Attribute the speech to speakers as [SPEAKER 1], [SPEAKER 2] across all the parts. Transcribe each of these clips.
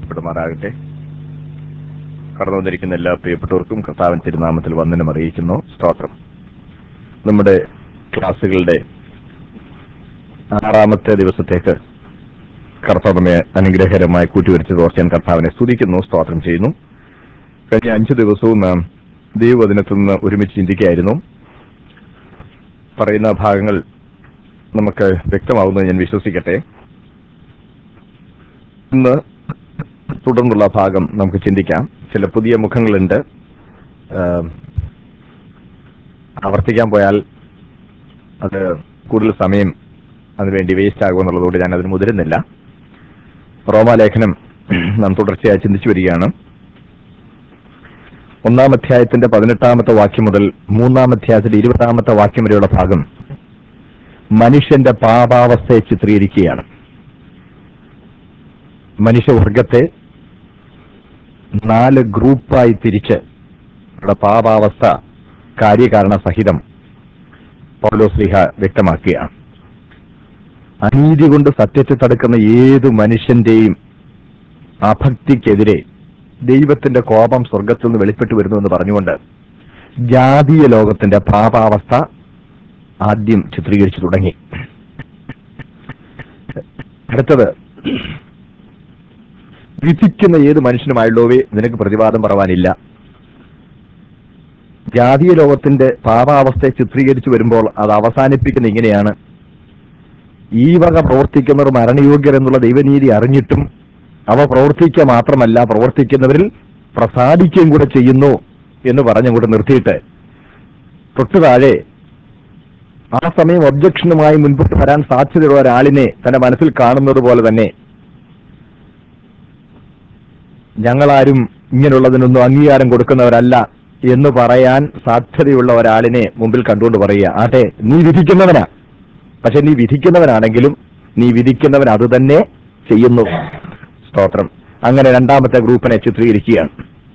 [SPEAKER 1] പെടുമാറാകട്ടെ കടന്നു വന്നിരിക്കുന്ന എല്ലാ പ്രിയപ്പെട്ടവർക്കും കർത്താവൻ തിരുനാമത്തിൽ വന്ദനം അറിയിക്കുന്നു സ്തോത്രം നമ്മുടെ ക്ലാസ്സുകളുടെ ആറാമത്തെ ദിവസത്തേക്ക് കർത്താവ് നമ്മെ അനുഗ്രഹകരമായി കൂട്ടിവരിച്ചത് ഓർത്ത് ഞാൻ കർത്താവിനെ സ്തുതിക്കുന്നു സ്തോത്രം ചെയ്യുന്നു കഴിഞ്ഞ അഞ്ചു ദിവസവും നാം ദൈവവചനത്തിൽ നിന്ന് ഒരുമിച്ച് ചിന്തിക്കുകയായിരുന്നു പറയുന്ന ഭാഗങ്ങൾ നമുക്ക് വ്യക്തമാവുന്നത് ഞാൻ വിശ്വസിക്കട്ടെ ഇന്ന് തുടർന്നുള്ള ഭാഗം നമുക്ക് ചിന്തിക്കാം ചില പുതിയ മുഖങ്ങളുണ്ട് ആം, ആവർത്തിക്കാൻ പോയാൽ അത് കൂടുതൽ സമയം അതിനുവേണ്ടി വേസ്റ്റ് ആകുമെന്നുള്ളതുകൊണ്ട് ഞാൻ അതിന് മുതിരുന്നില്ല റോമാലേഖനം നാം തുടർച്ചയായി ചിന്തിച്ചു വരികയാണ് ഒന്നാം അധ്യായത്തിന്റെ പതിനെട്ടാമത്തെ വാക്യം മുതൽ മൂന്നാം അധ്യായത്തിന്റെ ഇരുപതാമത്തെ വാക്യം വരെയുള്ള ഭാഗം മനുഷ്യന്റെ പാപാവസ്ഥയെ ചിത്രീകരിക്കുകയാണ് മനുഷ്യവർഗത്തെ നാല് ഗ്രൂപ്പായി തിരിച്ച് അവരുടെ പാപാവസ്ഥ കാര്യകാരണ സഹിതം പൗലോസ്ലിഹ വ്യക്തമാക്കുകയാണ് അനീതി കൊണ്ട് സത്യത്തെ തടുക്കുന്ന ഏത് മനുഷ്യന്റെയും അഭക്തിക്കെതിരെ ദൈവത്തിന്റെ കോപം സ്വർഗത്തിൽ നിന്ന് വെളിപ്പെട്ടു വരുന്നു എന്ന് പറഞ്ഞുകൊണ്ട് ജാതീയ ലോകത്തിന്റെ പാപാവസ്ഥ ആദ്യം ചിത്രീകരിച്ചു തുടങ്ങി അടുത്തത് വിധിക്കുന്ന ഏത് മനുഷ്യനുമായുള്ളവേ നിനക്ക് പ്രതിവാദം പറവാനില്ല ജാതീയ ലോകത്തിന്റെ പാപാവസ്ഥയെ ചിത്രീകരിച്ചു വരുമ്പോൾ അത് അവസാനിപ്പിക്കുന്ന ഇങ്ങനെയാണ് ഈ വക പ്രവർത്തിക്കുന്നവർ മരണയോഗ്യർ എന്നുള്ള ദൈവനീതി അറിഞ്ഞിട്ടും അവ പ്രവർത്തിക്കുക മാത്രമല്ല പ്രവർത്തിക്കുന്നവരിൽ പ്രസാദിക്കുകയും കൂടെ ചെയ്യുന്നു എന്ന് പറഞ്ഞങ്ങോട്ട് നിർത്തിയിട്ട് തൊട്ടു താഴെ ആ സമയം ഒബ്ജക്ഷനുമായി മുൻപോട്ട് വരാൻ സാധ്യതയുള്ള ഒരാളിനെ തന്റെ മനസ്സിൽ കാണുന്നത് പോലെ തന്നെ ഞങ്ങളാരും ഇങ്ങനെയുള്ളതിനൊന്നും അംഗീകാരം കൊടുക്കുന്നവരല്ല എന്ന് പറയാൻ സാധ്യതയുള്ള ഒരാളിനെ മുമ്പിൽ കണ്ടുകൊണ്ട് പറയുക ആട്ടെ നീ വിധിക്കുന്നവനാ പക്ഷെ നീ വിധിക്കുന്നവനാണെങ്കിലും നീ വിധിക്കുന്നവൻ അത് തന്നെ ചെയ്യുന്നു സ്തോത്രം അങ്ങനെ രണ്ടാമത്തെ ഗ്രൂപ്പിനെ ചിത്രീകരിക്കുകയാണ്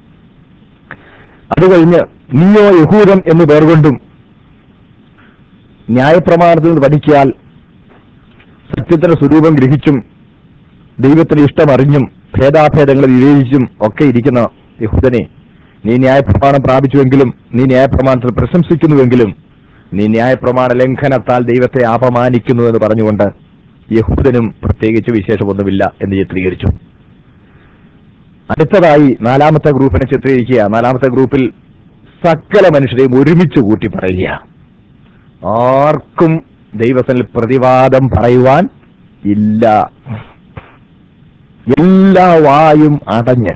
[SPEAKER 1] അത് കഴിഞ്ഞ് നീയോ യഹൂദൻ എന്ന് പേർ കൊണ്ടും ന്യായപ്രമാണത്തിൽ നിന്ന് പഠിക്കാൽ സത്യത്തിന്റെ സ്വരൂപം ഗ്രഹിച്ചും ദൈവത്തിന്റെ ഇഷ്ടം അറിഞ്ഞും ഭേദാഭേദങ്ങൾ വിവേചിച്ചും ഒക്കെ ഇരിക്കുന്ന യഹൂദനെ നീ ന്യായപ്രമാണം പ്രാപിച്ചുവെങ്കിലും നീ ന്യായപ്രമാണത്തിൽ പ്രശംസിക്കുന്നുവെങ്കിലും നീ ന്യായപ്രമാണ ലംഘനത്താൽ ദൈവത്തെ അപമാനിക്കുന്നു എന്ന് പറഞ്ഞുകൊണ്ട് യഹൂദനും പ്രത്യേകിച്ച് വിശേഷമൊന്നുമില്ല എന്ന് ചിത്രീകരിച്ചു അടുത്തതായി നാലാമത്തെ ഗ്രൂപ്പിനെ ചിത്രീകരിക്കുക നാലാമത്തെ ഗ്രൂപ്പിൽ സകല മനുഷ്യരെയും ഒരുമിച്ച് കൂട്ടി പറയുക ആർക്കും ദൈവത്തിൽ പ്രതിവാദം പറയുവാൻ ഇല്ല എല്ലാ വായും അടഞ്ഞ്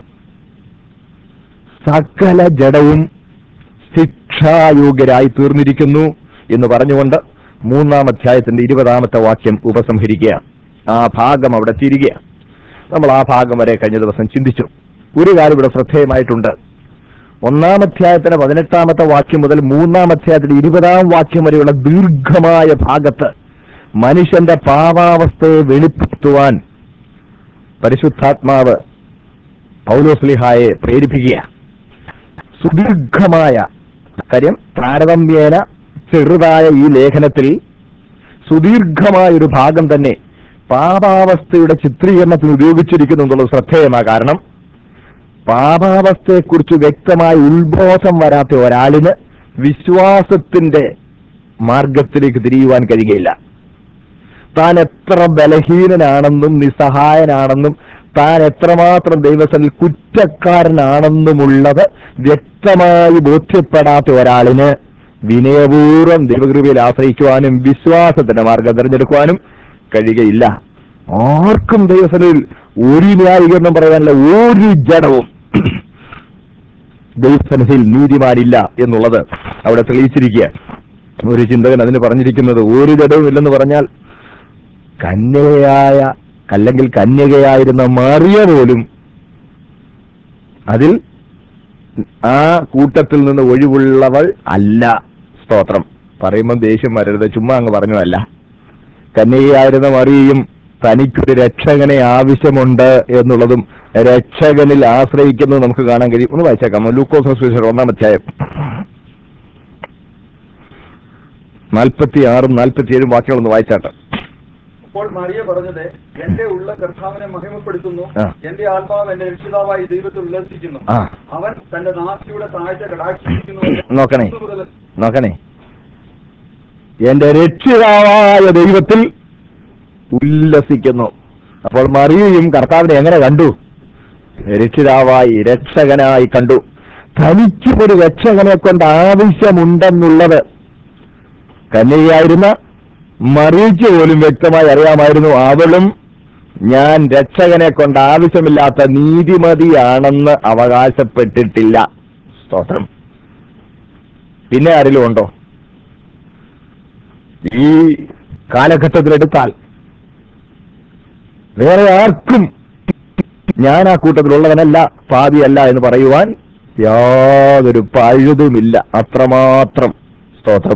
[SPEAKER 1] സകല ജഡവും ശിക്ഷായോഗ്യരായി തീർന്നിരിക്കുന്നു എന്ന് പറഞ്ഞുകൊണ്ട് മൂന്നാം അധ്യായത്തിന്റെ ഇരുപതാമത്തെ വാക്യം ഉപസംഹരിക്കുക ആ ഭാഗം അവിടെ തിരികെ നമ്മൾ ആ ഭാഗം വരെ കഴിഞ്ഞ ദിവസം ചിന്തിച്ചു ഒരു കാര്യം ഇവിടെ ശ്രദ്ധേയമായിട്ടുണ്ട് ഒന്നാം അധ്യായത്തിന്റെ പതിനെട്ടാമത്തെ വാക്യം മുതൽ മൂന്നാം അധ്യായത്തിന്റെ ഇരുപതാം വാക്യം വരെയുള്ള ദീർഘമായ ഭാഗത്ത് മനുഷ്യന്റെ പാവാവസ്ഥയെ വെളിപ്പെടുത്തുവാൻ പരിശുദ്ധാത്മാവ് പൗലോസ്ലിഹായെ പ്രേരിപ്പിക്കുക സുദീർഘമായ കാര്യം താരതമ്യേന ചെറുതായ ഈ ലേഖനത്തിൽ സുദീർഘമായ ഒരു ഭാഗം തന്നെ പാപാവസ്ഥയുടെ ചിത്രീകരണത്തിന് ഉപയോഗിച്ചിരിക്കുന്നു എന്നുള്ളത് ശ്രദ്ധേയമാണ് കാരണം പാപാവസ്ഥയെക്കുറിച്ച് വ്യക്തമായ ഉത്ബോധം വരാത്ത ഒരാളിന് വിശ്വാസത്തിന്റെ മാർഗത്തിലേക്ക് തിരിയുവാൻ കഴിയുകയില്ല താൻ എത്ര ബലഹീനനാണെന്നും നിസ്സഹായനാണെന്നും താൻ എത്രമാത്രം ദൈവത്തിൽ കുറ്റക്കാരനാണെന്നുമുള്ളത് വ്യക്തമായി ബോധ്യപ്പെടാത്ത ഒരാളിന് വിനയപൂർവ്വം ദൈവകൃപയിൽ ആശ്രയിക്കുവാനും വിശ്വാസത്തിന്റെ മാർഗം തിരഞ്ഞെടുക്കുവാനും കഴിയുകയില്ല ആർക്കും ദൈവസനിൽ ഒരു ന്യായീകരണം പറയാനുള്ള ഒരു ജഡവും ദൈവസന്നിധിയിൽ നീതിമാനില്ല എന്നുള്ളത് അവിടെ തെളിയിച്ചിരിക്കുക ഒരു ചിന്തകൻ അതിന് പറഞ്ഞിരിക്കുന്നത് ഒരു ജഡവും ഇല്ലെന്ന് പറഞ്ഞാൽ കന്യകയായ അല്ലെങ്കിൽ കന്യകയായിരുന്ന മറിയ പോലും അതിൽ ആ കൂട്ടത്തിൽ നിന്ന് ഒഴിവുള്ളവൾ അല്ല സ്തോത്രം പറയുമ്പോൾ ദേഷ്യം വരരുത് ചുമ്മാ അങ്ങ് പറഞ്ഞതല്ല കന്യകയായിരുന്ന മറിയയും തനിക്കൊരു രക്ഷകനെ ആവശ്യമുണ്ട് എന്നുള്ളതും രക്ഷകനിൽ ആശ്രയിക്കുന്നത് നമുക്ക് കാണാൻ കഴിയും ഒന്ന് വായിച്ചേക്കാം ലൂക്കോസ് സുവിശേഷം ഒന്നാം അധ്യായം നാൽപ്പത്തി ആറും നാൽപ്പത്തിയേഴും വാക്യങ്ങളൊന്ന് വായിച്ചാട്ടെ
[SPEAKER 2] അപ്പോൾ മറിയ പറഞ്ഞത് എന്റെ ഉള്ള കർത്താവിനെ മഹിമപ്പെടുത്തുന്നു
[SPEAKER 1] ആ.
[SPEAKER 2] എന്റെ ആത്മാവ് എന്റെ രക്ഷിതാവായി ദൈവത്തിൽ ഉല്ലസിക്കുന്നു
[SPEAKER 1] ആ
[SPEAKER 2] അവൻ തന്റെ നാസിയുടെ താഴ്ച കടാക്ഷിക്കുന്നു എന്ന്
[SPEAKER 1] നോക്കണേ.
[SPEAKER 2] ഇന്നു മുതൽ
[SPEAKER 1] നോക്കണേ എന്റെ രക്ഷിതാവായ ദൈവത്തിൽ ഉല്ലസിക്കുന്നു അപ്പോൾ മറിയയും കർത്താവിനെ എങ്ങനെ കണ്ടു രക്ഷിതാവായി രക്ഷകനായി കണ്ടു തനിക്കും ഒരു രക്ഷകനെ കൊണ്ട് ആവശ്യമുണ്ടെന്നുള്ളത് കന്യകയായിരുന്ന മറിയയ്ക്ക് പോലും വ്യക്തമായി അറിയാമായിരുന്നു അവളും ഞാൻ രക്ഷകനെ കൊണ്ട് ആവശ്യമില്ലാത്ത നീതിമതിയാണെന്ന് അവകാശപ്പെട്ടിട്ടില്ല സ്തോത്രം പിന്നെ ആരെങ്കിലും ഉണ്ടോ ഈ കാലഘട്ടത്തിലെടുത്താൽ വേറെ ആർക്കും ഞാൻ ആ കൂട്ടത്തിലുള്ളവനല്ല പാപിയല്ല എന്ന് പറയുവാൻ യാതൊരു പഴുതുമില്ല അത്രമാത്രം സ്തോത്രം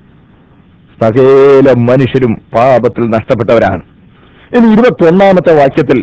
[SPEAKER 1] സകല മനുഷ്യരും പാപത്തിൽ നഷ്ടപ്പെട്ടവരാണ് ഇനി ഇരുപത്തി ഒന്നാമത്തെ വാക്യത്തിൽ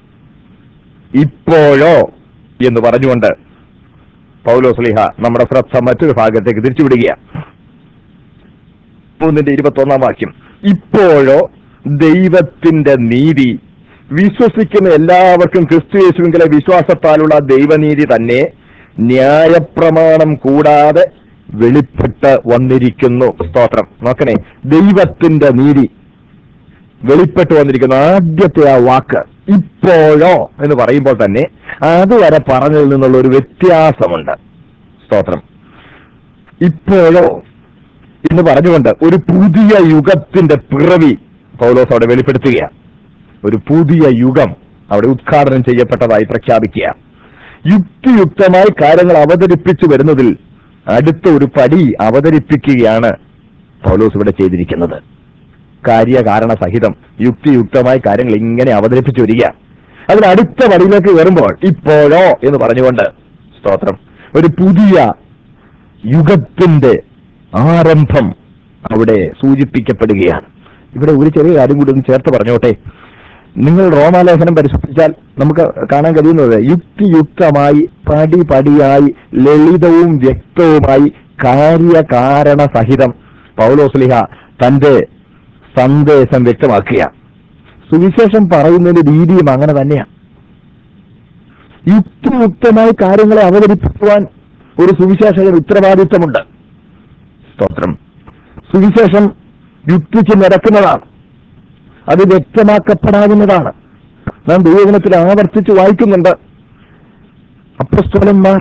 [SPEAKER 1] ഇപ്പോഴോ എന്ന് പറഞ്ഞുകൊണ്ട് പൗലോസ്ലിഹ നമ്മുടെ ശ്രദ്ധ മറ്റൊരു ഭാഗത്തേക്ക് തിരിച്ചുവിടുകയാണ് മൂന്നിന്റെ ഇരുപത്തി ഒന്നാം വാക്യം ഇപ്പോഴോ ദൈവത്തിന്റെ നീതി വിശ്വസിക്കുന്ന എല്ലാവർക്കും ക്രിസ്തു യേശുവിലെ വിശ്വാസത്താലുള്ള ദൈവനീതി തന്നെ ന്യായപ്രമാണം കൂടാതെ വെളിപ്പെട്ട് വന്നിരിക്കുന്നു സ്തോത്രം നോക്കണേ ദൈവത്തിന്റെ നീതി വെളിപ്പെട്ട് വന്നിരിക്കുന്നു ആദ്യത്തെ ആ വാക്ക് ഇപ്പോഴോ എന്ന് പറയുമ്പോൾ തന്നെ അതുവരെ പറഞ്ഞതിൽ നിന്നുള്ള ഒരു വ്യത്യാസമുണ്ട് സ്തോത്രം ഇപ്പോഴോ എന്ന് പറഞ്ഞുകൊണ്ട് ഒരു പുതിയ യുഗത്തിന്റെ പിറവി പൗലോസ് അവിടെ വെളിപ്പെടുത്തുകയാണ് ഒരു പുതിയ യുഗം അവിടെ ഉദ്ഘാടനം ചെയ്യപ്പെട്ടതായി പ്രഖ്യാപിക്കുക യുക്തിയുക്തമായി കാര്യങ്ങൾ അവതരിപ്പിച്ചു വരുന്നതിൽ അടുത്ത ഒരു പടി അവതരിപ്പിക്കുകയാണ് പൗലോസ് ഇവിടെ ചെയ്തിരിക്കുന്നത് കാര്യകാരണ സഹിതം യുക്തിയുക്തമായി കാര്യങ്ങൾ ഇങ്ങനെ അവതരിപ്പിച്ചു വരിക അതിന് അടുത്ത പടിയിലേക്ക് കയറുമ്പോൾ ഇപ്പോഴോ എന്ന് പറഞ്ഞുകൊണ്ട് സ്തോത്രം ഒരു പുതിയ യുഗത്തിന്റെ ആരംഭം അവിടെ സൂചിപ്പിക്കപ്പെടുകയാണ് ഇവിടെ ഒരു ചെറിയ കാര്യം കൂടി ഒന്ന് ചേർത്ത് പറഞ്ഞോട്ടെ നിങ്ങൾ റോമാലേഖനം പരിശോധിച്ചാൽ നമുക്ക് കാണാൻ കഴിയുന്നത് യുക്തിയുക്തമായി പടി പടിയായി ലളിതവും വ്യക്തവുമായി കാര്യകാരണ സഹിതം പൗലോസ്ലിഹ തന്റെ സന്ദേശം വ്യക്തമാക്കുക സുവിശേഷം പറയുന്നതിന്റെ രീതിയും അങ്ങനെ തന്നെയാണ് യുക്തിയുക്തമായി കാര്യങ്ങളെ അവതരിപ്പിക്കുവാൻ ഒരു സുവിശേഷകൻ ഉത്തരവാദിത്വമുണ്ട് സ്തോത്രം സുവിശേഷം യുക്തിക്ക് നിരക്കുന്നതാണ് അത് വ്യക്തമാക്കപ്പെടാവുന്നതാണ് നാം ദൈവജനത്തിൽ ആവർത്തിച്ച് വായിക്കുന്നുണ്ട് അപ്പസ്തോലന്മാർ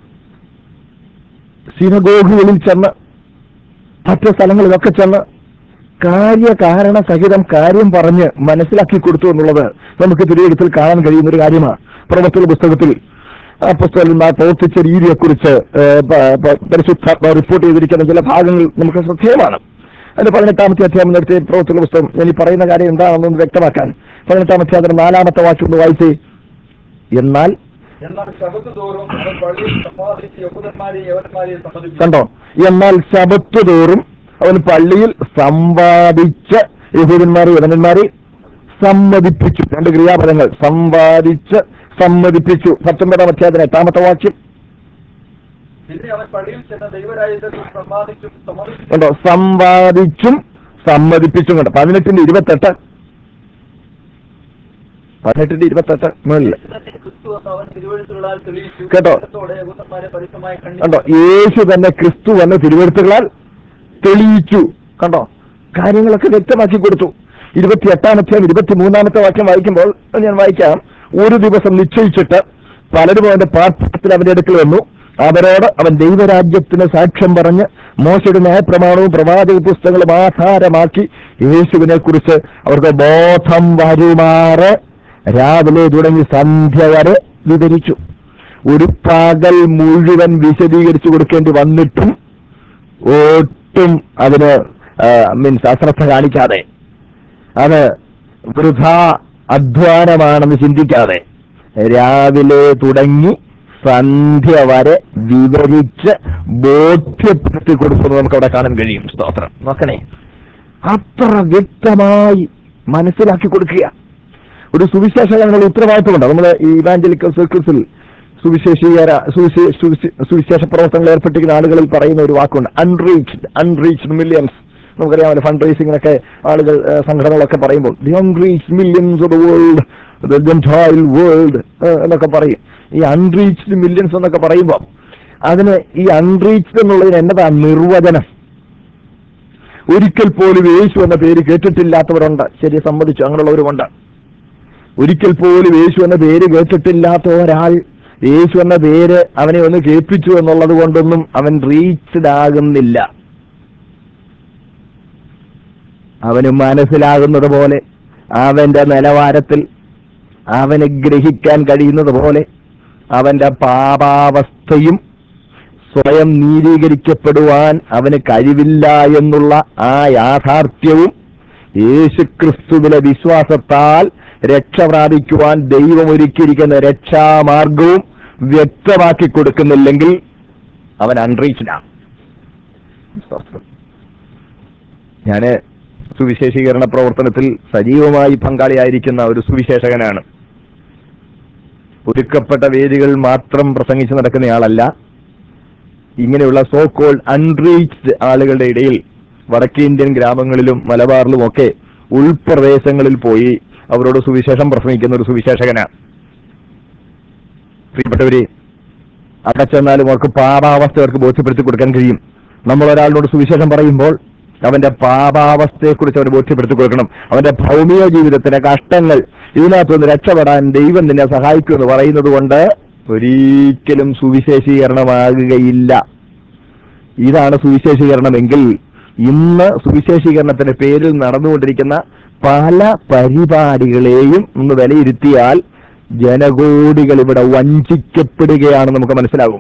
[SPEAKER 1] സിനഗോഗുകളിൽ ചെന്ന് മറ്റു സ്ഥലങ്ങളിലൊക്കെ ചെന്ന് കാര്യകാരണ സഹിതം കാര്യം പറഞ്ഞ് മനസ്സിലാക്കി കൊടുത്തു എന്നുള്ളത് നമുക്ക് തിരുവെടുത്തിൽ കാണാൻ കഴിയുന്ന ഒരു കാര്യമാണ് പ്രവർത്തന പുസ്തകത്തിൽ അപ്പസ്തോലന്മാർ പ്രവർത്തിച്ച രീതിയെക്കുറിച്ച് ഏഹ്, പ- പ- പരിശുദ്ധാത്മ റിപ്പോർട്ട് ചെയ്തിരിക്കുന്ന ചില ഭാഗങ്ങൾ നമുക്ക് ശ്രദ്ധേയമാണ് അതിന്റെ പതിനെട്ടാമത്തെ അധ്യായം നടത്തിയ പ്രവർത്തന പുസ്തകം ഞാൻ ഈ പറയുന്ന കാര്യം എന്താണെന്നൊന്ന് വ്യക്തമാക്കാൻ പതിനെട്ടാമത്തെ അതിന് നാലാമത്തെ വാക്യം ഒന്ന് വായിച്ചേ എന്നാൽ
[SPEAKER 2] എന്നാൽ ശബത്ത് തോറും അവൻ പള്ളിയിൽ സമ്പാദിച്ച് യഹൂദന്മാരെയും യവന്മാരെയും സമ്മതിപ്പിച്ചു
[SPEAKER 1] കണ്ടോ എന്നാൽ ശബത്ത് തോറും അവൻ പള്ളിയിൽ സമ്പാദിച്ച് യഹൂദന്മാരെ യവനന്മാരെ സമ്മതിപ്പിച്ചു രണ്ട് ക്രിയാപദങ്ങൾ സമ്പാദിച്ച് സമ്മതിപ്പിച്ചു പത്തൊമ്പതാം അധ്യായത്തിന് എട്ടാമത്തെ വാക്യം
[SPEAKER 2] പിന്നെ അവൻ പള്ളിയിൽ ചെന്ന ദൈവരാജ്യത്തിൽ സമ്പാദിച്ചും സമ്മതിച്ചു
[SPEAKER 1] കണ്ടോ സമ്പാദിച്ചും സമ്മതിപ്പിച്ചും കണ്ടോ പതിനെട്ടിന്റെ ഇരുപത്തെട്ട് പതിനെട്ടിന്റെ ഇരുപത്തെട്ട് മുകളിൽ
[SPEAKER 2] ക്രിസ്തു എന്ന് അവൻ തിരുവഴുത്തുകളാൽ തെളിയിച്ചു
[SPEAKER 1] കേട്ടോ?
[SPEAKER 2] ത്തോടെ യഹൂദന്മാരെ പരിസമായി
[SPEAKER 1] കണ്ടോ യേശു തന്നെ ക്രിസ്തു എന്ന തിരുവഴുത്തുകളാൽ തെളിയിച്ചു കണ്ടോ കാര്യങ്ങളൊക്കെ വ്യക്തമാക്കി കൊടുത്തു ഇരുപത്തി എട്ടാമത്തെ ഇരുപത്തി മൂന്നാമത്തെ വാക്യം വായിക്കുമ്പോൾ അത് ഞാൻ വായിക്കാം ഒരു ദിവസം നിശ്ചയിച്ചിട്ട് പലരും അവന്റെ പാർപ്പിടത്തിൽ അവന്റെ അടുക്കൽ വന്നു അവരോട് അവൻ ദൈവരാജ്യത്തിന് സാക്ഷ്യം പറഞ്ഞ് മോശയുടെ ന്യായപ്രമാണവും പ്രവാചക പുസ്തകങ്ങളും ആധാരമാക്കി യേശുവിനെ കുറിച്ച് അവർക്ക് ബോധം വരുമാറ് രാവിലെ തുടങ്ങി സന്ധ്യ വരെ വിവരിച്ചു ഒരു പകൽ മുഴുവൻ വിശദീകരിച്ചു കൊടുക്കേണ്ടി വന്നിട്ടും ഒട്ടും അതിന് മീൻസ് അശ്രദ്ധ കാണിക്കാതെ അത് വൃഥാ അധ്വാനമാണെന്ന് ചിന്തിക്കാതെ രാവിലെ തുടങ്ങി സന്ധ്യ വരെ വിവരിച്ച് ബോധ്യപ്പെടുത്തി കൊടുക്കുന്നത് നമുക്ക് അവിടെ കാണാൻ കഴിയും സ്തോത്രം നോക്കണേ അത്ര വ്യക്തമായി മനസ്സിലാക്കി കൊടുക്കുക ഒരു സുവിശേഷങ്ങളുടെ ഉത്തരവാദിത്വമുണ്ട് നമ്മുടെ ഈ ഇവാഞ്ചലിക്കൽ സർക്കിൾസിൽ സുവിശേഷീകര സുവിശേ- സുവിശേ- സുവിശേഷ പ്രവർത്തനങ്ങളിൽ ഏർപ്പെട്ടിരിക്കുന്ന ആളുകളിൽ പറയുന്ന ഒരു വാക്കുണ്ട് അൺറീച്ച്ഡ് അൺറീച്ച്ഡ് മില്യൻസ് നമുക്കറിയാമല്ലോ ഫണ്ട് റേസിങ്ങിനൊക്കെ ആളുകൾ ഏഹ്, സംഘടനകളൊക്കെ പറയുമ്പോൾ the unreach millions of the world the gentile world എന്നൊക്കെ പറയും ഈ അൺറീച്ച്ഡ് മില്യൻസ് എന്നൊക്കെ പറയുമ്പോൾ അതിന് ഈ അൺറീച്ച്ഡ് എന്നുള്ളതിന് എന്നതാ നിർവചനം ഒരിക്കൽ പോലും യേശു എന്ന പേര് കേട്ടിട്ടില്ലാത്തവരുണ്ട് ശരി സമ്മതിച്ചു അങ്ങനെയുള്ളവരുമുണ്ട് ഒരിക്കൽ പോലും യേശു എന്ന പേര് കേട്ടിട്ടില്ലാത്ത ഒരാൾ യേശു എന്ന പേര് അവനെ ഒന്ന് കേൾപ്പിച്ചു എന്നുള്ളത് കൊണ്ടൊന്നും അവൻ റീച്ച്ഡ് ആകുന്നില്ല അവന് മനസ്സിലാകുന്നത് പോലെ അവന്റെ നിലവാരത്തിൽ അവന് ഗ്രഹിക്കാൻ കഴിയുന്നത് പോലെ അവന്റെ പാപാവസ്ഥയും സ്വയം നീതീകരിക്കപ്പെടുവാൻ അവന് കഴിവില്ല എന്നുള്ള ആ യാഥാർത്ഥ്യവും യേശുക്രിസ്തുവിലെ വിശ്വാസത്താൽ രക്ഷ പ്രാപിക്കുവാൻ ദൈവം ഒരുക്കിയിരിക്കുന്ന രക്ഷാമാർഗവും വ്യക്തമാക്കി കൊടുക്കുന്നില്ലെങ്കിൽ അവൻ അൺറീച്ച്ഡാണ് ഞാന് സുവിശേഷീകരണ പ്രവർത്തനത്തിൽ സജീവമായി പങ്കാളിയായിരിക്കുന്ന ഒരു സുവിശേഷകനാണ് ഒരുക്കപ്പെട്ട വേദികൾ മാത്രം പ്രസംഗിച്ച് നടക്കുന്നയാളല്ല ഇങ്ങനെയുള്ള സോ കോൾ അൺറീച്ച്ഡ് ആളുകളുടെ ഇടയിൽ വടക്കേ ഇന്ത്യൻ ഗ്രാമങ്ങളിലും മലബാറിലും ഒക്കെ ഉൾപ്രദേശങ്ങളിൽ പോയി അവരോട് സുവിശേഷം പ്രസംഗിക്കുന്ന ഒരു സുവിശേഷകനാണ് പ്രിയപ്പെട്ടവരെ അവിടെ ചെന്നാലും അവർക്ക് പാപാവസ്ഥ അവർക്ക് ബോധ്യപ്പെടുത്തി കൊടുക്കാൻ കഴിയും നമ്മൾ ഒരാളിനോട് സുവിശേഷം പറയുമ്പോൾ അവന്റെ പാപാവസ്ഥയെക്കുറിച്ച് അവന് ബോധ്യപ്പെടുത്തി കൊടുക്കണം അവന്റെ ഭൗമിക ജീവിതത്തിലെ കഷ്ടങ്ങൾ ഇതിനകത്തുനിന്ന് രക്ഷപ്പെടാൻ ദൈവം നിന്നെ സഹായിക്കുമെന്ന് പറയുന്നത് കൊണ്ട് ഒരിക്കലും സുവിശേഷീകരണമാകുകയില്ല ഇതാണ് സുവിശേഷീകരണമെങ്കിൽ ഇന്ന് സുവിശേഷീകരണത്തിന്റെ പേരിൽ നടന്നുകൊണ്ടിരിക്കുന്ന പല പരിപാടികളെയും ഒന്ന് വിലയിരുത്തിയാൽ ജനകോടികൾ ഇവിടെ വഞ്ചിക്കപ്പെടുകയാണെന്ന് നമുക്ക് മനസ്സിലാകും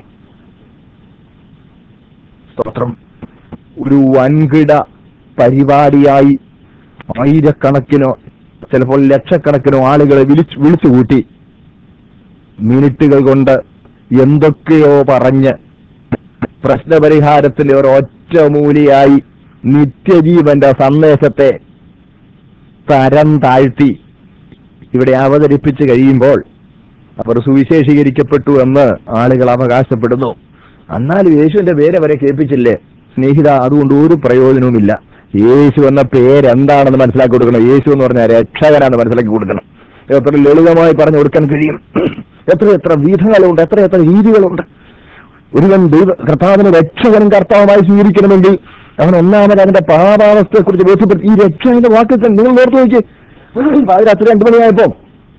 [SPEAKER 1] സ്തോത്രം ഒരു വൻകിട പരിപാടിയായി ആയിരക്കണക്കിനോ ചിലപ്പോൾ ലക്ഷക്കണക്കിനോ ആളുകളെ വിളിച്ചു വിളിച്ചുകൂട്ടി മിനിറ്റുകൾ കൊണ്ട് എന്തൊക്കെയോ പറഞ്ഞ് പ്രശ്നപരിഹാരത്തിന്റെ ഒരു ഒറ്റമൂലിയായി നിത്യജീവന്റെ സന്ദേശത്തെ തരം താഴ്ത്തി ഇവിടെ അവതരിപ്പിച്ച് കഴിയുമ്പോൾ അവർ സുവിശേഷീകരിക്കപ്പെട്ടു എന്ന് ആളുകൾ അവകാശപ്പെടുന്നു എന്നാലും യേശുവിന്റെ പേര് അവരെ കേൾപ്പിച്ചില്ലേ സ്നേഹിത അതുകൊണ്ട് ഒരു പ്രയോജനവുമില്ല യേശു എന്ന പേരെന്താണെന്ന് മനസ്സിലാക്കി കൊടുക്കണം യേശു എന്ന് പറഞ്ഞാൽ രക്ഷകനാണെന്ന് മനസ്സിലാക്കി കൊടുക്കണം എത്ര ലളിതമായി പറഞ്ഞു കൊടുക്കാൻ കഴിയും എത്ര എത്ര വിധങ്ങളുണ്ട് എത്ര എത്ര രീതികളുണ്ട് ഒരുവൻ ദൈവ കർത്താവിനെ രക്ഷകനും കർത്താവുമായി സ്വീകരിക്കണമെങ്കിൽ അവൻ ഒന്നാമത് അവന്റെ പാപാവസ്ഥയെ കുറിച്ച് ബോധ്യപ്പെടുത്തി ഈ രക്ഷകന്റെ വാക്കിൽ തന്നെ നിങ്ങൾ ഓർത്തു നോക്കി പാതിരാത്രി രണ്ടു മണിയായപ്പോ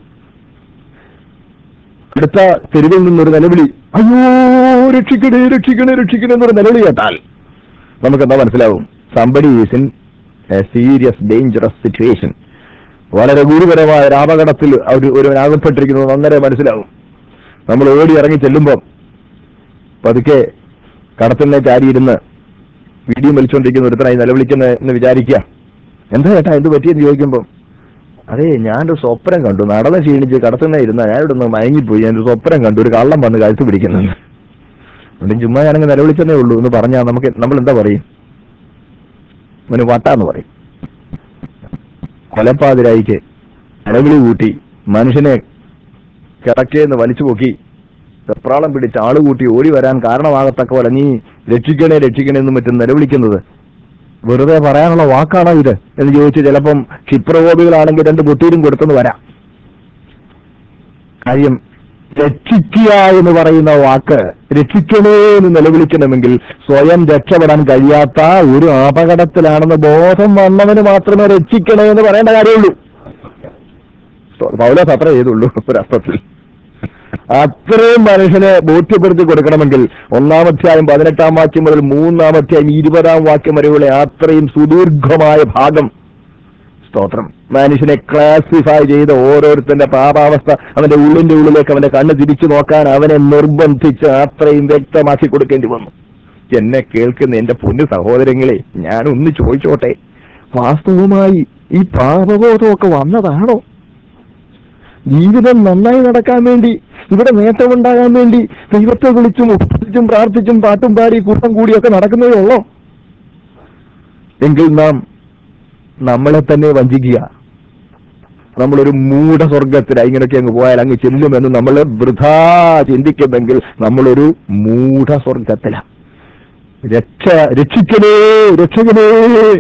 [SPEAKER 1] അടുത്ത തെരുവിൽ നിന്നൊരു നിലവിളി അയ്യോ രക്ഷിക്കണേ രക്ഷിക്കണേ രക്ഷിക്കണേ എന്നൊരു നിലവിളി കേട്ടാൽ നമുക്ക് എന്താ മനസ്സിലാവും somebody is in a serious dangerous situation വളരെ ഗുരുതരമായ ഒരു അപകടത്തിൽ ഒരു ഒരുവൻ അകപ്പെട്ടിരിക്കുന്നത് അന്നേരം മനസ്സിലാവും നമ്മൾ ഓടി ഇറങ്ങി ചെല്ലുമ്പോൾ പതുക്കെ കടത്തിനെ ചാരിയിരുന്ന് വീഡിയോ വലിച്ചുകൊണ്ടിരിക്കുന്ന ഒരുത്തനായി നിലവിളിക്കുന്ന എന്ന് വിചാരിക്കുക എന്താ ചേട്ടാ എന്ത് പറ്റിയെന്ന് ചോദിക്കുമ്പോൾ അതെ ഞാനൊരു സ്വപ്നം കണ്ടു നടന്ന് ക്ഷീണിച്ച് കടത്തുന്ന ഇരുന്ന ഞാനിവിടെ നിന്ന് മയങ്ങിപ്പോയി ഞാനൊരു സ്വപ്നം കണ്ടു ഒരു കള്ളം വന്ന് കഴുത്ത് പിടിക്കുന്നുണ്ട് അതുകൊണ്ട് ചുമ്മാ ഞാനങ്ങ് നിലവിളിച്ചതേ ഉള്ളൂ എന്ന് പറഞ്ഞാൽ നമുക്ക് നമ്മൾ എന്താ പറയും അവന് വട്ടാന്ന് പറയും കൊലപ്പാതിരായിക്ക് നിലവിളി കൂട്ടി മനുഷ്യനെ കിടക്കേന്ന് വലിച്ചു പൊക്കി വെപ്രാളം പിടിച്ച് ആള് കൂട്ടി ഓടി വരാൻ കാരണമാകത്തക്ക പോലെ നീ രക്ഷിക്കണേ രക്ഷിക്കണേ എന്നും മറ്റും നിലവിളിക്കുന്നത് വെറുതെ പറയാനുള്ള വാക്കാണോ ഇത് എന്ന് ചോദിച്ച് ചിലപ്പം ക്ഷിപ്രകോപികളാണെങ്കിൽ രണ്ട് പൊട്ടീരും കൊടുത്തെന്ന് വരാം കാര്യം രക്ഷിക്കുക എന്ന് പറയുന്ന വാക്ക് രക്ഷിക്കണേ എന്ന് നിലവിളിക്കണമെങ്കിൽ സ്വയം രക്ഷപ്പെടാൻ കഴിയാത്ത ഒരു അപകടത്തിലാണെന്ന് ബോധം വന്നവന് മാത്രമേ രക്ഷിക്കണേ എന്ന് പറയേണ്ട കാര്യമുള്ളൂ പൗലോസ് അത്ര ചെയ്തുള്ളൂ ഒരർത്ഥത്തിൽ അത്രയും മനുഷ്യനെ ബോധ്യപ്പെടുത്തി കൊടുക്കണമെങ്കിൽ ഒന്നാം അധ്യായം പതിനെട്ടാം വാക്യം മുതൽ മൂന്നാം അധ്യായം ഇരുപതാം വാക്യം വരെയുള്ള അത്രയും സുദീർഘമായ ഭാഗം സ്തോത്രം മനുഷ്യനെ ക്ലാസിഫൈ ചെയ്ത ഓരോരുത്തന്റെ പാപാവസ്ഥ അവന്റെ ഉള്ളിന്റെ ഉള്ളിലേക്ക് അവന്റെ കണ്ണ് തിരിച്ചു നോക്കാൻ അവനെ നിർബന്ധിച്ച് അത്രയും വ്യക്തമാക്കി കൊടുക്കേണ്ടി വന്നു എന്നെ കേൾക്കുന്ന എന്റെ പൊന്നു സഹോദരങ്ങളെ ഞാൻ ഒന്ന് ചോദിച്ചോട്ടെ വാസ്തവമായി ഈ പാപബോധമൊക്കെ വന്നതാണോ ജീവിതം നന്നായി നടക്കാൻ വേണ്ടി ഇവിടെ നേട്ടമുണ്ടാകാൻ വേണ്ടി ദൈവത്തെ വിളിച്ചും ഉപസിച്ചും പ്രാർത്ഥിച്ചും പാട്ടും പാടി കൂട്ടം കൂടിയൊക്കെ നടക്കുന്നതേ ഉള്ളോ എങ്കിൽ നാം നമ്മളെ തന്നെ വഞ്ചിക്കുക നമ്മളൊരു മൂഢസ്വർഗത്തിൽ ഇങ്ങനെയൊക്കെ അങ്ങ് പോയാൽ അങ്ങ് ചെല്ലുമെന്ന് നമ്മൾ വൃഥാ ചിന്തിക്കുമെങ്കിൽ നമ്മളൊരു മൂഢസ്വർഗത്തിലാണ് രക്ഷ രക്ഷിക്കണേ രക്ഷകനേ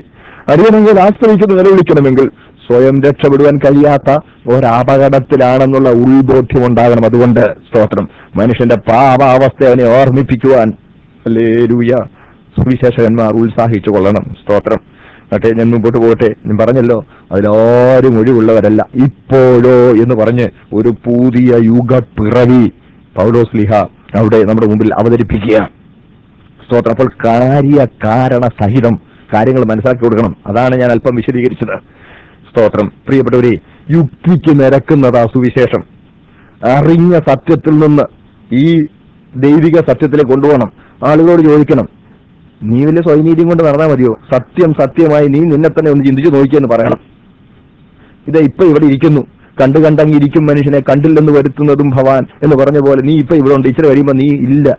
[SPEAKER 1] അറിയണമെങ്കിൽ ആശ്രയിക്കുന്ന നിലവിളിക്കണമെങ്കിൽ സ്വയം രക്ഷപ്പെടുവാൻ കഴിയാത്ത ഒരപകടത്തിലാണെന്നുള്ള ഉൾബോധ്യം ഉണ്ടാകണം അതുകൊണ്ട് സ്തോത്രം മനുഷ്യന്റെ പാപാവസ്ഥ അവനെ ഓർമ്മിപ്പിക്കുവാൻ അല്ലേ ലൂയ സുവിശേഷകന്മാർ ഉത്സാഹിച്ചു കൊള്ളണം സ്തോത്രം മറ്റേ ഞാൻ മുമ്പോട്ട് പോകട്ടെ ഞാൻ പറഞ്ഞല്ലോ അതിലാരും ഒഴിവുള്ളവരല്ല ഇപ്പോഴോ എന്ന് പറഞ്ഞ് ഒരു പുതിയ യുഗപ്പിറവി പൗലോസ് ലിഹ അവിടെ നമ്മുടെ മുമ്പിൽ അവതരിപ്പിക്കുക സ്തോത്രം അപ്പോൾ കാര്യ കാരണ സഹിതം കാര്യങ്ങൾ മനസ്സിലാക്കി കൊടുക്കണം അതാണ് ഞാൻ അല്പം വിശദീകരിച്ചത് സ്തോത്രം പ്രിയപ്പെട്ടവരെ യുക്തിക്ക് നിരക്കുന്നതാ സുവിശേഷം അറിഞ്ഞ സത്യത്തിൽ നിന്ന് ഈ ദൈവിക സത്യത്തിലേക്ക് കൊണ്ടുപോകണം ആളുകളോട് ചോദിക്കണം നീ വലിയ സ്വൈനീതിയും കൊണ്ട് നടന്നാൽ മതിയോ സത്യം സത്യമായി നീ നിന്നെ തന്നെ ഒന്ന് ചിന്തിച്ചു നോക്കിയെന്ന് പറയണം ഇത് ഇപ്പൊ ഇവിടെ ഇരിക്കുന്നു കണ്ടു കണ്ടങ്ങ് ഇരിക്കും മനുഷ്യനെ കണ്ടില്ലെന്ന് വരുത്തുന്നതും ഭവാൻ എന്ന് പറഞ്ഞ പോലെ നീ ഇപ്പൊ ഇവിടെ ഉണ്ട് ഇച്ചിരി കഴിയുമ്പോ നീ ഇല്ല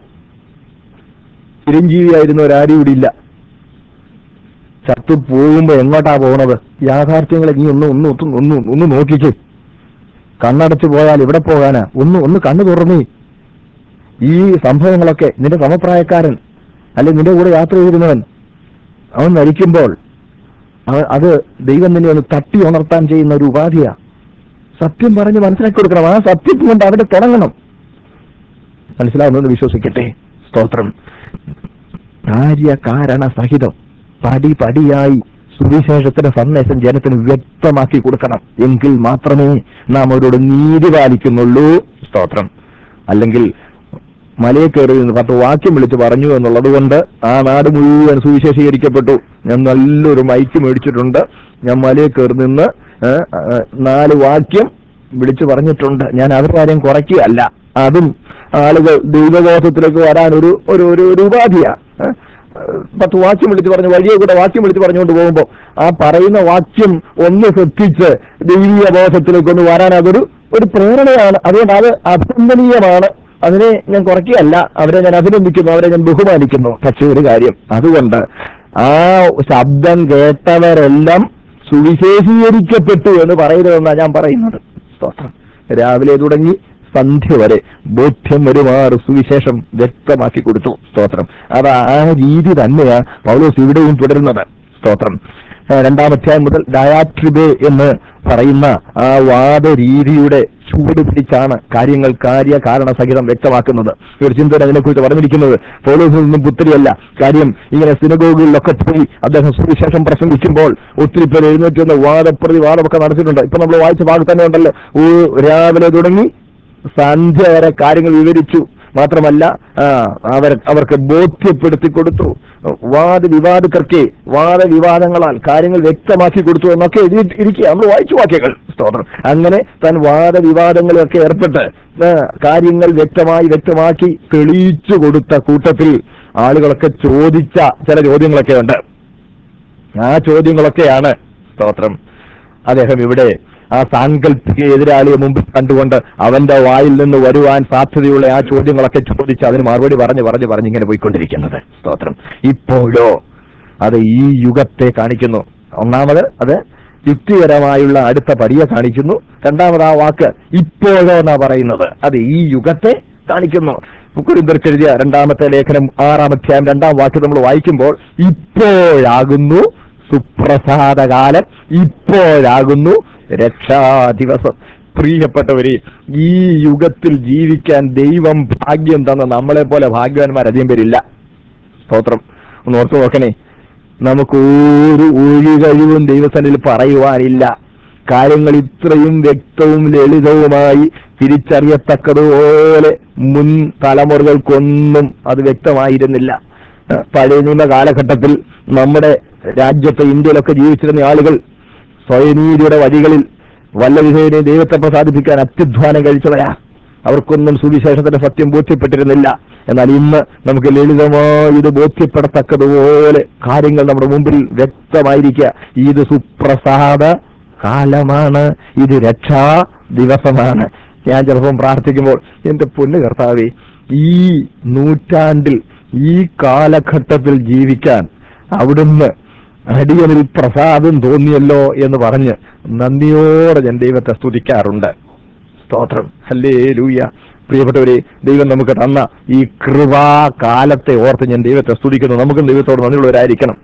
[SPEAKER 1] ചിരഞ്ജീവിയായിരുന്നവരാരും ഇവിടെ ഇല്ല ചത്തു പോകുമ്പോ എങ്ങോട്ടാ പോണത് യാഥാർത്ഥ്യങ്ങളെ നീ ഒന്ന് ഒന്ന് ഒത്തു- ഒന്ന് ഒന്ന് നോക്കിക്കേ കണ്ണടച്ചു പോയാൽ ഇവിടെ പോകാനാ ഒന്ന് ഒന്ന് കണ്ണു തുറന്നേ ഈ സംഭവങ്ങളൊക്കെ നിന്റെ സമപ്രായക്കാരൻ അല്ലെ നിന്റെ കൂടെ യാത്ര ചെയ്തിരുന്നവൻ അവൻ മരിക്കുമ്പോൾ അവൻ അത് ദൈവം നിന്നെ ഒന്ന് തട്ടി ഉണർത്താൻ ചെയ്യുന്ന ഒരു ഉപാധിയാ സത്യം പറഞ്ഞ് മനസ്സിലാക്കി കൊടുക്കണം ആ സത്യം കൊണ്ട് അവിടെ തുടങ്ങണം മനസ്സിലാവുന്നെന്ന് വിശ്വസിക്കട്ടെ സ്തോത്രം കാര്യകാരണ സഹിതം പടി പടിയായി സുവിശേഷത്തിന്റെ സന്ദേശം ജനത്തിന് വ്യക്തമാക്കി കൊടുക്കണം എങ്കിൽ മാത്രമേ നാം അവരോട് നീതി പാലിക്കുന്നുള്ളൂ സ്തോത്രം അല്ലെങ്കിൽ മലയെ കയറി നിന്ന് പത്ത് വാക്യം വിളിച്ച് പറഞ്ഞു എന്നുള്ളത് കൊണ്ട് ആ നാട് മുഴുവൻ സുവിശേഷീകരിക്കപ്പെട്ടു ഞാൻ നല്ലൊരു മൈക്ക് മേടിച്ചിട്ടുണ്ട് ഞാൻ മലയെ കയറി നിന്ന് ഏ, ഏ, നാല് വാക്യം വിളിച്ചു പറഞ്ഞിട്ടുണ്ട് ഞാൻ അത് കാര്യം കുറയ്ക്കുകയല്ല അതും ആളുകൾ ദൈവബോധത്തിലേക്ക് വരാൻ ഒരു ഒരു ഒരു ഒരു ഉപാധിയാ ഏ? പത്ത് വാക്യം വിളിച്ച് പറഞ്ഞു വഴിയെ കൂടെ വാക്യം വിളിച്ച് പറഞ്ഞുകൊണ്ട് പോകുമ്പോൾ ആ പറയുന്ന വാക്യം ഒന്ന് ശ്രദ്ധിച്ച് ദൈവീയ ബോധത്തിലേക്ക് ഒന്ന് വരാൻ അതൊരു ഒരു പ്രേരണയാണ് അതുകൊണ്ട് അത് അഭിനന്ദനീയമാണ് അതിനെ ഞാൻ കുറയ്ക്കുകയല്ല അവരെ ഞാൻ അഭിനന്ദിക്കുന്നു അവരെ ഞാൻ ബഹുമാനിക്കുന്നു പക്ഷെ ഒരു കാര്യം അതുകൊണ്ട് ആ ശബ്ദം കേട്ടവരെല്ലാം സുവിശേഷീകരിക്കപ്പെട്ടു എന്ന് പറയരുതെന്നാണ് ഞാൻ പറയുന്നത് സ്തോത്രം രാവിലെ തുടങ്ങി സന്ധ്യ വരെ ബോധ്യം വരുമാറ് സുവിശേഷം വ്യക്തമാക്കി കൊടുത്തു സ്തോത്രം അത് ആ രീതി തന്നെയാ പൗലോസ് ഇവിടെയും തുടരുന്നത് സ്തോത്രം ആ, രണ്ടാം അധ്യായം മുതൽ ഡയാട്രിബെ എന്ന് പറയുന്ന ആ വാദരീതിയുടെ ചൂട് പിടിച്ചാണ് കാര്യങ്ങൾ കാര്യ കാരണ സഹിതം വ്യക്തമാക്കുന്നത് ഒരു ചിന്തൻ അതിനെക്കുറിച്ച് പറഞ്ഞിരിക്കുന്നത് പൗലോസിൽ നിന്നും പുത്തിരിയല്ല കാര്യം ഇങ്ങനെ സിനഗോഗുകളിലൊക്കെ പോയി അദ്ദേഹം സുവിശേഷം പ്രസംഗിക്കുമ്പോൾ ഒത്തിരി പേര് എഴുന്നേറ്റ് വന്ന് വാദപ്രതി വാദമൊക്കെ നടത്തിയിട്ടുണ്ട് ഇപ്പൊ നമ്മൾ വായിച്ച ഭാഗത്ത് തന്നെ ഉണ്ടല്ലോ ഓ രാവിലെ തുടങ്ങി സന്ധ്യ വരെ കാര്യങ്ങൾ വിവരിച്ചു മാത്രമല്ല ആ, അവർ അവർക്ക് ബോധ്യപ്പെടുത്തി കൊടുത്തു വാദവിവാദക്കർക്ക് വാദവിവാദങ്ങളാൽ കാര്യങ്ങൾ വ്യക്തമാക്കി കൊടുത്തു എന്നൊക്കെ എഴുതി ഇരിക്കുക നമ്മൾ വായിച്ചു വാക്യങ്ങൾ സ്തോത്രം അങ്ങനെ താൻ വാദവിവാദങ്ങളിലൊക്കെ ഏർപ്പെട്ട് ആ, കാര്യങ്ങൾ വ്യക്തമായി വ്യക്തമാക്കി തെളിയിച്ചു കൊടുത്ത കൂട്ടത്തിൽ ആളുകളൊക്കെ ചോദിച്ച ചില ചോദ്യങ്ങളൊക്കെ ഉണ്ട് ആ ചോദ്യങ്ങളൊക്കെയാണ് സ്തോത്രം അദ്ദേഹം ഇവിടെ ആ സാങ്കല്പിക എതിരാളിയെ മുമ്പിൽ കണ്ടുകൊണ്ട് അവന്റെ വായിൽ നിന്ന് വരുവാൻ സാധ്യതയുള്ള ആ ചോദ്യങ്ങളൊക്കെ ചോദിച്ച് അതിന് മറുപടി പറഞ്ഞ് പറഞ്ഞ് പറഞ്ഞ് ഇങ്ങനെ പോയിക്കൊണ്ടിരിക്കുന്നത് സ്തോത്രം ഇപ്പോഴോ അത് ഈ യുഗത്തെ കാണിക്കുന്നു ഒന്നാമത് അത് യുക്തിപരമായുള്ള അടുത്ത പടിയെ കാണിക്കുന്നു രണ്ടാമത് ആ വാക്ക് ഇപ്പോഴോ എന്നാ പറയുന്നത് അത് ഈ യുഗത്തെ കാണിക്കുന്നു കുരിന്തർക്ക് എഴുതിയ രണ്ടാമത്തെ ലേഖനം ആറാം അധ്യായം രണ്ടാം വാക്യം നമ്മൾ വായിക്കുമ്പോൾ ഇപ്പോഴാകുന്നു സുപ്രസാദകാലം ഇപ്പോഴാകുന്നു രക്ഷാദിവസം പ്രിയപ്പെട്ടവരെ ഈ യുഗത്തിൽ ജീവിക്കാൻ ദൈവം ഭാഗ്യം തന്ന നമ്മളെ പോലെ ഭാഗ്യവാന്മാർ അധികം പേരില്ല സ്തോത്രം ഒന്ന് ഓർത്തു നോക്കണേ നമുക്ക് ഒരു ഒഴി കഴിവും ദൈവസനിൽ പറയുവാനില്ല കാര്യങ്ങൾ ഇത്രയും വ്യക്തവും ലളിതവുമായി തിരിച്ചറിയത്തക്കതുപോലെ മുൻ തലമുറകൾക്കൊന്നും അത് വ്യക്തമായിരുന്നില്ല ഏഹ് പഴയ നിയമ കാലഘട്ടത്തിൽ നമ്മുടെ രാജ്യത്തെ ഇന്ത്യയിലൊക്കെ ജീവിച്ചിരുന്ന ആളുകൾ സ്വയനീതിയുടെ വഴികളിൽ വല്ല വിധേയനെ ദൈവത്തെ പ്രസാദിപ്പിക്കാൻ അത്യുധ്വാനം കഴിച്ചവരാ അവർക്കൊന്നും സുവിശേഷത്തിന്റെ സത്യം ബോധ്യപ്പെട്ടിരുന്നില്ല എന്നാൽ ഇന്ന് നമുക്ക് ലളിതമായി ഇത് ബോധ്യപ്പെടത്തക്കതുപോലെ കാര്യങ്ങൾ നമ്മുടെ മുമ്പിൽ വ്യക്തമായിരിക്കുക ഇത് സുപ്രസാദ കാലമാണ് ഇത് രക്ഷാ ദിവസമാണ് ഞാൻ ചിലപ്പം പ്രാർത്ഥിക്കുമ്പോൾ എന്റെ പൊന്നു കർത്താവേ ഈ നൂറ്റാണ്ടിൽ ഈ കാലഘട്ടത്തിൽ ജീവിക്കാൻ അവിടുന്ന് അടിയനിൽ പ്രസാദം തോന്നിയല്ലോ എന്ന് പറഞ്ഞ് നന്ദിയോടെ ഞാൻ ദൈവത്തെ സ്തുതിക്കാറുണ്ട് സ്തോത്രം അല്ലേ ലൂയ പ്രിയപ്പെട്ടവരെ ദൈവം നമുക്ക് തന്ന ഈ കൃപാകാലത്തെ ഓർത്ത് ഞാൻ ദൈവത്തെ സ്തുതിക്കുന്നു നമുക്കും ദൈവത്തോട് നന്ദിയുള്ളവരായിരിക്കണം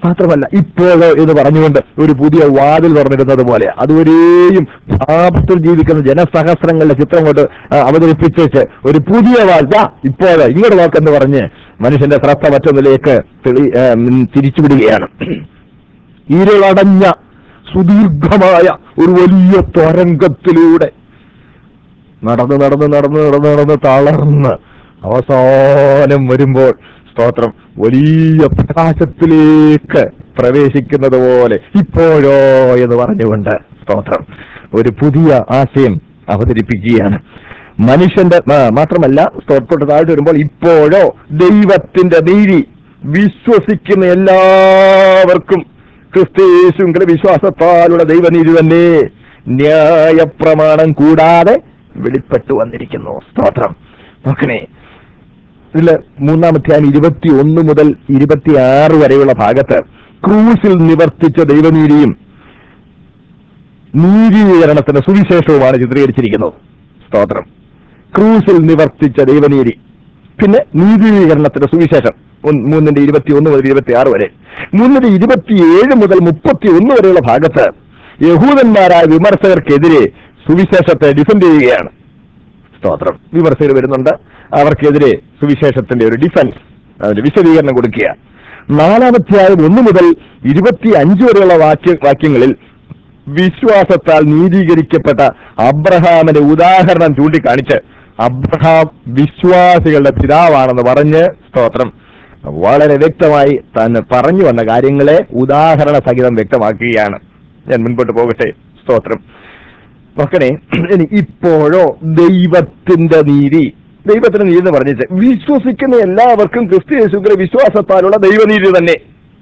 [SPEAKER 1] മാത്രമല്ല ഇപ്പോഴോ എന്ന് പറഞ്ഞുകൊണ്ട് ഒരു പുതിയ വാതിൽ തുറന്നിരുന്നത് പോലെ അതുവരെയും പാപത്തിൽ ജീവിക്കുന്ന ജനസഹസ്രങ്ങളുടെ ചിത്രം കൊണ്ട് ആ, അവതരിപ്പിച്ചേച്ച് ഒരു പുതിയ വാൽ ദാ ഇപ്പോഴോ ഇങ്ങോട്ട് നോക്കെന്ന് പറഞ്ഞ് മനുഷ്യന്റെ ശ്രദ്ധ മറ്റൊന്നിലേക്ക് തെളി ആ, ഉം, തിരിച്ചുവിടുകയാണ് ഇരുളടഞ്ഞ സുദീർഘമായ ഒരു വലിയ തരംഗത്തിലൂടെ നടന്ന് നടന്ന് നടന്ന് നടന്ന് നടന്ന് തളർന്ന് അവസാനം വരുമ്പോൾ സ്തോത്രം വലിയ പ്രകാശത്തിലേക്ക് പ്രവേശിക്കുന്നത് പോലെ ഇപ്പോഴോ എന്ന് പറഞ്ഞുകൊണ്ട് സ്തോത്രം ഒരു പുതിയ ആശയം അവതരിപ്പിക്കുകയാണ് മനുഷ്യന്റെ ആ, മാത്രമല്ല സ്തോത്രത്തോട്ട് താഴ്ത്തി വരുമ്പോൾ ഇപ്പോഴോ ദൈവത്തിന്റെ നീതി വിശ്വസിക്കുന്ന എല്ലാവർക്കും ക്രിസ്തീശുങ്കിലെ വിശ്വാസത്താലുള്ള ദൈവനീതി തന്നെ ന്യായപ്രമാണം കൂടാതെ വെളിപ്പെട്ടു വന്നിരിക്കുന്നു സ്തോത്രം നോക്കണേ ഇതില് മൂന്നാമധ്യായം ഇരുപത്തി ഒന്ന് മുതൽ ഇരുപത്തിയാറ് വരെയുള്ള ഭാഗത്ത് ക്രൂസിൽ നിവർത്തിച്ച ദൈവനീതിയും നീതീകരണത്തിന്റെ സുവിശേഷവുമാണ് ചിത്രീകരിച്ചിരിക്കുന്നത് സ്തോത്രം ക്രൂസിൽ നിവർത്തിച്ച ദൈവനീതി പിന്നെ നീതീകരണത്തിന്റെ സുവിശേഷം ഒന്ന് മൂന്നിന്റെ ഇരുപത്തി ഒന്ന് മുതൽ ഇരുപത്തി ആറ് വരെ മൂന്നിന്റെ ഇരുപത്തിയേഴ് മുതൽ മുപ്പത്തി ഒന്ന് വരെയുള്ള ഭാഗത്ത് യഹൂദന്മാരായ വിമർശകർക്കെതിരെ സുവിശേഷത്തെ ഡിഫെൻഡ് ചെയ്യുകയാണ് സ്തോത്രം വിമർശകർ വരുന്നുണ്ട് അവർക്കെതിരെ സുവിശേഷത്തിന്റെ ഒരു ഡിഫൻസ് അതിന്റെ വിശദീകരണം കൊടുക്കുക നാലാമധ്യായം ഒന്ന് മുതൽ ഇരുപത്തി അഞ്ച് വരെയുള്ള വാക്യ വാക്യങ്ങളിൽ വിശ്വാസത്താൽ നീതീകരിക്കപ്പെട്ട അബ്രഹാമിന്റെ ഉദാഹരണം ചൂണ്ടിക്കാണിച്ച് അബ്രഹാം വിശ്വാസികളുടെ പിതാവാണെന്ന് പറഞ്ഞ് സ്തോത്രം വളരെ വ്യക്തമായി താൻ പറഞ്ഞു വന്ന കാര്യങ്ങളെ ഉദാഹരണ സഹിതം വ്യക്തമാക്കുകയാണ് ഞാൻ മുൻപോട്ട് പോകട്ടെ സ്തോത്രം നോക്കണേ ഇനി ഇപ്പോഴോ ദൈവത്തിന്റെ നീതി ദൈവത്തിന്റെ നീതി എന്ന് പറഞ്ഞിട്ട് വിശ്വസിക്കുന്ന എല്ലാവർക്കും ക്രിസ്തു യേശുക്കളുടെ വിശ്വാസത്താലുള്ള ദൈവനീതി തന്നെ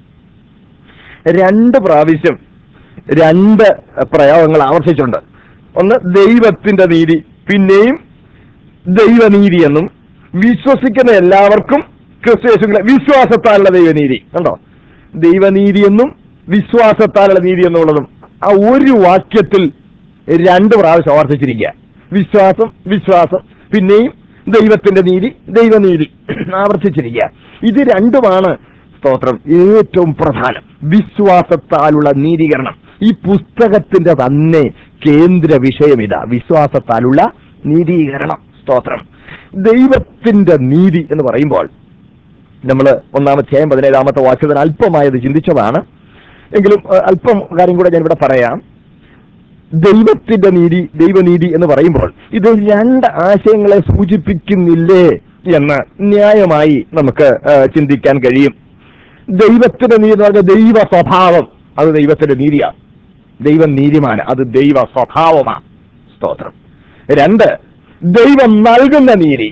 [SPEAKER 1] രണ്ട് പ്രാവശ്യം രണ്ട് പ്രയോഗങ്ങൾ ആവർത്തിച്ചിട്ടുണ്ട് ഒന്ന് ദൈവത്തിന്റെ നീതി പിന്നെയും ദൈവനീതി എന്നും വിശ്വസിക്കുന്ന എല്ലാവർക്കും ക്രിസ്തു യേശുക്കളെ വിശ്വാസത്താലുള്ള ദൈവനീതി കണ്ടോ ദൈവനീതി എന്നും വിശ്വാസത്താലുള്ള നീതി എന്നുള്ളതും ആ ഒരു വാക്യത്തിൽ രണ്ട് പ്രാവശ്യം ആവർത്തിച്ചിരിക്കുക വിശ്വാസം വിശ്വാസം പിന്നെയും ദൈവത്തിന്റെ നീതി ദൈവനീതി ആവർത്തിച്ചിരിക്കുക ഇത് രണ്ടുമാണ് സ്തോത്രം ഏറ്റവും പ്രധാനം വിശ്വാസത്താലുള്ള നീതീകരണം ഈ പുസ്തകത്തിന്റെ തന്നെ കേന്ദ്ര വിഷയം ഇതാ വിശ്വാസത്താലുള്ള നീതീകരണം സ്തോത്രം ദൈവത്തിന്റെ നീതി എന്ന് പറയുമ്പോൾ നമ്മൾ ഒന്നാമധ്യായം പതിനേഴാമത്തെ വാക്യത്തിന് അല്പമായത് ചിന്തിച്ചതാണ് എങ്കിലും അഹ് അല്പം കാര്യം കൂടെ ഞാൻ ഇവിടെ പറയാം ദൈവത്തിന്റെ നീതി ദൈവനീതി എന്ന് പറയുമ്പോൾ ഇത് രണ്ട് ആശയങ്ങളെ സൂചിപ്പിക്കുന്നില്ലേ എന്ന് ന്യായമായി നമുക്ക് അഹ് ചിന്തിക്കാൻ കഴിയും ദൈവത്തിന്റെ നീതി എന്ന് പറഞ്ഞാൽ ദൈവ സ്വഭാവം അത് ദൈവത്തിന്റെ നീതിയാണ് ദൈവം നീതിമാണ് അത് ദൈവ സ്വഭാവമാണ് സ്തോത്രം രണ്ട് ദൈവം നൽകുന്ന നീതി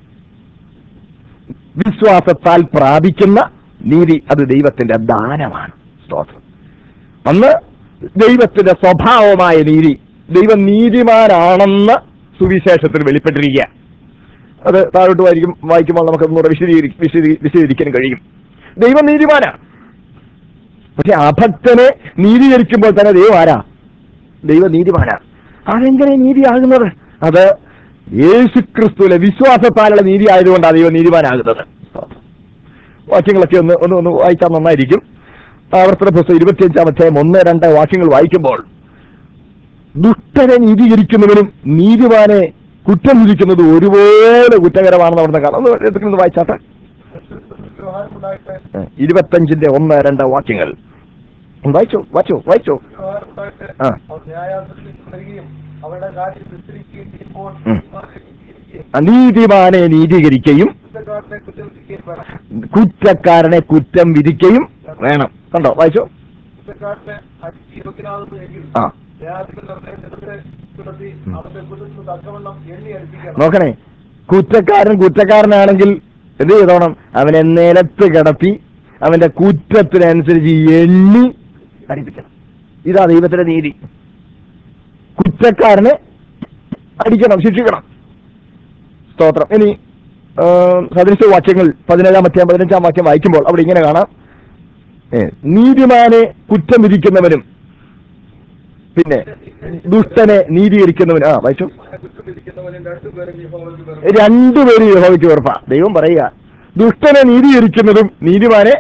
[SPEAKER 1] വിശ്വാസത്താൽ പ്രാപിക്കുന്ന നീതി അത് ദൈവത്തിന്റെ ദാനമാണ് സ്തോത്രം ഒന്ന് ദൈവത്തിന്റെ സ്വഭാവമായ നീതി ദൈവം നീതിമാനാണെന്ന് സുവിശേഷത്തിൽ വെളിപ്പെട്ടിരിക്കുക അത് താഴോട്ട് വായിക്കും വായിക്കുമ്പോൾ നമുക്ക് ഒന്നുകൂടെ വിശദീകരി വിശദീ- വിശദീകരിക്കാൻ കഴിയും ദൈവം നീതിമാനാണ് പക്ഷെ അഭക്തനെ നീതീകരിക്കുമ്പോൾ തന്നെ ദൈവം ആരാ ദൈവ നീതിമാനാണ് അതെങ്ങനെ നീതിയാകുന്നത് അത് യേശുക്രിസ്തുവിലെ വിശ്വാസത്താലുള്ള നീതി ആയതുകൊണ്ടാണ് ദൈവം നീതിമാനാകുന്നത് വാക്യങ്ങളൊക്കെ ഒന്ന് ഒന്ന് ഒന്ന് വായിച്ചാൽ നന്നായിരിക്കും ആവർത്തന പുസ്തകം ഇരുപത്തിയഞ്ചാം അധ്യായം ഒന്ന് രണ്ട് വാക്യങ്ങൾ വായിക്കുമ്പോൾ ദുഷ്ടനെ നീതീകരിക്കുന്നവനും നീതിമാനെ കുറ്റം വിധിക്കുന്നത് ഒരുപോലെ കുറ്റകരമാണെന്ന് അവിടുന്ന് കാണാം ഒന്ന് എന്തെങ്കിലും ഒന്ന് വായിച്ചാട്ടെ
[SPEAKER 2] വ്യവഹാരമുണ്ടായിട്ട്
[SPEAKER 1] ഏഹ്, ഇരുപത്തഞ്ചിന്റെ ഒന്ന് രണ്ട് വാക്യങ്ങൾ ഒന്ന് വായിച്ചോ വായിച്ചോ വായിച്ചോ
[SPEAKER 2] വ്യവഹാരമുണ്ടായിട്ട്
[SPEAKER 1] ആ.
[SPEAKER 2] അവർ ന്യായാസനത്തിൽ തുടരുകയും അവരുടെ കാര്യം വിസ്തരിക്കുകയും ചെയ്യുമ്പോൾ
[SPEAKER 1] ഉം.
[SPEAKER 2] നീതിമാനെ നീതീകരിക്കുകയും
[SPEAKER 1] അനീതിമാനെ നീതീകരിക്കുകയും
[SPEAKER 2] കുറ്റക്കാരനെ കുറ്റവിധിക്കുകയും വേണം
[SPEAKER 1] കുറ്റക്കാരനെ കുറ്റം വിധിക്കുകയും വേണം കണ്ടോ വായിച്ചോ
[SPEAKER 2] കുറ്റക്കാരനെ അടിച്ച് യോഗ്യനാകുന്നു എങ്കിൽ
[SPEAKER 1] ആ
[SPEAKER 2] ന്യായാധിപൻ നിർണയത്തിനെതിരെ ചുമത്തി അവന്റെ കുറ്റത്തിന് തക്കവണ്ണം എണ്ണി അടിപ്പിക്കണം
[SPEAKER 1] നോക്കണേ കുറ്റക്കാരൻ കുറ്റക്കാരനാണെങ്കിൽ എന്ത് ചെയ്തോണം അവനെ നിലത്ത് കിടത്തി അവന്റെ കുറ്റത്തിനനുസരിച്ച് എണ്ണി അടിപ്പിക്കണം ഇതാ ദൈവത്തിന്റെ നീതി കുറ്റക്കാരനെ അടിക്കണം ശിക്ഷിക്കണം സ്തോത്രം ഇനി ആ, സദൃശ വാക്യങ്ങൾ പതിനേഴാം അധ്യായം പതിനഞ്ചാം വാക്യം വായിക്കുമ്പോൾ അവിടെ ഇങ്ങനെ കാണാം ഏ, നീതിമാനെ കുറ്റം വിധിക്കുന്നവനും പിന്നെ ദുഷ്ടനെ നീതീകരിക്കുന്നവനും ആ വായിച്ചു
[SPEAKER 2] കുറ്റം വിധിക്കുന്നവനും രണ്ടുപേരും യഹോവയ്ക്ക് വെറും
[SPEAKER 1] രണ്ടുപേരും യഹോവയ്ക്ക് വെറുപ്പാ ദൈവം പറയുക ദുഷ്ടനെ നീതീകരിക്കുന്നതും നീതിമാനെ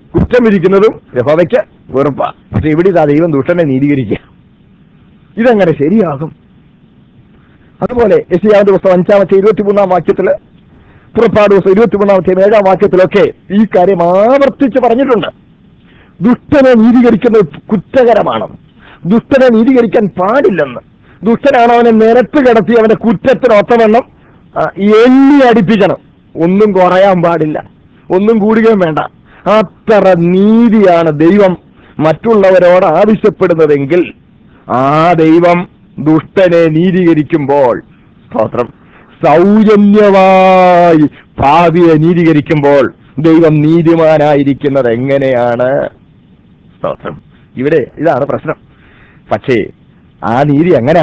[SPEAKER 1] കുറ്റം വിധിക്കുന്നതും യഹോവയ്ക്ക് വെറുപ്പാ പക്ഷെ ഇവിടെ ഇതാ ദൈവം ദുഷ്ടനെ നീതീകരിക്കുക ഇതെങ്ങനെ ശരിയാകും അതുപോലെ യശയാന്റെ പുസ്തകം അഞ്ചാമത്തെ ഇരുപത്തിമൂന്നാം വാക്യത്തില് പുറപ്പാട് ദിവസം ഇരുപത്തിമൂന്നാമത്തെ ഏഴാം വാക്യത്തിലൊക്കെ ഈ കാര്യം ആവർത്തിച്ച് പറഞ്ഞിട്ടുണ്ട് ദുഷ്ടനെ നീതീകരിക്കുന്നത് കുറ്റകരമാണ് ദുഷ്ടനെ നീതീകരിക്കാൻ പാടില്ലെന്ന് ദുഷ്ടനാണ് അവനെ നിരത്ത് കിടത്തി അവന്റെ കുറ്റത്തിന് ഒത്തവണ്ണം ആ, എണ്ണി അടിപ്പിക്കണം ഒന്നും കുറയാൻ പാടില്ല ഒന്നും കൂടുകയും വേണ്ട അത്ര നീതിയാണ് ദൈവം മറ്റുള്ളവരോട് ആവശ്യപ്പെടുന്നതെങ്കിൽ ആ ദൈവം ദുഷ്ടനെ നീതീകരിക്കുമ്പോൾ സ്തോത്രം സൗജന്യമായി ഭാവിയെ നീതീകരിക്കുമ്പോൾ ദൈവം നീതിമാനായിരിക്കുന്നത് എങ്ങനെയാണ് സ്തോത്രം ഇവിടെ ഇതാണ് പ്രശ്നം പക്ഷേ ആ നീതി എങ്ങനാ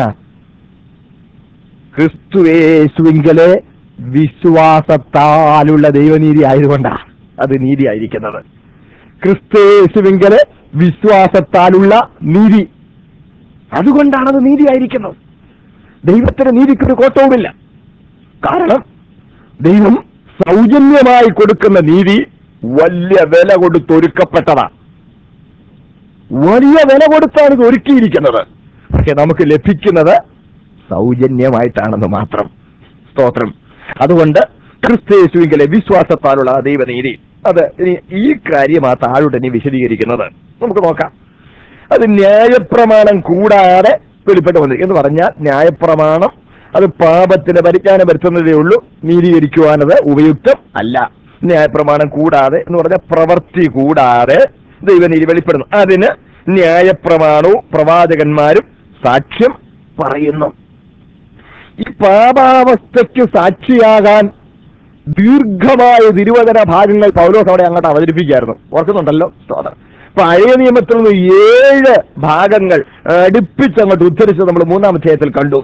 [SPEAKER 1] ക്രിസ്തുവേശുവിങ്കലെ വിശ്വാസത്താലുള്ള ദൈവനീതി ആയതുകൊണ്ടാ അത് നീതി ആയിരിക്കുന്നത് ക്രിസ്തുവേശുവിങ്കലെ വിശ്വാസത്താലുള്ള നീതി അതുകൊണ്ടാണ് അത് നീതിയായിരിക്കുന്നത് ദൈവത്തിന് നീതിക്കൊരു കോട്ടവുമില്ല കാരണം ദൈവം സൗജന്യമായി കൊടുക്കുന്ന നീതി വലിയ വില കൊടുത്തൊരുക്കപ്പെട്ടതാണ് വലിയ വില കൊടുത്താണ് ഇത് ഒരുക്കിയിരിക്കുന്നത് പക്ഷെ നമുക്ക് ലഭിക്കുന്നത് സൗജന്യമായിട്ടാണെന്ന് മാത്രം സ്തോത്രം അതുകൊണ്ട് ക്രിസ്തേശുവിങ്കലെ വിശ്വാസത്താലുള്ള ആ ദൈവനീതി അത് ഇനി ഈ കാര്യം ആ താഴുടനെ വിശദീകരിക്കുന്നത് നമുക്ക് നോക്കാം അത് ന്യായപ്രമാണം കൂടാതെ വെളിപ്പെട്ട് വന്നു എന്ന് പറഞ്ഞാൽ ന്യായപ്രമാണം അത് പാപത്തിന് പരിജ്ഞാനം വരുത്തുന്നതേ ഉള്ളൂ നീതീകരിക്കുവാനത് ഉപയുക്തം അല്ല ന്യായപ്രമാണം കൂടാതെ എന്ന് പറഞ്ഞാൽ പ്രവൃത്തി കൂടാതെ ദൈവനീതി വെളിപ്പെടുന്നു അതിന് ന്യായപ്രമാണവും പ്രവാചകന്മാരും സാക്ഷ്യം പറയുന്നു ഈ പാപാവസ്ഥയ്ക്ക് സാക്ഷിയാകാൻ ദീർഘമായ തിരുവചന ഭാഗങ്ങൾ പൗലോസ് അവിടെ അങ്ങോട്ട് അവതരിപ്പിക്കുകയായിരുന്നു ഓർക്കുന്നുണ്ടല്ലോ സ്തോത്രം പഴയ നിയമത്തിൽ നിന്ന് ഏഴ് ഭാഗങ്ങൾ അടുപ്പിച്ച് അങ്ങോട്ട് ഉദ്ധരിച്ച് നമ്മൾ മൂന്നാം അധ്യായത്തിൽ കണ്ടു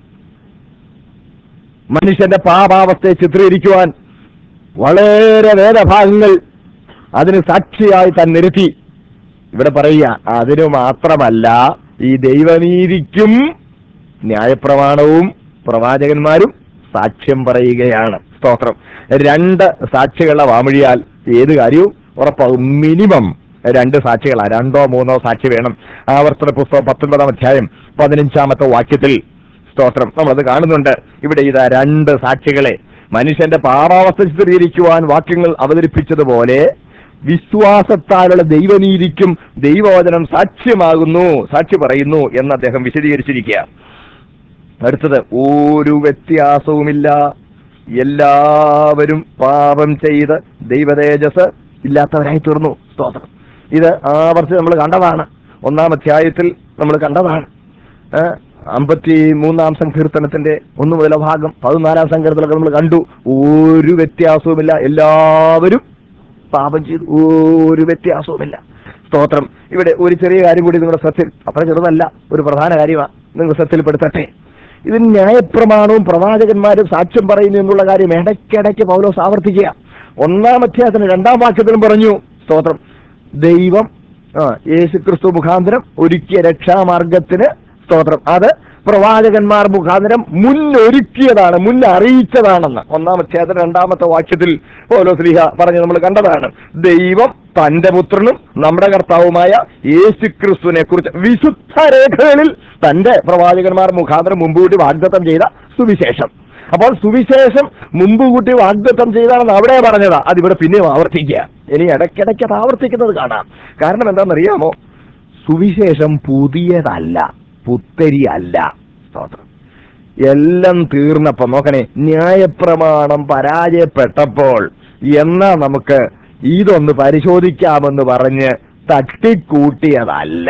[SPEAKER 1] മനുഷ്യന്റെ പാപാവസ്ഥയെ ചിത്രീകരിക്കുവാൻ വളരെ വേദഭാഗങ്ങൾ അതിന് സാക്ഷിയായി താൻ നിരത്തി ഇവിടെ പറയുക അതിനു മാത്രമല്ല ഈ ദൈവനീതിക്കും ന്യായപ്രമാണവും പ്രവാചകന്മാരും സാക്ഷ്യം പറയുകയാണ് സ്തോത്രം രണ്ട് സാക്ഷികളുടെ വാമൊഴിയാൽ ഏത് കാര്യവും ഉറപ്പാകും മിനിമം രണ്ട് സാക്ഷികളാ രണ്ടോ മൂന്നോ സാക്ഷി വേണം ആവർത്തന പുസ്തകം പത്തൊൻപതാം അധ്യായം പതിനഞ്ചാമത്തെ വാക്യത്തിൽ സ്തോത്രം നമ്മളത് കാണുന്നുണ്ട് ഇവിടെ ഇതാ രണ്ട് സാക്ഷികളെ മനുഷ്യന്റെ പാപാവസ്ഥ ചിത്രീകരിക്കുവാൻ വാക്യങ്ങൾ അവതരിപ്പിച്ചതുപോലെ വിശ്വാസത്താലുള്ള ദൈവനീതിക്കും ദൈവവചനം സാക്ഷ്യമാകുന്നു സാക്ഷി പറയുന്നു എന്ന് അദ്ദേഹം വിശദീകരിച്ചിരിക്കുക അടുത്തത് ഒരു വ്യത്യാസവുമില്ല എല്ലാവരും പാപം ചെയ്ത് ദൈവതേജസ് ഇല്ലാത്തവരായി തീർന്നു സ്തോത്രം ഇത് ആവർത്തി നമ്മൾ കണ്ടതാണ് ഒന്നാം അധ്യായത്തിൽ നമ്മൾ കണ്ടതാണ് ഏഹ് അമ്പത്തി മൂന്നാം സങ്കീർത്തനത്തിന്റെ ഒന്ന് മുതല ഭാഗം പതിനാലാം സങ്കീർത്തനമൊക്കെ നമ്മൾ കണ്ടു ഒരു വ്യത്യാസവുമില്ല എല്ലാവരും പാപം ചെയ്തു ഒരു വ്യത്യാസവുമില്ല സ്തോത്രം ഇവിടെ ഒരു ചെറിയ കാര്യം കൂടി നിങ്ങളുടെ ശ്രദ്ധയിൽ അത്ര ചെറുതല്ല ഒരു പ്രധാന കാര്യമാണ് നിങ്ങൾ ശ്രദ്ധയിൽപ്പെടുത്തട്ടെ ഇത് ന്യായപ്രമാണവും പ്രവാചകന്മാരും സാക്ഷ്യം പറയുന്നു എന്നുള്ള കാര്യം ഇടയ്ക്കിടയ്ക്ക് പൗലോസ് ആവർത്തിക്കുക ഒന്നാം അധ്യായത്തിന് രണ്ടാം വാക്യത്തിലും പറഞ്ഞു സ്തോത്രം ദൈവം ആ യേശുക്രിസ്തു മുഖാന്തരം ഒരുക്കിയ രക്ഷാമാർഗത്തിന് സ്തോത്രം അത് പ്രവാചകന്മാർ മുഖാന്തരം മുന്നൊരുക്കിയതാണ് മുന്നറിയിച്ചതാണെന്ന് ഒന്നാം അധ്യായത്തിന് രണ്ടാമത്തെ വാക്യത്തിൽ ഓരോ സ്ലീഹ പറഞ്ഞ് നമ്മൾ കണ്ടതാണ് ദൈവം തന്റെ പുത്രനും നമ്മുടെ കർത്താവുമായ യേശു ക്രിസ്തുവിനെ കുറിച്ച് വിശുദ്ധ രേഖകളിൽ തന്റെ പ്രവാചകന്മാർ മുഖാന്തരം മുമ്പൂട്ടി വാഗ്ദത്തം ചെയ്ത സുവിശേഷം അപ്പോൾ സുവിശേഷം മുമ്പ് കൂട്ടി വാഗ്ദത്തം ചെയ്താണെന്ന് അവിടെ പറഞ്ഞതാ അതിവിടെ പിന്നെയും ആവർത്തിക്കുക ഇനി ഇടയ്ക്കിടയ്ക്ക് അത് ആവർത്തിക്കുന്നത് കാണാം കാരണം എന്താണെന്നറിയാമോ സുവിശേഷം പുതിയതല്ല പുത്തരിയല്ല സ്തോത്രം എല്ലാം തീർന്നപ്പോ നോക്കണേ ന്യായപ്രമാണം പരാജയപ്പെട്ടപ്പോൾ എന്നാ നമുക്ക് ഇതൊന്ന് പരിശോധിക്കാമെന്ന് പറഞ്ഞ് തട്ടിക്കൂട്ടിയതല്ല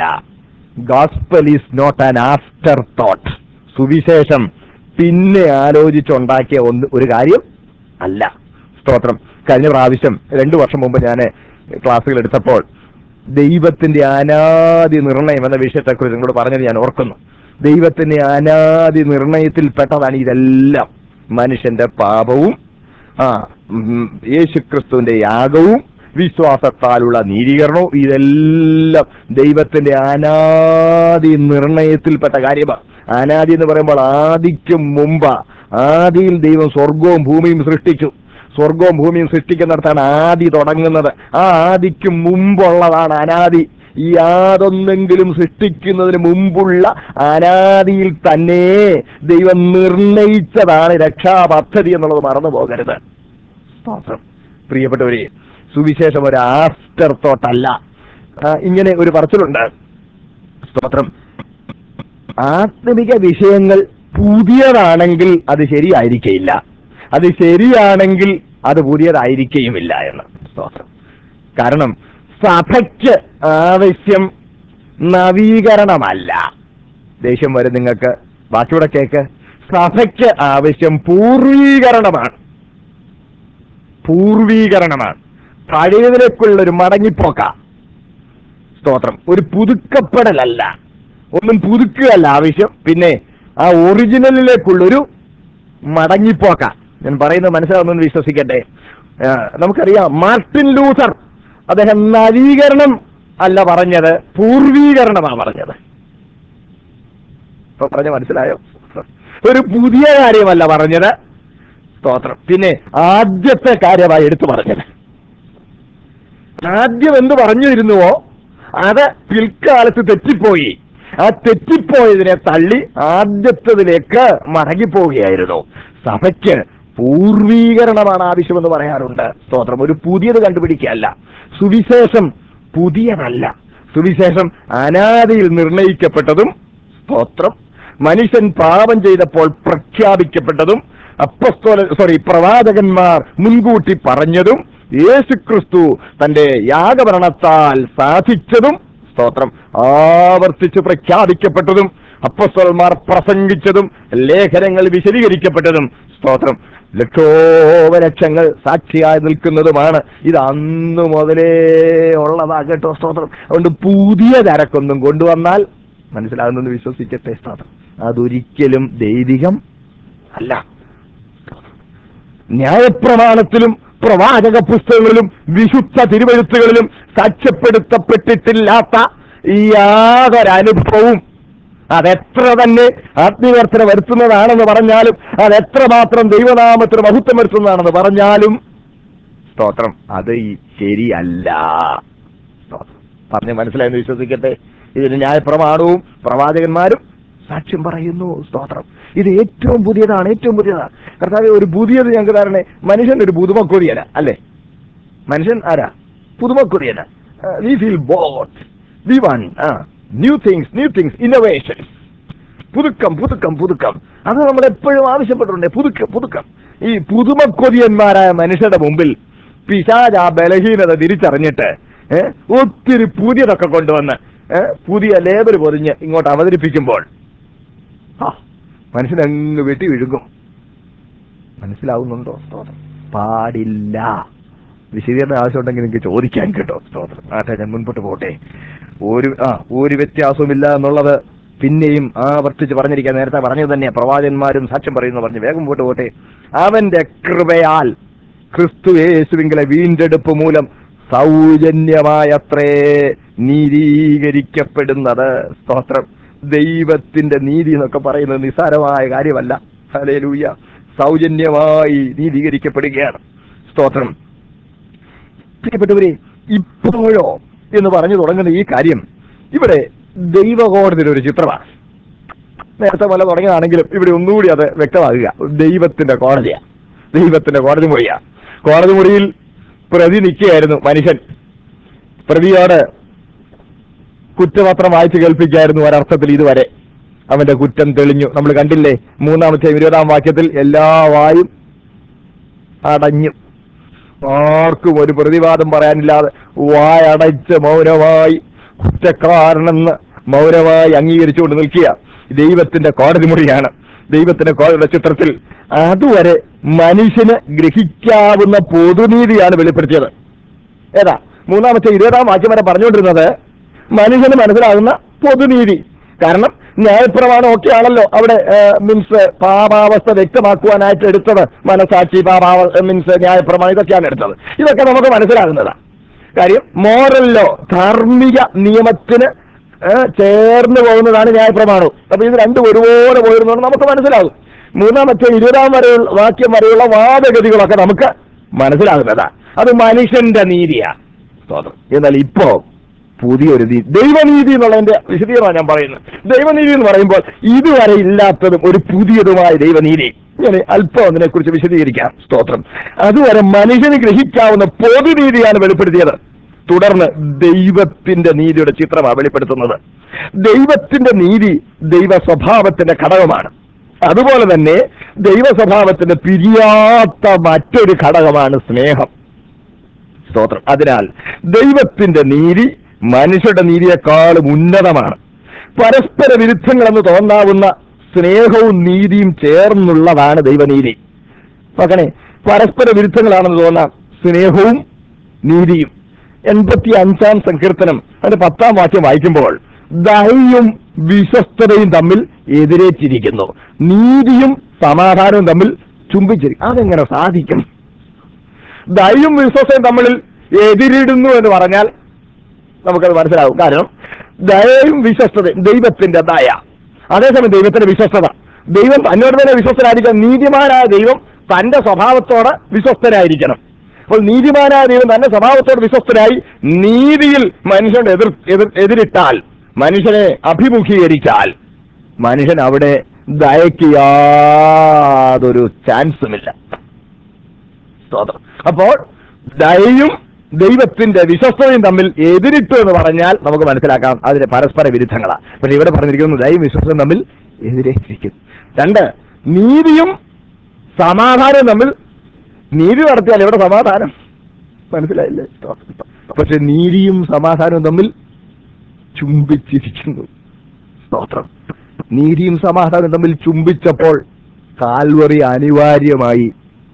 [SPEAKER 1] gospel is not an afterthought സുവിശേഷം പിന്നെ ആലോചിച്ചുണ്ടാക്കിയ ഒന്ന് ഒരു കാര്യം അല്ല സ്തോത്രം കഴിഞ്ഞ പ്രാവശ്യം രണ്ടു വർഷം മുമ്പ് ഞാൻ ക്ലാസ്സുകൾ എടുത്തപ്പോൾ ദൈവത്തിന്റെ അനാദി നിർണയം എന്ന വിഷയത്തെക്കുറിച്ച് നിങ്ങളോട് പറഞ്ഞത് ഞാൻ ഓർക്കുന്നു ദൈവത്തിന്റെ അനാദി നിർണയത്തിൽപ്പെട്ടതാണ് ഇതെല്ലാം മനുഷ്യന്റെ പാപവും ആ ഉം, യേശുക്രിസ്തുവിന്റെ യാഗവും വിശ്വാസത്താലുള്ള നീതീകരണവും ഇതെല്ലാം ദൈവത്തിന്റെ അനാദി നിർണയത്തിൽപ്പെട്ട കാര്യമാണ് അനാദി എന്ന് പറയുമ്പോൾ ആദിക്കും മുമ്പ് ആദിയിൽ ദൈവം സ്വർഗവും ഭൂമിയും സൃഷ്ടിച്ചു സ്വർഗവും ഭൂമിയും സൃഷ്ടിക്കുന്നിടത്താണ് ആദി തുടങ്ങുന്നത് ആ ആദിക്ക് മുമ്പുള്ളതാണ് അനാദി ഈ യാതൊന്നെങ്കിലും സൃഷ്ടിക്കുന്നതിന് മുമ്പുള്ള അനാദിയിൽ തന്നെ ദൈവം നിർണയിച്ചതാണ് രക്ഷാപദ്ധതി എന്നുള്ളത് മറന്നു പോകരുത് സ്തോത്രം പ്രിയപ്പെട്ടവരെ സുവിശേഷം ഒരു ആഫ്റ്റർ തോട്ടല്ല ആ, ഇങ്ങനെ ഒരു പറച്ചിലുണ്ട് സ്തോത്രം ആത്മിക വിഷയങ്ങൾ പുതിയതാണെങ്കിൽ അത് ശരിയായിരിക്കയില്ല അത് ശരിയാണെങ്കിൽ അത് പുതിയതായിരിക്കുകയുമില്ല എന്ന് സ്തോത്രം കാരണം സഭയ്ക്ക് ആവശ്യം നവീകരണമല്ല ദേഷ്യം വരും നിങ്ങൾക്ക് ബാക്കിയൂടെ കേക്ക് സഭയ്ക്ക് ആവശ്യം പൂർവീകരണമാണ് പൂർവീകരണമാണ് പഴയതിലേക്കുള്ള ഒരു മടങ്ങിപ്പോക്ക സ്തോത്രം ഒരു പുതുക്കപ്പെടലല്ല ഒന്നും പുതുക്കുകയല്ല ആവശ്യം പിന്നെ ആ ഒറിജിനലിലേക്കുള്ളൊരു മടങ്ങിപ്പോക്ക ഞാൻ പറയുന്നത് മനസ്സിലാവുന്നെന്ന് വിശ്വസിക്കട്ടെ ആ, നമുക്കറിയാം മാർട്ടിൻ ലൂഥർ അദ്ദേഹം നവീകരണം അല്ല പറഞ്ഞത് പൂർവീകരണമാണ് പറഞ്ഞത് ഇപ്പൊ പറഞ്ഞ മനസ്സിലായോ ഒരു പുതിയ കാര്യമല്ല പറഞ്ഞത് സ്തോത്രം പിന്നെ ആദ്യത്തെ കാര്യമായി എടുത്തു പറഞ്ഞത് ആദ്യം എന്ത് പറഞ്ഞിരുന്നുവോ അത് പിൽക്കാലത്ത് തെറ്റിപ്പോയി ആ തെറ്റിപ്പോയതിനെ തള്ളി ആദ്യത്തതിലേക്ക് മടങ്ങിപ്പോവുകയായിരുന്നു സഭയ്ക്ക് പൂർവീകരണമാണ് ആവശ്യമെന്ന് പറയാറുണ്ട് സ്തോത്രം ഒരു പുതിയത് കണ്ടുപിടിക്കുകയല്ല സുവിശേഷം പുതിയതല്ല സുവിശേഷം അനാദിയിൽ നിർണയിക്കപ്പെട്ടതും സ്തോത്രം മനുഷ്യൻ പാപം ചെയ്തപ്പോൾ പ്രഖ്യാപിക്കപ്പെട്ടതും അപ്പസ്തോല സോറി പ്രവാചകന്മാർ മുൻകൂട്ടി പറഞ്ഞതും യേശുക്രിസ്തു തന്റെ യാഗഭരണത്താൽ സാധിച്ചതും സ്തോത്രം ആവർത്തിച്ച് പ്രഖ്യാപിക്കപ്പെട്ടതും അപ്പസ്തോലന്മാർ പ്രസംഗിച്ചതും ലേഖനങ്ങൾ വിശദീകരിക്കപ്പെട്ടതും സ്തോത്രം ലക്ഷോപലക്ഷങ്ങൾ സാക്ഷിയായി നിൽക്കുന്നതുമാണ് ഇത് അന്ന് മുതലേ ഉള്ളതാ കേട്ടോ സ്തോത്രം അതുകൊണ്ട് പുതിയ ചരക്കൊന്നും കൊണ്ടുവന്നാൽ മനസ്സിലാകുന്നെന്ന് വിശ്വസിക്കട്ടെ സ്തോത്രം അതൊരിക്കലും ദൈവികം അല്ല ന്യായപ്രമാണത്തിലും പ്രവാചക പുസ്തകങ്ങളിലും വിശുദ്ധ തിരുവഴുത്തുകളിലും സാക്ഷ്യപ്പെടുത്തപ്പെട്ടിട്ടില്ലാത്ത ഈ യാതൊരനുഭവവും അതെത്ര തന്നെ ആത്മീയവർത്തന വരുത്തുന്നതാണെന്ന് പറഞ്ഞാലും അതെത്ര മാത്രം ദൈവനാമത്തിന് മഹത്വം വരുത്തുന്നതാണെന്ന് പറഞ്ഞാലും സ്തോത്രം അത് ഈ ശരിയല്ല സ്തോത്രം പറഞ്ഞ് മനസ്സിലായെന്ന് വിശ്വസിക്കട്ടെ ഇതിന് ന്യായപ്രമാണവും പ്രവാചകന്മാരും സാക്ഷ്യം പറയുന്നു സ്തോത്രം ഇത് ഏറ്റവും പുതിയതാണ് ഏറ്റവും പുതിയതാണ് കർത്താവ് ഒരു പുതിയത് ഞങ്ങൾക്ക് തരണേ മനുഷ്യൻ ഒരു പുതുമക്കൊതിയന അല്ലേ മനുഷ്യൻ ആരാ പുതുമക്കൊതിയന we feel bought we won new things new things innovations പുതുക്കം പുതുക്കം പുതുക്കം അത് നമ്മൾ എപ്പോഴും ആവശ്യപ്പെട്ടിട്ടുണ്ട് പുതുക്കം പുതുക്കം ഈ പുതുമക്കൊതിയന്മാരായ മനുഷ്യരുടെ മുമ്പിൽ പിശാജ് ആ ബലഹീനത തിരിച്ചറിഞ്ഞിട്ട് ഏ, ഒത്തിരി പുതിയതൊക്കെ കൊണ്ടുവന്ന് ഏ, പുതിയ ലേബൽ പൊതിഞ്ഞ് ഇങ്ങോട്ട് അവതരിപ്പിക്കുമ്പോൾ ആ മനുഷ്യനങ്ങ് വെട്ടി വിഴുങ്ങും മനസ്സിലാവുന്നുണ്ടോ സ്തോത്രം പാടില്ല വിശദീകരണം ആവശ്യമുണ്ടെങ്കിൽ നിങ്ങൾക്ക് ചോദിക്കാൻ കേട്ടോ സ്തോത്രം ആട്ടെ ഞാൻ മുൻപോട്ട് പോട്ടെ ഒരു ആ ഒരു വ്യത്യാസവുമില്ല എന്നുള്ളത് പിന്നെയും ആവർത്തിച്ച് പറഞ്ഞിരിക്കാൻ നേരത്തെ പറഞ്ഞത് തന്നെ പ്രവാചകന്മാരും സാക്ഷ്യം പറയുന്നു പറഞ്ഞു വേഗം മുമ്പോട്ട് പോട്ടെ അവന്റെ കൃപയാൽ ക്രിസ്തു യേശുവിങ്കലെ വീണ്ടെടുപ്പ് മൂലം സൗജന്യമായത്രേ നീതീകരിക്കപ്പെടുന്നത് സ്തോത്രം ദൈവത്തിന്റെ നീതി എന്നൊക്കെ പറയുന്നത് നിസ്സാരമായ കാര്യമല്ല ഹല്ലേലൂയ സൗജന്യമായി നീതീകരിക്കപ്പെടുകയാണ് സ്തോത്രം പ്രിയപ്പെട്ടവരെ ഇപ്പോഴോ എന്ന് പറഞ്ഞു തുടങ്ങുന്ന ഈ കാര്യം ഇവിടെ ദൈവകോടതിയുടെ ഒരു ചിത്രമാണ് നേരത്തെ പോലെ തുടങ്ങിയതാണെങ്കിലും ഇവിടെ ഒന്നുകൂടി അത് വ്യക്തമാകുക ദൈവത്തിന്റെ കോടതിയാണ് ദൈവത്തിന്റെ കോടതി മുറിയാ കോടതി മുറിയിൽ പ്രതി നിൽക്കുകയായിരുന്നു മനുഷ്യൻ പ്രതിയോട് കുറ്റപത്രം വായിച്ചു കേൾപ്പിക്കായിരുന്നു ഒരർത്ഥത്തിൽ ഇതുവരെ അവന്റെ കുറ്റം തെളിഞ്ഞു നമ്മൾ കണ്ടില്ലേ മൂന്നാമത്തെ ഇരുപതാം വാക്യത്തിൽ എല്ലാ വായും അടഞ്ഞു ആർക്കും ഒരു പ്രതിവാദം പറയാനില്ലാതെ വായടച്ച് മൗനമായി കുറ്റക്കാരനെന്ന് മൗനമായി അംഗീകരിച്ചുകൊണ്ട് നിൽക്കുക ദൈവത്തിന്റെ കോടതി മുറിയാണ് ദൈവത്തിന്റെ കോടതിയുടെ ചിത്രത്തിൽ അതുവരെ മനുഷ്യന് ഗ്രഹിക്കാവുന്ന പൊതുനീതിയാണ് വെളിപ്പെടുത്തിയത് ഏതാ മൂന്നാമത്തെ ഇരുപതാം വാക്യം വരെ പറഞ്ഞുകൊണ്ടിരുന്നത് മനുഷ്യന് മനസ്സിലാകുന്ന പൊതുനീതി കാരണം ന്യായപ്രമാണം ഒക്കെ ആണല്ലോ അവിടെ മീൻസ് പാപാവസ്ഥ വ്യക്തമാക്കുവാനായിട്ട് എടുത്തത് മനസാക്ഷി പാപാവ മീൻസ് ന്യായപ്രമാണം ഇതൊക്കെയാണ് എടുത്തത് ഇതൊക്കെ നമുക്ക് മനസ്സിലാകുന്നതാണ് കാര്യം മോറലിലോ ധാർമ്മിക നിയമത്തിന് ഏ, ചേർന്ന് പോകുന്നതാണ് ന്യായപ്രമാണവും അപ്പൊ ഇത് രണ്ടും ഒരുപോലെ പോയിരുന്നുകൊണ്ട് നമുക്ക് മനസ്സിലാകും മൂന്നാമത്തെ ഇരുപതാം വരെയുള്ള വാക്യം വരെയുള്ള വാദഗതികളൊക്കെ നമുക്ക് മനസ്സിലാകുന്നതാ അത് മനുഷ്യന്റെ നീതിയാ സ്തോത്രം എന്നാൽ ഇപ്പോ പുതിയൊരു നീതി ദൈവനീതി എന്നുള്ളതിന്റെ വിശദീകരണമാണ് ഞാൻ പറയുന്നത് ദൈവനീതി എന്ന് പറയുമ്പോൾ ഇതുവരെ ഇല്ലാത്തതും ഒരു പുതിയതുമായ ദൈവനീതി ഞാൻ അല്പം അതിനെക്കുറിച്ച് വിശദീകരിക്കാം സ്തോത്രം അതുവരെ മനുഷ്യന് ഗ്രഹിക്കാവുന്ന പൊതുനീതിയാണ് വെളിപ്പെടുത്തിയത് തുടർന്ന് ദൈവത്തിന്റെ നീതിയുടെ ചിത്രമാണ് വെളിപ്പെടുത്തുന്നത് ദൈവത്തിന്റെ നീതി ദൈവ സ്വഭാവത്തിന്റെ ഘടകമാണ് അതുപോലെ തന്നെ ദൈവ സ്വഭാവത്തിന്റെ പിരിയാത്ത മറ്റൊരു ഘടകമാണ് സ്നേഹം സ്തോത്രം അതിനാൽ ദൈവത്തിന്റെ നീതി മനുഷ്യരുടെ നീതിയെക്കാളും ഉന്നതമാണ് പരസ്പര വിരുദ്ധങ്ങളെന്ന് തോന്നാവുന്ന സ്നേഹവും നീതിയും ചേർന്നുള്ളതാണ് ദൈവനീതി നോക്കണേ പരസ്പര വിരുദ്ധങ്ങളാണെന്ന് തോന്നാം സ്നേഹവും നീതിയും എൺപത്തി അഞ്ചാം സങ്കീർത്തനം അതിന്റെ പത്താം വാക്യം വായിക്കുമ്പോൾ ദയയും വിശ്വസ്തതയും തമ്മിൽ എതിരേറ്റിരിക്കുന്നു നീതിയും സമാധാനവും തമ്മിൽ ചുംബിച്ചിരിക്കും അതെങ്ങനെ സാധിക്കും ദയയും വിശ്വസയും തമ്മിൽ എതിരിടുന്നു എന്ന് പറഞ്ഞാൽ നമുക്കത് മനസ്സിലാവും കാരണം ദയയും വിശ്വസ്തതയും ദൈവത്തിന്റെ ദയ അതേസമയം ദൈവത്തിന്റെ വിശ്വസ്തത ദൈവം തന്നോട് തന്നെ വിശ്വസ്തനായിരിക്കണം നീതിമാനായ ദൈവം തന്റെ സ്വഭാവത്തോട് വിശ്വസ്തനായിരിക്കണം അപ്പോൾ നീതിമാനായ ദൈവം തന്റെ സ്വഭാവത്തോട് വിശ്വസ്തനായി നീതിയിൽ മനുഷ്യൻ എതിർ എതിർ എതിരിട്ടാൽ മനുഷ്യനെ അഭിമുഖീകരിച്ചാൽ മനുഷ്യൻ അവിടെ ദയക്ക് യാതൊരു ചാൻസുമില്ല സ്തോത്രം അപ്പോൾ ദയയും ദൈവത്തിന്റെ വിശ്വസ്തതയും തമ്മിൽ എതിരിട്ടു എന്ന് പറഞ്ഞാൽ നമുക്ക് മനസ്സിലാക്കാം അതിന് പരസ്പര വിരുദ്ധങ്ങളാണ് പക്ഷെ ഇവിടെ പറഞ്ഞിരിക്കുന്നത് ദയയും വിശ്വസ്തയും തമ്മിൽ എതിരേറ്റിരിക്കുന്നു രണ്ട് നീതിയും സമാധാനവും തമ്മിൽ നീതി നടത്തിയാൽ ഇവിടെ സമാധാനം മനസ്സിലായില്ലേ പക്ഷെ നീതിയും സമാധാനവും തമ്മിൽ ചുംബിച്ചിരിക്കുന്നു സ്തോത്രം നീതിയും സമാധാനവും തമ്മിൽ ചുംബിച്ചപ്പോൾ കാൽവറി അനിവാര്യമായി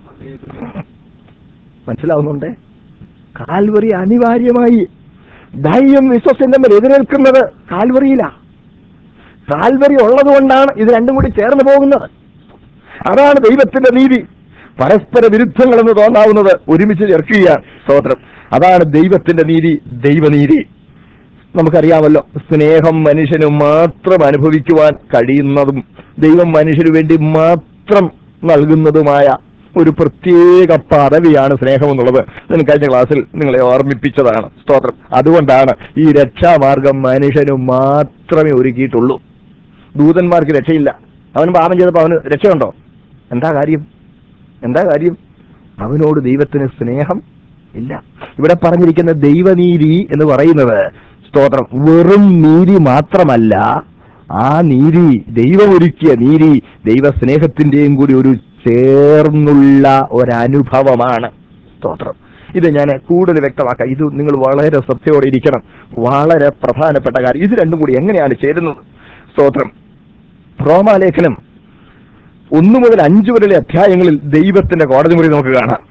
[SPEAKER 1] മനസ്സിലാവുന്നുണ്ടേ കാൽവറി അനിവാര്യമായി ദൈവം വിശ്വസം തമ്മിൽ എതിരേൽക്കുന്നത് കാൽവറിയില കാൽവറി ഉള്ളത് കൊണ്ടാണ് ഇത് രണ്ടും കൂടി ചേർന്ന് പോകുന്നത് അതാണ് ദൈവത്തിന്റെ നീതി പരസ്പര വിരുദ്ധങ്ങളെന്ന് തോന്നാവുന്നത് ഒരുമിച്ച് ചേർക്കുകയാണ് സ്തോത്രം അതാണ് ദൈവത്തിന്റെ നീതി ദൈവനീതി നമുക്കറിയാമല്ലോ സ്നേഹം മനുഷ്യന് മാത്രം അനുഭവിക്കുവാൻ കഴിയുന്നതും ദൈവം മനുഷ്യന് വേണ്ടി മാത്രം നൽകുന്നതുമായ ഒരു പ്രത്യേക പദവിയാണ് സ്നേഹം എന്നുള്ളത് ഞാൻ കഴിഞ്ഞ ക്ലാസ്സിൽ നിങ്ങളെ ഓർമ്മിപ്പിച്ചതാണ് സ്തോത്രം അതുകൊണ്ടാണ് ഈ രക്ഷാമാർഗം മനുഷ്യന് മാത്രമേ ഒരുക്കിയിട്ടുള്ളൂ ദൂതന്മാർക്ക് രക്ഷയില്ല അവൻ പാപം ചെയ്തപ്പോൾ അവന് രക്ഷയുണ്ടോ എന്താ കാര്യം എന്താ കാര്യം അവനോട് ദൈവത്തിന് സ്നേഹം ഇല്ല ഇവിടെ പറഞ്ഞിരിക്കുന്ന ദൈവനീതി എന്ന് പറയുന്നത് സ്തോത്രം വെറും നീതി മാത്രമല്ല ആ നീതി ദൈവമൊരുക്കിയ നീതി ദൈവസ്നേഹത്തിന്റെയും കൂടി ഒരു ചേർന്നുള്ള ഒരനുഭവമാണ് സ്തോത്രം ഇത് ഞാൻ കൂടുതൽ വ്യക്തമാക്കാം ഇത് നിങ്ങൾ വളരെ ശ്രദ്ധയോടെ ഇരിക്കണം വളരെ പ്രധാനപ്പെട്ട കാര്യം ഇത് രണ്ടും കൂടി എങ്ങനെയാണ് ചേരുന്നത് സ്തോത്രം റോമാലേഖനം ഒന്നു മുതൽ അഞ്ചു വരെയുള്ള അധ്യായങ്ങളിൽ ദൈവത്തിന്റെ കോടതി മുറി നമുക്ക് കാണാം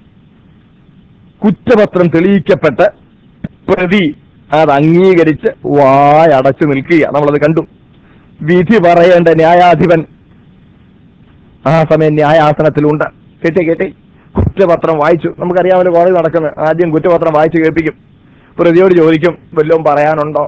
[SPEAKER 1] കുറ്റപത്രം തെളിയിക്കപ്പെട്ട് പ്രതി അത് അംഗീകരിച്ച് വായടച്ചു നിൽക്കുക നമ്മളത് കണ്ടു വിധി പറയേണ്ട ന്യായാധിപൻ ആ സമയം ന്യായാസനത്തിലുണ്ട് കേട്ടേ കേട്ടേ കുറ്റപത്രം വായിച്ചു നമുക്കറിയാമല്ലോ കോടതി നടക്കുന്നത് ആദ്യം കുറ്റപത്രം വായിച്ചു കേൾപ്പിക്കും പ്രതിയോട് ചോദിക്കും വല്ലതും പറയാനുണ്ടോ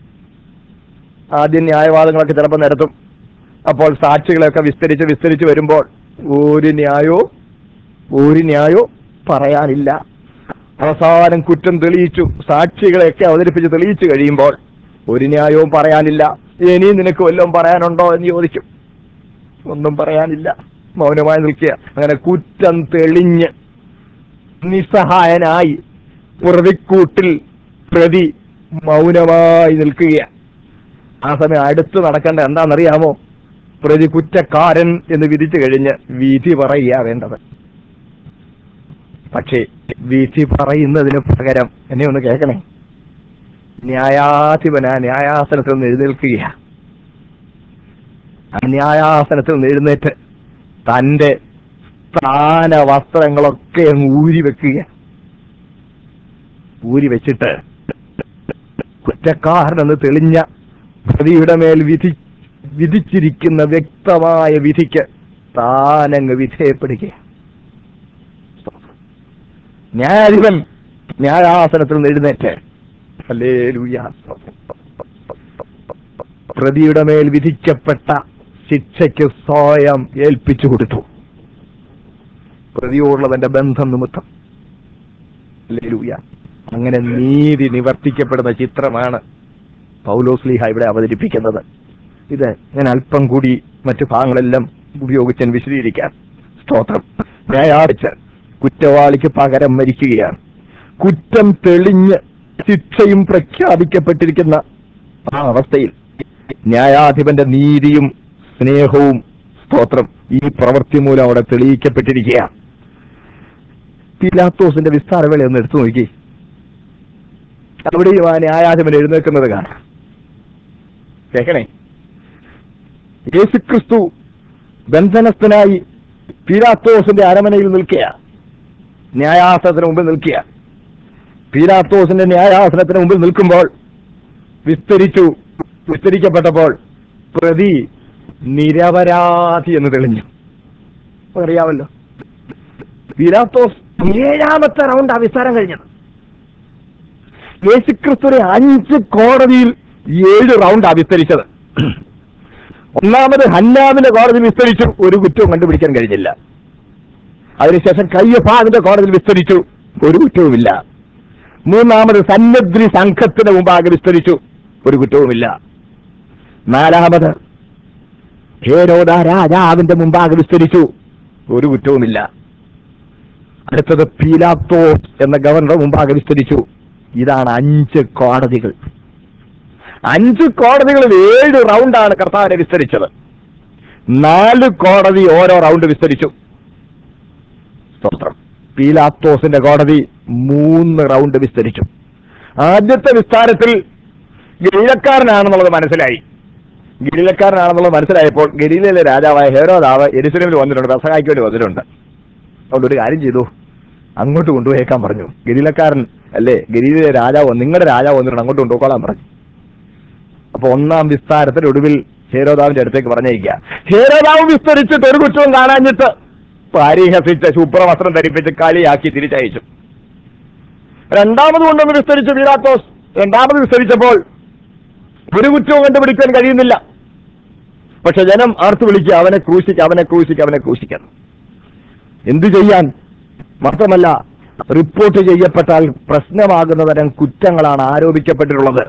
[SPEAKER 1] ആദ്യം ന്യായവാദങ്ങളൊക്കെ ചിലപ്പോൾ നിരത്തും അപ്പോൾ സാക്ഷികളെയൊക്കെ വിസ്തരിച്ച് വിസ്തരിച്ച് വരുമ്പോൾ ഒരു ന്യായോ ഒരു ന്യായോ പറയാനില്ല അവസാനം കുറ്റം തെളിയിച്ചു സാക്ഷികളെയൊക്കെ അവതരിപ്പിച്ച് തെളിയിച്ചു കഴിയുമ്പോൾ ഒരു ന്യായവും പറയാനില്ല ഇനി നിനക്ക് വല്ലതും പറയാനുണ്ടോ എന്ന് ചോദിക്കും ഒന്നും പറയാനില്ല മൗനമായി നിൽക്കുക അങ്ങനെ കുറ്റം തെളിഞ്ഞ് നിസ്സഹായനായി പ്രതിക്കൂട്ടിൽ പ്രതി മൗനമായി നിൽക്കുകയാണ് ആ സമയം അടുത്ത് നടക്കേണ്ട എന്താണെന്നറിയാമോ പ്രതി കുറ്റക്കാരൻ എന്ന് വിധിച്ചു കഴിഞ്ഞ് വിധി പറയുക വേണ്ടത് പക്ഷേ വിധി പറയുന്നതിന് പകരം എന്നെ ഒന്ന് കേൾക്കണേ ന്യായാധിപന ന്യായാസനത്തിൽ നിന്ന് എഴുന്നേൽക്കുകയാ ആ ന്യായാസനത്തിൽ നിന്ന് എഴുന്നേറ്റ് തന്റെ സ്ഥാന വസ്ത്രങ്ങളൊക്കെ അങ്ങ് ഊരി വെക്കുക ഊരി വെച്ചിട്ട് കുറ്റക്കാരനെന്ന് തെളിഞ്ഞ പ്രതിയുടെ മേൽ വിധി വിധിച്ചിരിക്കുന്ന വ്യക്തമായ വിധിക്ക് താനങ്ങ് വിധേയപ്പെടുക ന്യായാധിപൻ ന്യായാസനത്തിൽ നിന്ന് എഴുന്നേറ്റ് ഹല്ലേലൂയ. പ്രതിയുടെ മേൽ വിധിക്കപ്പെട്ട ശിക്ഷയ്ക്ക് സ്വയം ഏൽപ്പിച്ചു കൊടുത്തു പ്രതിയോടുള്ള തന്റെ ബന്ധം നിമിത്തം ഹല്ലേലൂയ. അങ്ങനെ നീതി നിവർത്തിക്കപ്പെടുന്ന ചിത്രമാണ് പൗലോസ്ലിഹ ഇവിടെ അവതരിപ്പിക്കുന്നത് ഇത് ഞാൻ അല്പം കൂടി മറ്റു ഭാഗങ്ങളെല്ലാം ഉപയോഗിച്ച് ഞാൻ വിശദീകരിക്കാം സ്തോത്രം ന്യായാധിച്ച് കുറ്റവാളിക്ക് പകരം മരിക്കുകയാണ് കുറ്റം തെളിഞ്ഞ് ശിക്ഷയും പ്രഖ്യാപിക്കപ്പെട്ടിരിക്കുന്ന ആ അവസ്ഥയിൽ ന്യായാധിപന്റെ നീതിയും സ്നേഹവും സ്തോത്രം ഈ പ്രവൃത്തി മൂലം അവിടെ തെളിയിക്കപ്പെട്ടിരിക്കുകയാണ് പിലാത്തോസിന്റെ വിസ്താരവേള ഒന്ന് എടുത്തു നോക്കി അവിടെയും ആ ന്യായാധിപൻ എഴുന്നേൽക്കുന്നത് കാണാം കേൾക്കണേ യേശുക്രിസ്തു ബന്ധനസ്ഥനായി പീലാത്തോസിന്റെ അരമനയിൽ നിൽക്കുക ന്യായാസനത്തിന് മുമ്പിൽ നിൽക്കുക പീലാത്തോസിന്റെ ന്യായാസനത്തിന് മുമ്പിൽ നിൽക്കുമ്പോൾ വിസ്തരിച്ചു വിസ്തരിക്കപ്പെട്ടപ്പോൾ പ്രതി നിരപരാധി എന്ന് തെളിഞ്ഞു അറിയാമല്ലോ പീലാത്തോസ് ഏഴാമത്തെ റൗണ്ട് ആ വിസ്താരം കഴിഞ്ഞത് യേശുക്രിസ്തുവിനെ അഞ്ച് കോടതിയിൽ ഏഴ് റൗണ്ട് ആ വിസ്തരിച്ചത് ഒന്നാമത് ഹന്നാമിന്റെ കോടതി വിസ്തരിച്ചു ഒരു കുറ്റവും കണ്ടുപിടിക്കാൻ കഴിഞ്ഞില്ല അതിനുശേഷം കയ്യഫാദിന്റെ കോടതിയിൽ വിസ്തരിച്ചു ഒരു കുറ്റവുമില്ല മൂന്നാമത് സന്നദ്രി സംഘത്തിന് മുമ്പാകെ വിസ്തരിച്ചു ഒരു കുറ്റവുമില്ല നാലാമത് ഹേരോദ രാജാവിന്റെ മുമ്പാകെ വിസ്തരിച്ചു ഒരു കുറ്റവുമില്ല അടുത്തത് പീലാത്തോസ് എന്ന ഗവർണർ മുമ്പാകെ വിസ്തരിച്ചു ഇതാണ് അഞ്ച് കോടതികൾ അഞ്ച് കോടതികളിൽ ഏഴ് റൗണ്ടാണ് കർത്താവിനെ വിസ്തരിച്ചത് നാല് കോടതി ഓരോ റൗണ്ട് വിസ്തരിച്ചു സ്തോത്രം പീലാത്തോസിന്റെ കോടതി മൂന്ന് റൗണ്ട് വിസ്തരിച്ചു ആദ്യത്തെ വിസ്താരത്തിൽ ഗലീലക്കാരനാണെന്നുള്ളത് മനസ്സിലായി ഗലീലക്കാരനാണെന്നുള്ളത് മനസ്സിലായപ്പോൾ ഗലീലയിലെ രാജാവായ ഹേരോദാവ് എരുസലേമിൽ വന്നിട്ടുണ്ട് പെസഹായ്ക്ക് വേണ്ടി വന്നിട്ടുണ്ട് അതുകൊണ്ട് ഒരു കാര്യം ചെയ്തു അങ്ങോട്ട് കൊണ്ടുപോയേക്കാൻ പറഞ്ഞു ഗലീലക്കാരൻ അല്ലേ ഗലീലയിലെ രാജാവ് നിങ്ങളുടെ രാജാവ് വന്നിട്ടുണ്ട് അങ്ങോട്ട് കൊണ്ടുപോയിക്കോളാൻ പറഞ്ഞു അപ്പൊ ഒന്നാം വിസ്താരത്തിൽ ഒടുവിൽ ഹേരോദാവിന്റെ അടുത്തേക്ക് പറഞ്ഞയക്കുക ഹേരോദാവ് വിസ്തരിച്ചിട്ട് ഒരു കുറ്റവും കാണാഞ്ഞിട്ട് പരിഹസിച്ച് ശുഭ്രവസ്ത്രം ധരിപ്പിച്ച് കളിയാക്കി തിരിച്ചയച്ചു രണ്ടാമത് കൊണ്ടൊന്ന് വിസ്തരിച്ചു പീലാത്തോസ് രണ്ടാമത് വിസ്തരിച്ചപ്പോൾ ഒരു കുറ്റവും കണ്ടുപിടിക്കാൻ കഴിയുന്നില്ല പക്ഷെ ജനം ആർത്തു വിളിക്കുക അവനെ ക്രൂശിക്കുക അവനെ ക്രൂശിക്കുക അവനെ ക്രൂശിക്കണം എന്തു ചെയ്യാൻ മാത്രമല്ല റിപ്പോർട്ട് ചെയ്യപ്പെട്ടാൽ പ്രശ്നമാകുന്ന തരം കുറ്റങ്ങളാണ് ആരോപിക്കപ്പെട്ടിട്ടുള്ളത്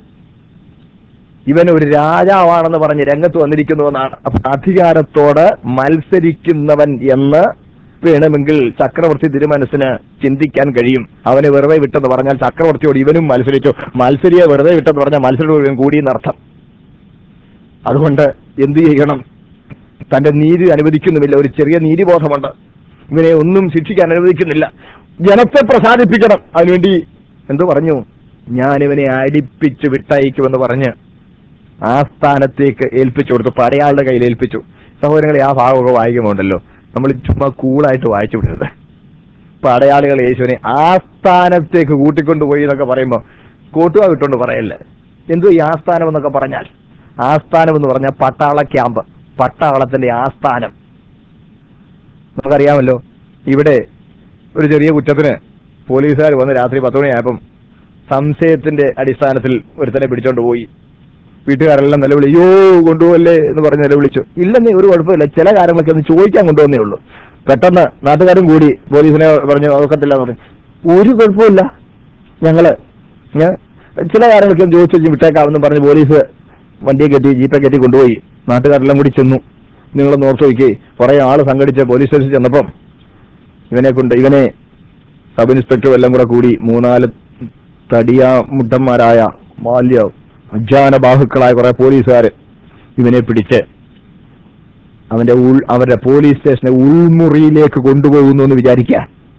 [SPEAKER 1] ഇവൻ ഒരു രാജാവാണെന്ന് പറഞ്ഞ് രംഗത്ത് വന്നിരിക്കുന്നുവെന്നാണ് അപ്പൊ അധികാരത്തോട് മത്സരിക്കുന്നവൻ എന്ന് വേണമെങ്കിൽ ചക്രവർത്തി തിരുമനസ്സിന് ചിന്തിക്കാൻ കഴിയും അവനെ വെറുതെ വിട്ടെന്ന് പറഞ്ഞാൽ ചക്രവർത്തിയോട് ഇവനും മത്സരിച്ചു മത്സരിയെ വെറുതെ വിട്ടെന്ന് പറഞ്ഞാൽ മത്സരം കൂടിയെന്നർത്ഥം അതുകൊണ്ട് എന്തു ചെയ്യണം തന്റെ നീതി അനുവദിക്കുന്നുമില്ല ഒരു ചെറിയ നീതിബോധമുണ്ട് ഇവനെ ഒന്നും ശിക്ഷിക്കാൻ അനുവദിക്കുന്നില്ല ജനത്തെ പ്രസാദിപ്പിക്കണം അതിനുവേണ്ടി എന്തു പറഞ്ഞു ഞാൻ ഇവനെ അടിപ്പിച്ച് വിട്ടയക്കുമെന്ന് പറഞ്ഞ് ആ സ്ഥാനത്തേക്ക് ഏൽപ്പിച്ചു കൊടുത്തു പടയാളുടെ കയ്യിൽ ഏൽപ്പിച്ചു സഹോദരങ്ങളെ ആ ഭാഗമൊക്കെ വായിക്കുമ്പോണ്ടല്ലോ നമ്മൾ ചുമ്മാ കൂളായിട്ട് വായിച്ചു വിടരുത് പടയാളികൾ യേശുവിനെ ആ സ്ഥാനത്തേക്ക് കൂട്ടിക്കൊണ്ടുപോയി എന്നൊക്കെ പറയുമ്പോൾ കൂട്ടുക വിട്ടുകൊണ്ട് പറയല്ലേ എന്തോ ഈ ആസ്ഥാനം എന്നൊക്കെ പറഞ്ഞാൽ ആസ്ഥാനം എന്ന് പറഞ്ഞാൽ പട്ടാള ക്യാമ്പ് പട്ടാളത്തിന്റെ ആസ്ഥാനം നമുക്കറിയാമല്ലോ ഇവിടെ ഒരു ചെറിയ കുറ്റത്തിന് പോലീസുകാർ വന്ന് രാത്രി പത്ത് മണിയായപ്പം സംശയത്തിന്റെ അടിസ്ഥാനത്തിൽ ഒരുത്തനെ പിടിച്ചോണ്ട് പോയി വീട്ടുകാരെല്ലാം നിലവിളി അയ്യോ കൊണ്ടുപോകല്ലേ എന്ന് പറഞ്ഞ് നിലവിളിച്ചു ഇല്ലെന്നേ ഒരു കുഴപ്പമില്ല ചില കാര്യങ്ങളൊക്കെ ഒന്ന് ചോദിക്കാൻ കൊണ്ടുവന്നേ ഉള്ളൂ പെട്ടെന്ന് നാട്ടുകാരും കൂടി പോലീസിനെ പറഞ്ഞു ഒക്കത്തില്ല എന്ന് പറഞ്ഞു ഒരു കുഴപ്പമില്ല ഞങ്ങള് ഞാൻ ചില കാര്യങ്ങളൊക്കെ ഒന്ന് ചോദിച്ചു വിട്ടേക്കാമെന്ന് പറഞ്ഞ് പോലീസ് വണ്ടിയെ കെട്ടി ജീപ്പെ കെട്ടി കൊണ്ടുപോയി നാട്ടുകാരെല്ലാം കൂടി ചെന്നു നിങ്ങളൊന്ന് ഓർത്ത് നോക്കി കുറെ ആള് സംഘടിച്ച് പോലീസ് സ്റ്റേഷനിൽ ചെന്നപ്പം ഇവനെ കൊണ്ട് ഇവനെ സബ് ഇൻസ്പെക്ടറും എല്ലാം കൂടെ കൂടി മൂന്നാല് തടിയാ മുട്ടന്മാരായ ബാല്യ അജ്ഞാന ബാഹുക്കളായ കുറെ പോലീസുകാര് ഇവനെ പിടിച്ച് അവന്റെ ഉൾ അവരുടെ പോലീസ് സ്റ്റേഷനെ ഉൾമുറിയിലേക്ക് കൊണ്ടുപോകുന്നു എന്ന് വിചാരിക്കുക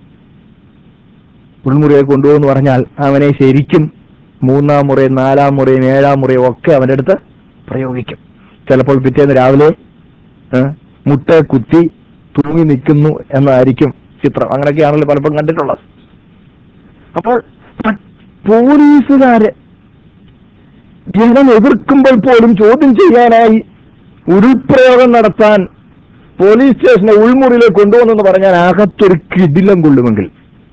[SPEAKER 1] ഉൾമുറിയിലേക്ക് കൊണ്ടുപോകുന്നു പറഞ്ഞാൽ അവനെ ശരിക്കും മൂന്നാം മുറയും നാലാം മുറയും ഏഴാം മുറയും ഒക്കെ അവന്റെ അടുത്ത് പ്രയോഗിക്കും ചിലപ്പോൾ പിറ്റേന്ന് രാവിലെ ഏ, മുട്ട കുത്തി തൂങ്ങി നിൽക്കുന്നു എന്നായിരിക്കും ചിത്രം അങ്ങനെയൊക്കെയാണല്ലോ പലപ്പോഴും കണ്ടിട്ടുള്ളത് അപ്പോൾ പ- പോലീസുകാര് ജനം എതിർക്കുമ്പോൾ പോലും ചോദ്യം ചെയ്യാനായി ഉരുപ്രയോഗം നടത്താൻ പോലീസ് സ്റ്റേഷനെ ഉൾമുറിയിലേക്ക് കൊണ്ടുവന്നെന്ന് പറഞ്ഞാൽ അകത്തൊരു കിടിലം കൊള്ളുമെങ്കിൽ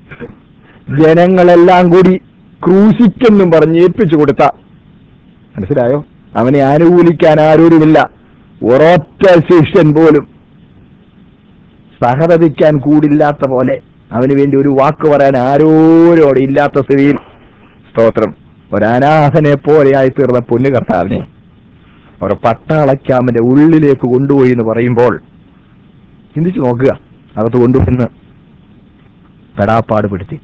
[SPEAKER 1] ജനങ്ങളെല്ലാം കൂടി ക്രൂശിക്കെന്നും പറഞ്ഞ് ഏൽപ്പിച്ചു കൊടുത്ത മനസ്സിലായോ അവനെ അനുകൂലിക്കാൻ ആരോരുമില്ല ഒരൊറ്റ ശിഷ്യൻ പോലും സഹതപിക്കാൻ കൂടില്ലാത്ത പോലെ അവന് വേണ്ടി ഒരു വാക്ക് പറയാൻ ആരോരും അവിടെ ഇല്ലാത്ത സ്ഥിതിയിൽ സ്തോത്രം ഒരനാഥനെ പോലെയായി തീർന്ന പൊന്നു കർത്താവിനെ ഒരു പട്ടാള ക്യാമ്പിന്റെ ഉള്ളിലേക്ക് കൊണ്ടുപോയി എന്ന് പറയുമ്പോൾ ചിന്തിച്ചു നോക്കുക അകത്ത് കൊണ്ടുവന്ന് പെടാപ്പാട് പിടുത്തി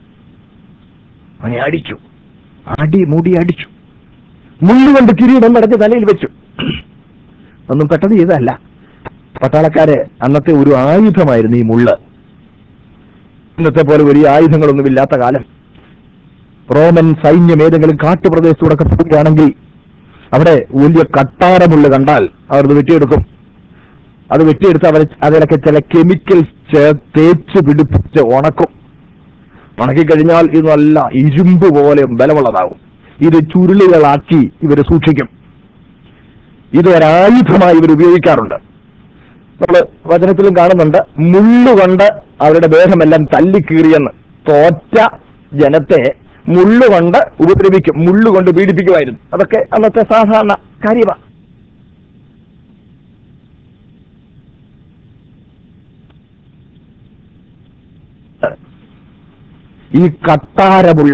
[SPEAKER 1] അവനെ അടിച്ചു അടി മുടി അടിച്ചു മുള്ളുകൊണ്ട് കിരീടം നടത്തി തലയിൽ വെച്ചു ഒന്നും പെട്ടെന്ന് ചെയ്തതല്ല പട്ടാളക്കാരെ അന്നത്തെ ഒരു ആയുധമായിരുന്നു ഈ മുള്ള് ഇന്നത്തെ പോലെ വലിയ ആയുധങ്ങളൊന്നും ഇല്ലാത്ത കാലം റോമൻ സൈന്യം ഏതെങ്കിലും കാട്ടുപ്രദേശത്തൂടെ ഒക്കെ പോവുകയാണെങ്കിൽ അവിടെ വലിയ കട്ടാരമുള്ള കണ്ടാൽ അവർ അത് വെട്ടിയെടുക്കും അത് വെട്ടിയെടുത്ത് അവർ അതിലൊക്കെ ചില കെമിക്കൽസ് തേച്ച് പിടിപ്പിച്ച് ഉണക്കും ഉണക്കി കഴിഞ്ഞാൽ ഇത് നല്ല ഇരുമ്പ് പോലെ ബലമുള്ളതാകും ഇത് ചുരുളുകളാക്കി ഇവർ സൂക്ഷിക്കും ഇത് ഒരായുധമായി ഇവർ ഉപയോഗിക്കാറുണ്ട് നമ്മൾ വചനത്തിലും കാണുന്നുണ്ട് മുള്ളുകൊണ്ട് അവരുടെ ദേഹമെല്ലാം തല്ലിക്കീറിയെന്ന് തോറ്റ ജനത്തെ മുള്ളുകൊണ്ട് ഉപദ്രവിക്കും മുള്ളുകൊണ്ട് പീഡിപ്പിക്കുമായിരുന്നു അതൊക്കെ അന്നത്തെ സാധാരണ കാര്യമാണ് ഈ കത്താരമുള്ള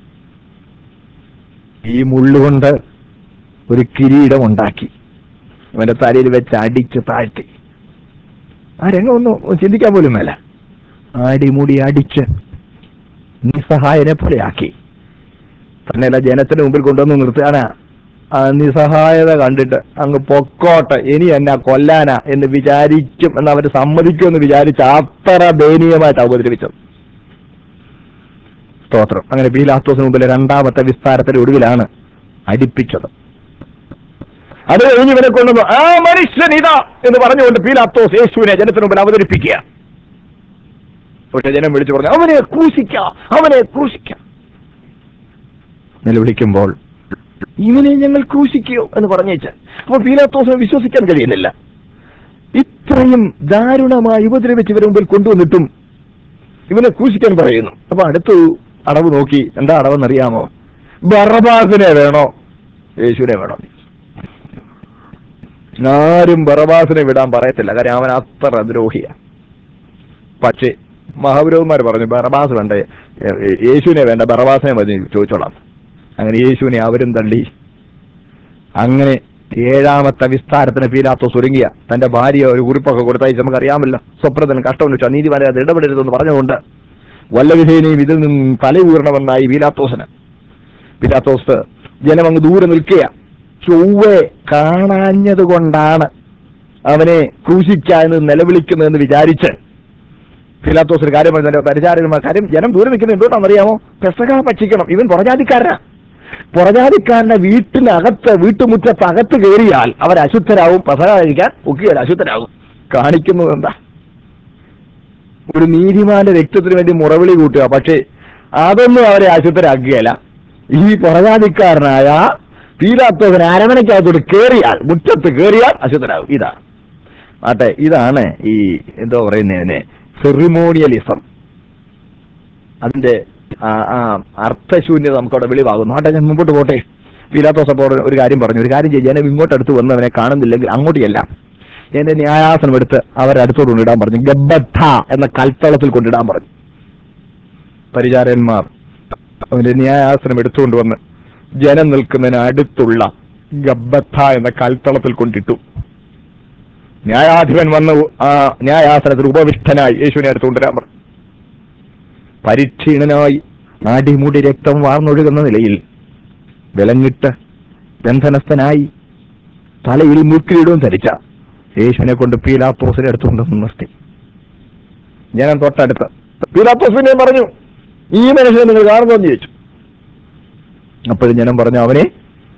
[SPEAKER 1] ഈ മുള്ളുകൊണ്ട് ഒരു കിരീടം ഉണ്ടാക്കി അവന്റെ തലയിൽ വെച്ച് അടിച്ച് താഴ്ത്തി ആ രംഗം ഒന്നും ചിന്തിക്കാൻ പോലും മേല ആടിമുടി അടിച്ച് നിസ്സഹായനെ പോലെ ആക്കി തന്നെയല്ല ജനത്തിന് മുമ്പിൽ കൊണ്ടുവന്ന് നിർത്തുകയാണ് ആ നിസ്സഹായത കണ്ടിട്ട് അങ്ങ് പൊക്കോട്ടെ ഇനി എന്നാ കൊല്ലാനാ എന്ന് വിചാരിക്കും എന്ന് അവർ സമ്മതിക്കുമെന്ന് വിചാരിച്ച് അത്ര ദയനീയമായിട്ട് അവതരിപ്പിച്ചത് സ്തോത്രം അങ്ങനെ പീലാത്തോസിന് മുമ്പിൽ രണ്ടാമത്തെ വിസ്താരത്തിന്റെ ഒടുവിലാണ് അടിപ്പിച്ചത് അത് കഴിഞ്ഞ് ഇവനെ കൊണ്ടുവന്നു ആ മനുഷ്യൻ ഇതാ എന്ന് പറഞ്ഞുകൊണ്ട് പീലാത്തോസ് യേശുവിനെ ജനത്തിന് മുമ്പിൽ അവതരിപ്പിക്കുക പക്ഷെ ജനം വിളിച്ചു പറഞ്ഞു അവനെ ക്രൂശിക്ക അവനെ ക്രൂശിക്ക നിലവിളിക്കുമ്പോൾ ഇവനെ ഞങ്ങൾ ക്രൂശിക്കുകയോ എന്ന് പറഞ്ഞേച്ച് അപ്പോൾ പീലാത്തോസിനെ വിശ്വസിക്കാൻ കഴിയുന്നില്ല ഇത്രയും ദാരുണമായി ഉപദ്രവിച്ച് ഇവരെ മുമ്പിൽ കൊണ്ടുവന്നിട്ടും ഇവനെ ക്രൂശിക്കാൻ പറയുന്നു അപ്പൊ അടുത്തു അടവ് നോക്കി എന്താ അടവെന്നറിയാമോ ബറബാസിനെ വേണോ യേശുവിനെ വേണോ ആരും ബറബാസിനെ വിടാൻ പറയത്തില്ല കാര്യം അവൻ അത്ര ദ്രോഹിയ പക്ഷേ മഹാപുരോധന്മാർ പറഞ്ഞു ബറബാസ് വേണ്ട ഏ- ഏ- യേശുവിനെ വേണ്ട ബറബാസിനെ മതി ചോദിച്ചോളാം അങ്ങനെ യേശുവിനെ അവരും തള്ളി അങ്ങനെ ഏഴാമത്തെ വിസ്താരത്തിന് പീലാത്തോസ് ഒരുങ്ങിയ തന്റെ ഭാര്യ ഒരു കുറിപ്പൊക്കെ കൊടുത്തയച്ച് നമുക്ക് അറിയാമല്ലോ സ്വപ്നത്തിന് കഷ്ടം വെച്ചാൽ നീതിമാരെ അത് ഇടപെടരുതെന്ന് പറഞ്ഞുകൊണ്ട് വല്ലവിധേനയും ഇതിൽ നിന്നും തലയൂറണമെന്നായി പീലാത്തോസിന് പീലാത്തോസ് ജനം അങ്ങ് ദൂരെ നിൽക്കുക ചൊവ്വെ കാണാഞ്ഞത് കൊണ്ടാണ് അവനെ ക്രൂശിക്കാന്ന് നിലവിളിക്കുന്നതെന്ന് വിചാരിച്ച് പീലാത്തോസ് ഒരു കാര്യം പറഞ്ഞു പരിചാരന്മാർ കാര്യം ജനം ദൂരെ നിൽക്കുന്നത് എന്തുകൊണ്ടാണെന്നറിയാമോ പെസക ഭക്ഷിക്കണം ഇവൻ പുറജാതിക്കാരനാ പുറജാതിക്കാരന്റെ വീട്ടിനകത്ത് വീട്ടുമുറ്റത്ത് അകത്ത് കയറിയാൽ അവർ അശുദ്ധരാകും പെസക കഴിക്കാൻ ഒക്കുകയല്ല അശുദ്ധരാകും കാണിക്കുന്നത് എന്താ ഒരു നീതിമാന്റെ രക്തത്തിന് വേണ്ടി മുറവിളി കൂട്ടുക പക്ഷേ അതൊന്നും അവരെ അശുദ്ധരാക്കുകയല്ല ഈ പുറജാതിക്കാരനായ പീലാത്തോകൻ അരമനയ്ക്കകത്തോട്ട് കയറിയാൽ മുറ്റത്ത് കയറിയാൽ അശുദ്ധരാകും ഇതാണ് ആട്ടെ ഇതാണ് ഈ എന്തോ പറയുന്നതിന് സെറിമോണിയലിസം അതിന്റെ ആ ആ അർത്ഥശൂന്യത നമുക്കവിടെ വെളിവാകുന്നു ആട്ടെ ഞാൻ മുമ്പോട്ട് പോട്ടെ പീലാത്തോസ് അപ്പോൾ ഒരു കാര്യം പറഞ്ഞു ഒരു കാര്യം ചെയ്യും ജനം ഇങ്ങോട്ട് അടുത്ത് വന്ന് അവനെ കാണുന്നില്ലെങ്കിൽ അങ്ങോട്ട് ചെല്ലാം എന്റെ ന്യായാസനം എടുത്ത് അവരെ അടുത്തോട് കൊണ്ടിടാൻ പറഞ്ഞു ഗബ്ബദ്ധ എന്ന കൽത്തളത്തിൽ കൊണ്ടിടാൻ പറഞ്ഞു പരിചാരന്മാർ അവന്റെ ന്യായാസനം എടുത്തുകൊണ്ട് വന്ന് ജനം നിൽക്കുന്നതിന് അടുത്തുള്ള ഗബ്ബത്ത എന്ന കൽത്തളത്തിൽ കൊണ്ടിട്ടു ന്യായാധിപൻ വന്ന് ആ ന്യായാസനത്തിൽ ഉപവിഷ്ടനായി യേശുവിനെ അടുത്ത് കൊണ്ടുവരാൻ പറഞ്ഞു പരിക്ഷീണനായി നാടിമുടി രക്തം വാർന്നൊഴുകുന്ന നിലയിൽ വിലങ്ങിട്ട് ബന്ധനസ്ഥനായി തലയിൽ മുക്കിലിടവും ധരിച്ച യേശുവിനെ കൊണ്ട് പീലാത്തോസിനെ എടുത്തുകൊണ്ട് നിർത്തി ജനം തൊട്ടടുത്ത് പീലാത്തോസ് പിന്നെ പറഞ്ഞു ഈ മനുഷ്യനെ നിങ്ങൾ കാണുന്നതെന്ന് ചോദിച്ചു അപ്പോഴും ജനം പറഞ്ഞു അവനെ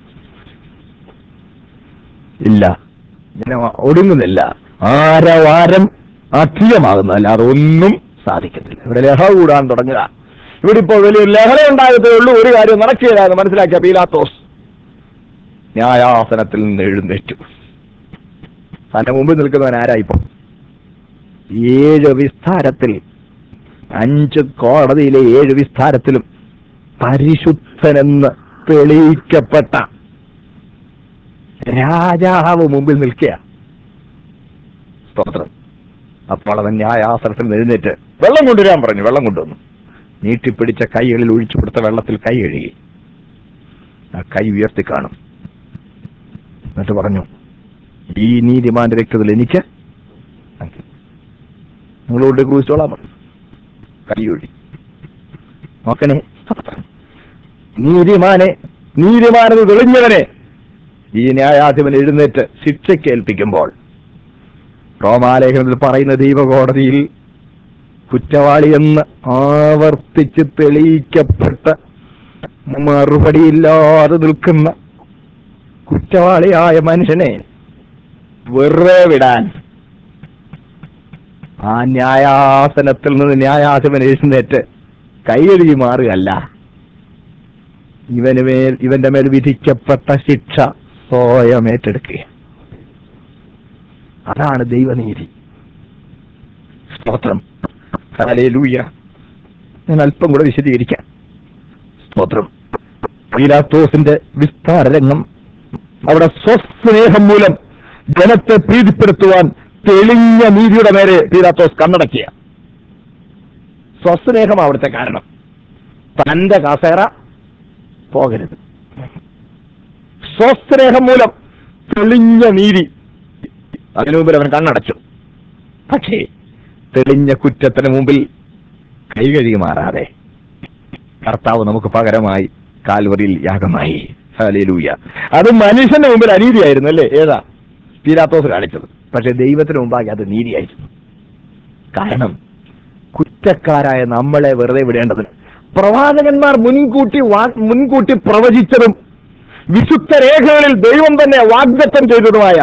[SPEAKER 1] ഇല്ല ജനം ഒടുങ്ങുന്നില്ല ആരവാരം അധികമാകുന്നതല്ല അതൊന്നും സാധിക്കത്തില്ല ഇവിടെ ലഹ കൂടാൻ തുടങ്ങുക ഇവിടെ ഇപ്പോൾ വലിയൊരു ലഹള ഉണ്ടാകത്തേ ഉള്ളൂ ഒരു കാര്യം നടക്കുകയില്ല എന്ന് മനസ്സിലാക്കിയ പീലാത്തോസ് ന്യായാസനത്തിൽ നിന്ന് എഴുന്നേറ്റു തന്റെ മുമ്പിൽ നിൽക്കുന്നവൻ ആരായിപ്പോ ഏഴ് വിസ്താരത്തിൽ അഞ്ച് കോടതിയിലെ ഏഴ് വിസ്താരത്തിലും പരിശുദ്ധനെന്ന് തെളിയിക്കപ്പെട്ട രാജാവ് മുമ്പിൽ നിൽക്കുക സ്തോത്രം അപ്പോൾ അവൻ ന്യായാസനത്തിൽ നിന്ന് എഴുന്നേറ്റ് വെള്ളം കൊണ്ടുവരാൻ പറഞ്ഞു വെള്ളം കൊണ്ടുവന്നു നീട്ടിപ്പിടിച്ച കൈകളിൽ ഒഴിച്ചു കൊടുത്ത വെള്ളത്തിൽ കൈ കഴുകി ആ കൈ ഉയർത്തി കാണും എന്നിട്ട് പറഞ്ഞു ഈ നീതിമാന്റെ രക്തത്തിൽ എനിക്ക് പങ്ക്. നിങ്ങളോട് ക്രൂശിച്ചോളാൻ പറഞ്ഞു കൈ ഒഴി നോക്കണേ നീതിമാനെ നീതിമാനത് തെളിഞ്ഞവനെ ഈ ന്യായാധിപൻ എഴുന്നേറ്റ് ശിക്ഷയ്ക്ക് ഏൽപ്പിക്കുമ്പോൾ റോമാലേഖനത്തിൽ പറയുന്ന ദൈവകോടതിയിൽ കുറ്റവാളിയെന്ന് ആവർത്തിച്ച് തെളിയിക്കപ്പെട്ട മറുപടിയില്ലാതെ നിൽക്കുന്ന കുറ്റവാളിയായ മനുഷ്യനെ വെറുതെ വിടാൻ ആ ന്യായാസനത്തിൽ നിന്ന് ന്യായാധിപൻ എഴുന്നേറ്റ് കൈയെഴുതി മാറുകയല്ല ഇവന് മേൽ ഇവന്റെ മേൽ വിധിക്കപ്പെട്ട ശിക്ഷ സ്വയം ഏറ്റെടുക്കുക അതാണ് ദൈവനീതി സ്തോത്രം ഹല്ലേലൂയ ഞാൻ അല്പം കൂടെ വിശദീകരിക്കാം സ്തോത്രം പീലാത്തോസിന്റെ വിസ്താര രംഗം അവിടെ സ്വസ്നേഹം മൂലം ജനത്തെ പ്രീതിപ്പെടുത്തുവാൻ തെളിഞ്ഞ നീതിയുടെ നേരെ പീലാത്തോസ് കണ്ണടക്കിയ സ്വസ്നേഹം അവിടുത്തെ കാരണം തന്റെ കസേര പോകരുത് സ്വസ്നേഹം മൂലം തെളിഞ്ഞ നീതി അതിനു മുമ്പിൽ അവൻ കണ്ണടച്ചു പക്ഷേ തെളിഞ്ഞ കുറ്റത്തിന് മുമ്പിൽ കൈകഴുകി മാറാതെ കർത്താവ് നമുക്ക് പകരമായി കാൽവറിയിൽ യാഗമായി ഹല്ലേലൂയ അത് മനുഷ്യന്റെ മുമ്പിൽ അനീതിയായിരുന്നു അല്ലേ ഏതാ പീലാത്തോസ് കാണിച്ചത് പക്ഷെ ദൈവത്തിന് മുമ്പാകെ അത് നീതിയായിരുന്നു കാരണം കുറ്റക്കാരായ നമ്മളെ വെറുതെ വിടേണ്ടതിന് പ്രവാചകന്മാർ മുൻകൂട്ടി വാ- മുൻകൂട്ടി പ്രവചിച്ചതും വിശുദ്ധ രേഖകളിൽ ദൈവം തന്നെ വാഗ്ദത്തം ചെയ്തതുമായ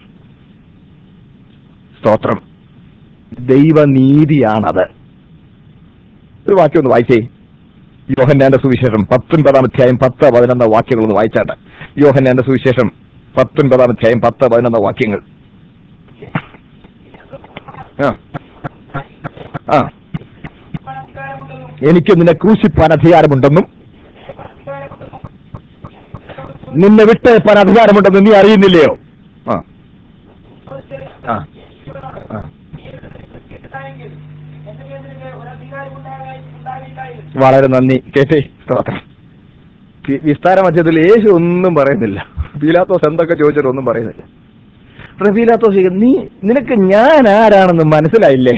[SPEAKER 1] സ്തോത്രം ദൈവനീതിയാണത് ഒരു വാക്യം ഒന്ന് വായിച്ചേ യോഹന്നാന്റെ സുവിശേഷം പത്തൊൻപതാം അധ്യായം പത്ത് പതിനൊന്ന് വാക്യങ്ങൾ ഒന്ന് വായിച്ചാട്ടെ യോഹന്നാന്റെ സുവിശേഷം പത്തൊൻപതാം അധ്യായം പത്ത് പതിനൊന്ന് വാക്യങ്ങൾ ആ ആ എനിക്ക് നിന്നെ ക്രൂശിപ്പാൻ അധികാരമുണ്ടെന്നും നിന്നെ വിട്ടയപ്പാൻ അധികാരമുണ്ടെന്ന് നീ അറിയുന്നില്ലയോ ആ ആ ആ വളരെ നന്ദി കേട്ടേ സ്തോത്രം വി- വിസ്താര മധ്യത്തിൽ യേശു ഒന്നും പറയുന്നില്ല പീലാത്തോസ് എന്തൊക്കെ ചോദിച്ചിട്ട് ഒന്നും പറയുന്നില്ല പക്ഷേ പീലാത്തോസ് ചോദിക്കും, നീ നിനക്ക് ഞാൻ ആരാണെന്ന് മനസ്സിലായില്ലേ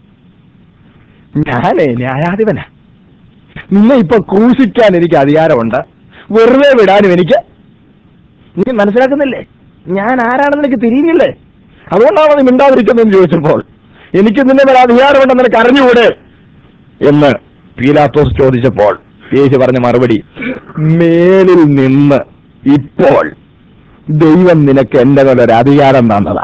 [SPEAKER 1] ഞാനേ ന്യായാധിപനാ നിന്നെ ഇപ്പൊ ക്രൂശിക്കാൻ എനിക്ക് അധികാരമുണ്ട് വെറുതെ വിടാനും എനിക്ക് നീ മനസ്സിലാക്കുന്നില്ലേ ഞാൻ ആരാണെന്ന് എനിക്ക് തിരിയുന്നില്ലേ അതുകൊണ്ടാണ് നീ മിണ്ടാതിരിക്കുന്നതെന്ന് ചോദിച്ചപ്പോൾ എനിക്ക് നിന്നെ മേലെ അധികാരമുണ്ടെന്ന് നിനക്ക് അറിഞ്ഞുകൂടെ എന്ന് പീലാത്തോസ് ചോദിച്ചപ്പോൾ യേശു പറഞ്ഞ മറുപടി മേലിൽ നിന്ന് ഇപ്പോൾ ദൈവം നിനക്ക് എന്റെ മേലെ ഒരു അധികാരം തന്നതാ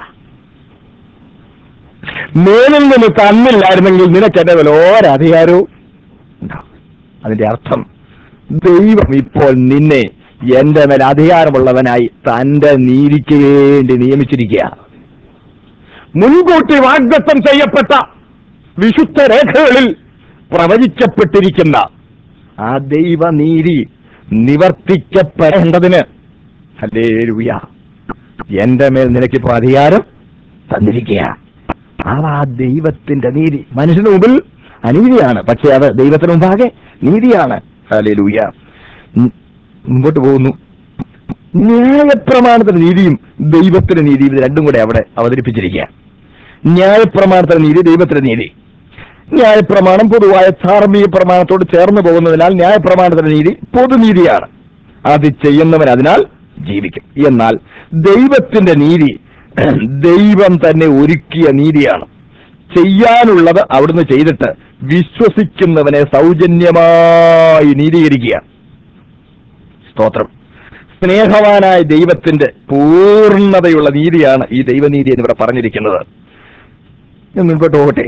[SPEAKER 1] മേലിൽ നിന്ന് തന്നില്ലായിരുന്നെങ്കിൽ നിനക്ക് എന്റെ മേലെ ഒരധികാരവും ഉണ്ടാവും. അതിന്റെ അർത്ഥം ദൈവം ഇപ്പോൾ നിന്നെ എന്റെ മേൽ അധികാരമുള്ളവനായി തന്റെ നീതിക്ക് വേണ്ടി നിയമിച്ചിരിക്കുക മുൻകൂട്ടി വാഗ്ദത്തം ചെയ്യപ്പെട്ട വിശുദ്ധ രേഖകളിൽ പ്രവചിക്കപ്പെട്ടിരിക്കുന്ന ആ ദൈവനീതി നിവർത്തിക്കപ്പെടേണ്ടതിന് ഹല്ലേലൂയ എന്റെ മേൽ നിനക്കിപ്പോ അധികാരം തന്നിരിക്കുക ആ ആ ദൈവത്തിന്റെ നീതി മനുഷ്യന് മുമ്പിൽ അനീതിയാണ് പക്ഷെ അത് ദൈവത്തിന് മുമ്പാകെ നീതിയാണ് ഹല്ലേലൂയ ഉം, മുമ്പോട്ട് പോകുന്നു ന്യായപ്രമാണത്തിന്റെ നീതിയും ദൈവത്തിന്റെ നീതിയും ഇത് രണ്ടും കൂടെ അവിടെ അവതരിപ്പിച്ചിരിക്കുക ന്യായപ്രമാണത്തിന്റെ നീതി ദൈവത്തിന്റെ നീതി ന്യായപ്രമാണം പൊതുവായ ധാർമ്മിക പ്രമാണത്തോട് ചേർന്ന് പോകുന്നതിനാൽ ന്യായപ്രമാണത്തിന്റെ നീതി പൊതുനീതിയാണ് അത് ചെയ്യുന്നവൻ അതിനാൽ ജീവിക്കും എന്നാൽ ദൈവത്തിന്റെ നീതി ദൈവം തന്നെ ഒരുക്കിയ നീതിയാണ് ചെയ്യാനുള്ളത് അവിടുന്ന് ചെയ്തിട്ട് വിശ്വസിക്കുന്നവനെ സൗജന്യമായി നീതീകരിക്കുക സ്തോത്രം സ്നേഹവാനായ ദൈവത്തിന്റെ പൂർണ്ണതയുള്ള നീതിയാണ് ഈ ദൈവനീതി എന്നിവിടെ പറഞ്ഞിരിക്കുന്നത് ഞാൻ മുൻപോട്ട് പോകട്ടെ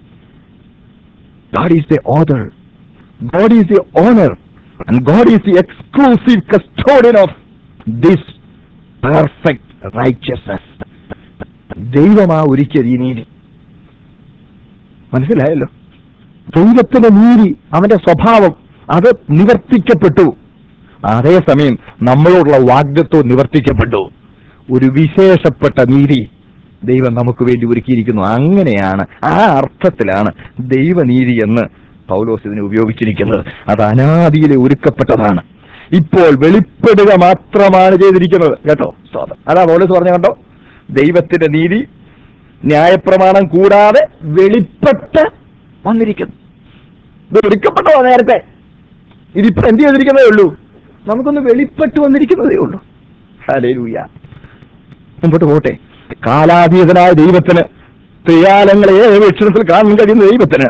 [SPEAKER 1] God is the author. God is the owner. And God is the exclusive custodian of this perfect righteousness. ദൈവമാ ഒരുക്കിയത് ഈ നീതി മനസ്സിലായല്ലോ ദൈവത്തിന്റെ നീതി അവന്റെ സ്വഭാവം അത് നിവർത്തിക്കപ്പെട്ടു അതേസമയം നമ്മളോടുള്ള വാഗ്ദത്വം നിവർത്തിക്കപ്പെട്ടു ഒരു വിശേഷപ്പെട്ട നീതി ദൈവം നമുക്ക് വേണ്ടി ഒരുക്കിയിരിക്കുന്നു അങ്ങനെയാണ് ആ അർത്ഥത്തിലാണ് ദൈവനീതി എന്ന് പൗലോസ് ഇതിനെ ഉപയോഗിച്ചിരിക്കുന്നത് അത് അനാദിയിലെ ഒരുക്കപ്പെട്ടതാണ് ഇപ്പോൾ വെളിപ്പെടുക മാത്രമാണ് ചെയ്തിരിക്കുന്നത് കേട്ടോ സ്തോത്രം അതാ പൗലോസ് പറഞ്ഞ കണ്ടോ ദൈവത്തിന്റെ നീതി ന്യായപ്രമാണം കൂടാതെ വെളിപ്പെട്ട് വന്നിരിക്കുന്നു ഇത് ഒരുക്കപ്പെട്ടതോ നേരത്തെ ഇതിപ്പോ എന്ത് ചെയ്തിരിക്കുന്നതേ ഉള്ളൂ നമുക്കൊന്ന് വെളിപ്പെട്ട് വന്നിരിക്കുന്നതേ ഉള്ളൂ ഹല്ലേലൂയ മുമ്പോട്ട് പോട്ടെ കാലാതീതനായ ദൈവത്തിന് ത്രിയാലങ്ങളെ വീക്ഷണത്തിൽ കാണാൻ കഴിയുന്ന ദൈവത്തിന്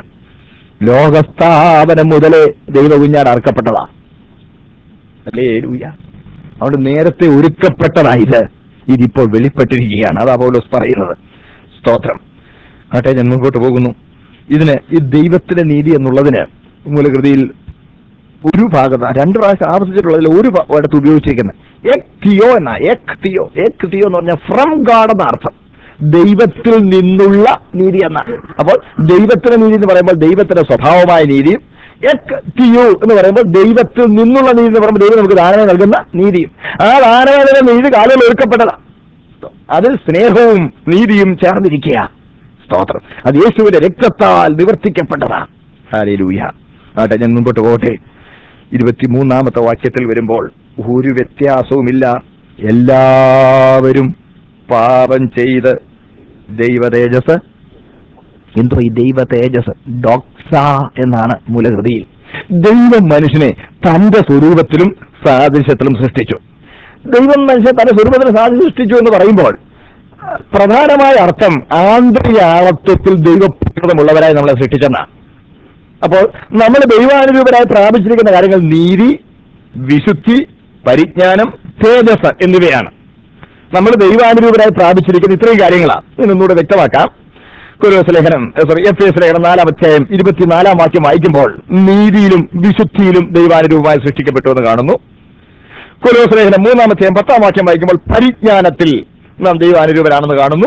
[SPEAKER 1] ലോകസ്ഥാപനം മുതലേ ദൈവകുഞ്ഞാട് അർക്കപ്പെട്ടതാ അല്ലേ ലൂയ അവിടെ നേരത്തെ ഒരുക്കപ്പെട്ടതായത് ഇതിപ്പോൾ വെളിപ്പെട്ടിരിക്കുകയാണ് അതാ പൗലോസ് പറയുന്നത് സ്തോത്രം ആട്ടെ ഞാൻ മുമ്പോട്ട് പോകുന്നു ഇതിന് ഈ ദൈവത്തിന്റെ നീതി എന്നുള്ളതിന് മൂലകൃതിയിൽ ഒരു ഭാഗത്ത് രണ്ട് പ്രാവശ്യം ആവർത്തിച്ചിട്ടുള്ളതിൽ ഒരു ഭ- ഇടത്ത് ഉപയോഗിച്ചിരിക്കുന്നത് എക് തിയോ എന്ന എക് തിയോ എക് തിയോ എന്ന് പറഞ്ഞാൽ ഫ്രം ഗാഡ് എന്ന അർത്ഥം ദൈവത്തിൽ നിന്നുള്ള നീതി എന്ന അപ്പോൾ ദൈവത്തിന്റെ നീതി എന്ന് പറയുമ്പോൾ ദൈവത്തിന്റെ സ്വഭാവമായ നീതിയും എക് തിയോ എന്ന് പറയുമ്പോൾ ദൈവത്തിൽ നിന്നുള്ള നീതി എന്ന് പറയുമ്പോൾ ദൈവം നമുക്ക് ദാനമായി നൽകുന്ന നീതിയും ആ ദാനമായ നീതി കാലയിൽ ഒരുക്കപ്പെട്ടതാണ് അതിൽ സ്നേഹവും നീതിയും ചേർന്നിരിക്കുക സ്തോത്രം അത് യേശുവിന്റെ രക്തത്താൽ നിവർത്തിക്കപ്പെട്ടതാണ് ഹാലേലൂയ ആട്ടെ ഞാൻ മുമ്പോട്ട് പോകട്ടെ ഇരുപത്തിമൂന്നാമത്തെ വാക്യത്തിൽ വരുമ്പോൾ ഒരു വ്യത്യാസവുമില്ല എല്ലാവരും പാപം ചെയ്ത് ദൈവ തേജസ് എന്തോ ഈ ദൈവ തേജസ് ഡോക്സ എന്നാണ് മൂലകൃതിയിൽ ദൈവം മനുഷ്യനെ തന്റെ സ്വരൂപത്തിലും സാദൃശ്യത്തിലും സൃഷ്ടിച്ചു ദൈവം മനുഷ്യൻ തന്റെ സ്വരൂപത്തിലും സാദൃശ്യം സൃഷ്ടിച്ചു എന്ന് പറയുമ്പോൾ പ്രധാനമായ അർത്ഥം ആന്തരിക ആളത്വത്തിൽ ദൈവപ്രകൃതമുള്ളവരായി നമ്മളെ സൃഷ്ടിച്ചെന്നാണ് അപ്പോൾ നമ്മൾ ദൈവാനുരൂപരായി പ്രാപിച്ചിരിക്കുന്ന കാര്യങ്ങൾ നീതി വിശുദ്ധി പരിജ്ഞാനം തേജസ് എന്നിവയാണ് നമ്മൾ ദൈവാനുരൂപരായി പ്രാപിച്ചിരിക്കുന്ന ഇത്രയും കാര്യങ്ങളാണ് ഇതിനൊന്നുകൂടെ വ്യക്തമാക്കാം കുരോസ് ലേഖനം സോറി എഫ് എസ് ലേഖനം നാലാം അധ്യായം ഇരുപത്തിനാലാം വാക്യം വായിക്കുമ്പോൾ നീതിയിലും വിശുദ്ധിയിലും ദൈവാനുരൂപമായി സൃഷ്ടിക്കപ്പെട്ടു എന്ന് കാണുന്നു കുലോസ് ലേഖനം മൂന്നാം അധ്യായം പത്താം വാക്യം വായിക്കുമ്പോൾ പരിജ്ഞാനത്തിൽ നാം ദൈവാനുരൂപരാണെന്ന് കാണുന്നു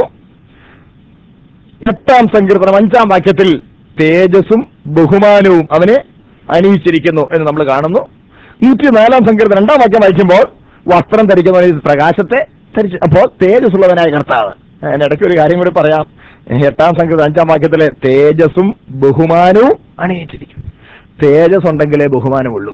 [SPEAKER 1] എട്ടാം സങ്കീർത്തനം അഞ്ചാം വാക്യത്തിൽ തേജസ്സും ബഹുമാനവും അവനെ അണിയിച്ചിരിക്കുന്നു എന്ന് നമ്മൾ കാണുന്നു നൂറ്റിനാലാം സങ്കീർത്തനം രണ്ടാം വാക്യം വായിക്കുമ്പോൾ വസ്ത്രം ധരിക്കുന്നവന് പ്രകാശത്തെ ധരിച്ചു അപ്പോൾ തേജസ്സുള്ളവനായ കർത്താവ് ഞാൻ ഇടയ്ക്ക് ഒരു കാര്യം കൂടി പറയാം എട്ടാം സങ്കീർത്തനം അഞ്ചാം വാക്യത്തിലെ തേജസ്സും ബഹുമാനവും അണിയിച്ചിരിക്കും തേജസ് ഉണ്ടെങ്കിലേ ബഹുമാനമുള്ളൂ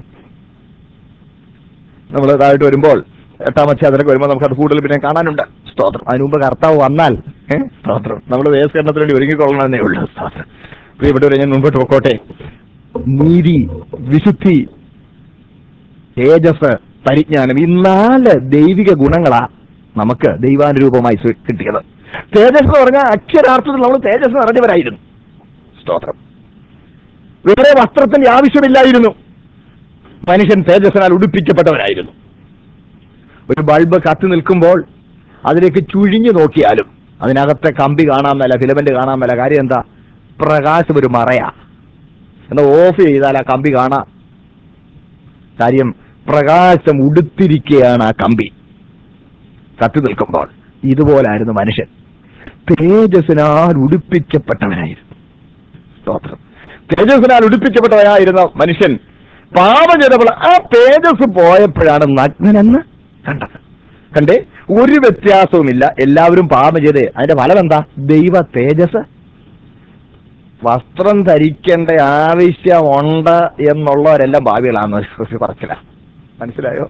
[SPEAKER 1] നമ്മൾ താഴോട്ട് വരുമ്പോൾ എട്ടാം അധ്യായത്തിലേക്ക് വരുമ്പോൾ നമുക്ക് അത് കൂടുതൽ പിന്നെ കാണാനുണ്ട് സ്തോത്രം അതിന് മുമ്പ് കർത്താവ് വന്നാൽ ഏഹ് സ്തോത്രം നമ്മൾ വേസ്കരണത്തിന് വേണ്ടി ഒരുങ്ങിക്കൊള്ളണമെന്നേ ഉള്ളൂ സ്തോത്രം പ്രിയപ്പെട്ടവരെ ഞാൻ മുമ്പോട്ട് പൊക്കോട്ടെ നീതി വിശുദ്ധി തേജസ് പരിജ്ഞാനം ഈ നാല് ദൈവിക ഗുണങ്ങളാ നമുക്ക് ദൈവാനുരൂപമായി സ്വീ- കിട്ടിയത് തേജസ് എന്ന് പറഞ്ഞാൽ അക്ഷരാർത്ഥത്തിൽ നമ്മൾ തേജസ് നിറഞ്ഞവരായിരുന്നു സ്തോത്രം വേറെ വസ്ത്രത്തിന്റെ ആവശ്യമില്ലായിരുന്നു മനുഷ്യൻ തേജസ്സിനാൽ ഉടുപ്പിക്കപ്പെട്ടവനായിരുന്നു ഒരു ബൾബ് കത്തി നിൽക്കുമ്പോൾ അതിലേക്ക് ചുഴിഞ്ഞു നോക്കിയാലും അതിനകത്തെ കമ്പി കാണാൻ മേല ഫിലമെന്റ് കാണാൻ മേല കാര്യം എന്താ പ്രകാശം ഒരു മറയാ എന്നാൽ ഓഫ് ചെയ്താൽ ആ കമ്പി കാണാം കാര്യം പ്രകാശം ഉടുത്തിരിക്കുകയാണ് ആ കമ്പി കത്തി നിൽക്കുമ്പോൾ ഇതുപോലായിരുന്നു മനുഷ്യൻ തേജസ്സിനാൽ ഉടുപ്പിക്കപ്പെട്ടവനായിരുന്നു സ്തോത്രം തേജസ്സിനാൽ ഉടുപ്പിക്കപ്പെട്ടവനായിരുന്ന മനുഷ്യൻ പാപം ചെയ്തപ്പോൾ ആ തേജസ് പോയപ്പോഴാണ് നഗ്നനെന്ന് കണ്ടത് കണ്ടേ ഒരു വ്യത്യാസവുമില്ല എല്ലാവരും പാപം ചെയ്തേ അതിന്റെ ഫലം എന്താ ദൈവ തേജസ് വസ്ത്രം ധരിക്കേണ്ട ആവശ്യമുണ്ട് എന്നുള്ളവരെല്ലാം ഭാവികളാണെന്ന് പറച്ചില്ല മനസ്സിലായോ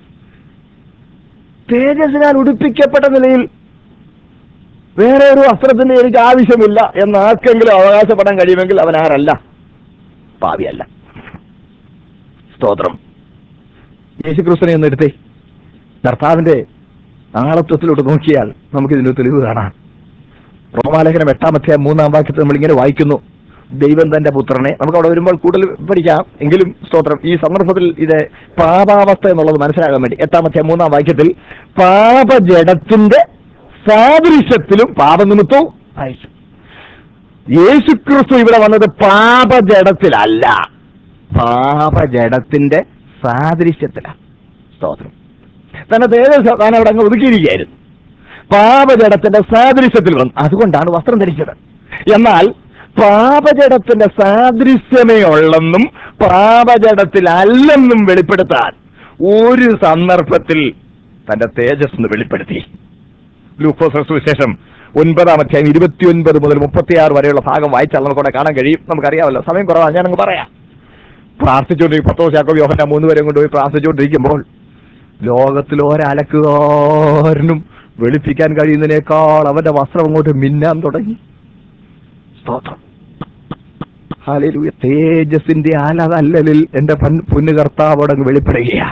[SPEAKER 1] തേജസ്സിനാൽ ഉടുപ്പിക്കപ്പെട്ട നിലയിൽ വേറെ ഒരു വസ്ത്രത്തിന് എനിക്ക് ആവശ്യമില്ല എന്ന് ആർക്കെങ്കിലും അവകാശപ്പെടാൻ കഴിയുമെങ്കിൽ അവൻ ആരല്ല ഭാവിയല്ല സ്തോത്രം യേശുക്രിസ്തുനെ ഒന്ന് എടുത്തേ കർത്താവിന്റെ ആളത്വത്തിലോട്ട് നോക്കിയാൽ നമുക്കിതിന് തെളിവ് കാണാം റോമാലേഖനം എട്ടാം അധ്യായം മൂന്നാം വാക്യത്തിൽ നമ്മൾ ഇങ്ങനെ വായിക്കുന്നു ദൈവം തന്റെ പുത്രനെ നമുക്ക് അവിടെ വരുമ്പോൾ കൂടുതൽ പഠിക്കാം എങ്കിലും സ്തോത്രം ഈ സന്ദർഭത്തിൽ ഇത് പാപാവസ്ഥ എന്നുള്ളത് മനസ്സിലാകാൻ വേണ്ടി എട്ടാം അധ്യായം മൂന്നാം വാക്യത്തിൽ പാപജഡത്തിന്റെ സാദൃശ്യത്തിലും പാപനിമിത്തവും അയച്ചു യേശുക്രിസ്തു ഇവിടെ വന്നത് പാപജഡത്തിലല്ല പാപജഡത്തിന്റെ സാദൃശ്യത്തിലാണ് സ്തോത്രം തന്നെ തേജസ് താൻ അവിടെ അങ്ങ് ഒതുക്കിയിരിക്കുകയായിരുന്നു പാപജടത്തിന്റെ സാദൃശ്യത്തിൽ വന്നു അതുകൊണ്ടാണ് വസ്ത്രം ധരിച്ചത് എന്നാൽ പാപജടത്തിന്റെ സാദൃശ്യമേ ഉള്ളെന്നും പാപജടത്തിൽ അല്ലെന്നും വെളിപ്പെടുത്താൻ ഒരു സന്ദർഭത്തിൽ തന്റെ തേജസ് വെളിപ്പെടുത്തി ലൂക്കോസ് സുവിശേഷം ഒൻപതാം അധ്യായം ഇരുപത്തിയൊൻപത് മുതൽ മുപ്പത്തിയാറ് വരെയുള്ള ഭാഗം വായിച്ചാൽ നമുക്കവിടെ കാണാൻ കഴിയും നമുക്കറിയാമല്ലോ സമയം കുറവാണ് ഞാനങ്ങ് പറയാം പ്രാർത്ഥിച്ചുകൊണ്ടിരിക്കും പത്തോ ചാക്കോ യോഹന മൂന്ന് പേരെ കൊണ്ടുപോയി പ്രാർത്ഥിച്ചുകൊണ്ടിരിക്കുമ്പോൾ ലോകത്തിൽ ഒരലക്കുകാരനും വെളുപ്പിക്കാൻ കഴിയുന്നതിനേക്കാൾ അവന്റെ വസ്ത്രം അങ്ങോട്ട് മിന്നാൻ തുടങ്ങി സ്തോത്രം ഹാലേലൂയ തേജസിന്റെ ആലതല്ലലിൽ എന്റെ പൻ- പൊന്നു കർത്താവ് അവിടെ അങ്ങ് വെളിപ്പെടുകയാ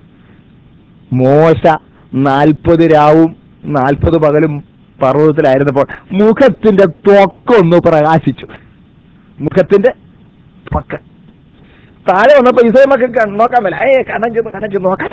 [SPEAKER 1] മോശ നാൽപ്പത് രാവും നാൽപ്പത് പകലും പർവ്വതത്തിലായിരുന്നപ്പോൾ മുഖത്തിന്റെ ത്വക്കൊന്ന് പ്രകാശിച്ചു മുഖത്തിന്റെ ത്വക്ക് താഴെ വന്നപ്പോ ഇസൈമൊക്കെ നോക്കാൻ മേല ഏ കണ്ണൻ ചെന്നു കണ്ണൻ ചെന്നു നോക്കാൻ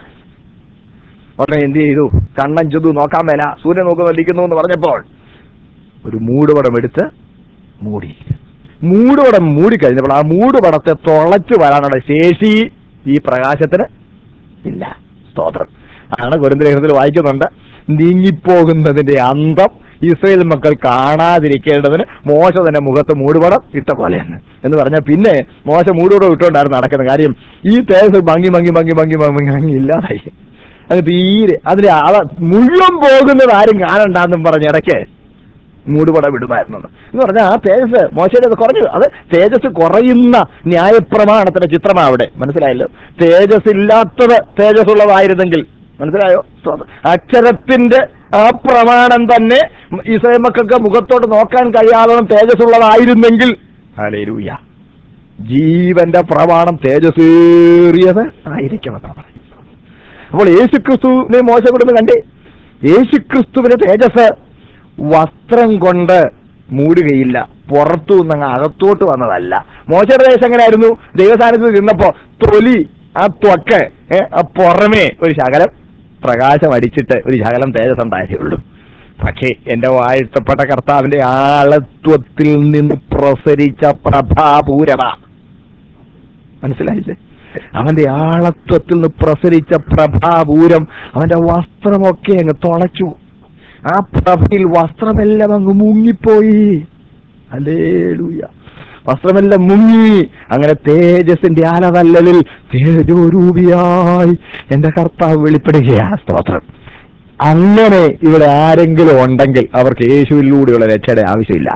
[SPEAKER 1] ഉടനെ എന്ത് ചെയ്തു കണ്ണൻ ചെന്നു നോക്കാൻ മേല സൂര്യൻ നോക്കുന്നല്ലിക്കുന്നു എന്ന് പറഞ്ഞപ്പോൾ ഒരു മൂടുപടം എടുത്ത് മൂടി മൂടുപടം മൂടിക്കഴിഞ്ഞപ്പോൾ ആ മൂടുപടത്തെ തുളച്ചു വരാനുള്ള ശേഷി ഈ പ്രകാശത്തിന് ഇല്ല സ്തോത്രം ആണ് ഗുരുന്തലേഖനത്തിൽ വായിക്കുന്നുണ്ട് നീങ്ങിപ്പോകുന്നതിന്റെ അന്തം ഇസ്രയേൽ മക്കൾ കാണാതിരിക്കേണ്ടതിന് മോശ തന്നെ മുഖത്ത് മൂടുപടം ഇട്ട പോലെയാണ് എന്ന് പറഞ്ഞാൽ പിന്നെ മോശ മൂടുപടം ഇട്ടുകൊണ്ടായിരുന്നു നടക്കുന്നത് കാര്യം ഈ തേജസ് ഭംഗി ഭംഗി ഭംഗി ഭംഗി ഭംഗി ഭംഗി ഇല്ലാതായി അത് തീരെ അതിന് ആള മുഴുവൻ പോകുന്നത് ആരും കാണണ്ടെന്നും പറഞ്ഞ് ഇടയ്ക്ക് മൂടുപടം ഇടുമായിരുന്നു എന്ന് പറഞ്ഞാൽ ആ തേജസ് മോശയുടെ അത് കുറഞ്ഞു അത് തേജസ് കുറയുന്ന ന്യായപ്രമാണത്തിന്റെ ചിത്രമാണ് അവിടെ മനസ്സിലായല്ലോ തേജസ് ഇല്ലാത്തത് തേജസ് ഉള്ളതായിരുന്നെങ്കിൽ മനസ്സിലായോ സ്തോത്രം. അക്ഷരത്തിന്റെ ആ പ്രമാണം തന്നെ ഇസൈ മക്കൾക്ക് മുഖത്തോട്ട് നോക്കാൻ കഴിയാതെ തേജസ് ഉള്ളതായിരുന്നെങ്കിൽ ഹല്ലേലൂയ ജീവന്റെ പ്രമാണം തേജസ്സേറിയത് ആയിരിക്കുമെന്നാണ് പറയുന്നത് അപ്പോൾ യേശുക്രിസ്തുവിനെ മോശ കൊടുന്ന് കണ്ടേ യേശുക്രിസ്തുവിന്റെ തേജസ് വസ്ത്രം കൊണ്ട് മൂടുകയില്ല പുറത്തു നിന്ന് അകത്തോട്ട് വന്നതല്ല മോശയുടെ ദേശം എങ്ങനെയായിരുന്നു ദൈവസാന്നിധ്യത്തിൽ നിന്നപ്പോ തൊലി ആ ത്വക്ക് ഏ, ആ പുറമേ ഒരു ശകലം പ്രകാശം അടിച്ചിട്ട് ഒരു ശകലം തേജസ് ഉണ്ടായതേ ഉള്ളൂ പക്ഷേ എന്റെ വാഴ്ത്തപ്പെട്ട കർത്താവിന്റെ ആളത്വത്തിൽ നിന്ന് പ്രസരിച്ച പ്രഭാപൂരമാ മനസ്സിലായില്ലേ അവന്റെ ആളത്വത്തിൽ നിന്ന് പ്രസരിച്ച പ്രഭാപൂരം അവന്റെ വസ്ത്രമൊക്കെ അങ്ങ് തുളച്ചു ആ പ്രഭയിൽ വസ്ത്രമെല്ലാം അങ്ങ് മുങ്ങിപ്പോയി അല്ലേലൂയ വസ്ത്രമെല്ലാം മുങ്ങി അങ്ങനെ തേജസിന്റെ ആലതല്ലലിൽ തേജോരൂപിയായി എന്റെ കർത്താവ് വെളിപ്പെടുകയാ സ്തോത്രം അങ്ങനെ ഇവിടെ ആരെങ്കിലും ഉണ്ടെങ്കിൽ അവർക്ക് യേശുവിലൂടെയുള്ള രക്ഷയുടെ ആവശ്യമില്ല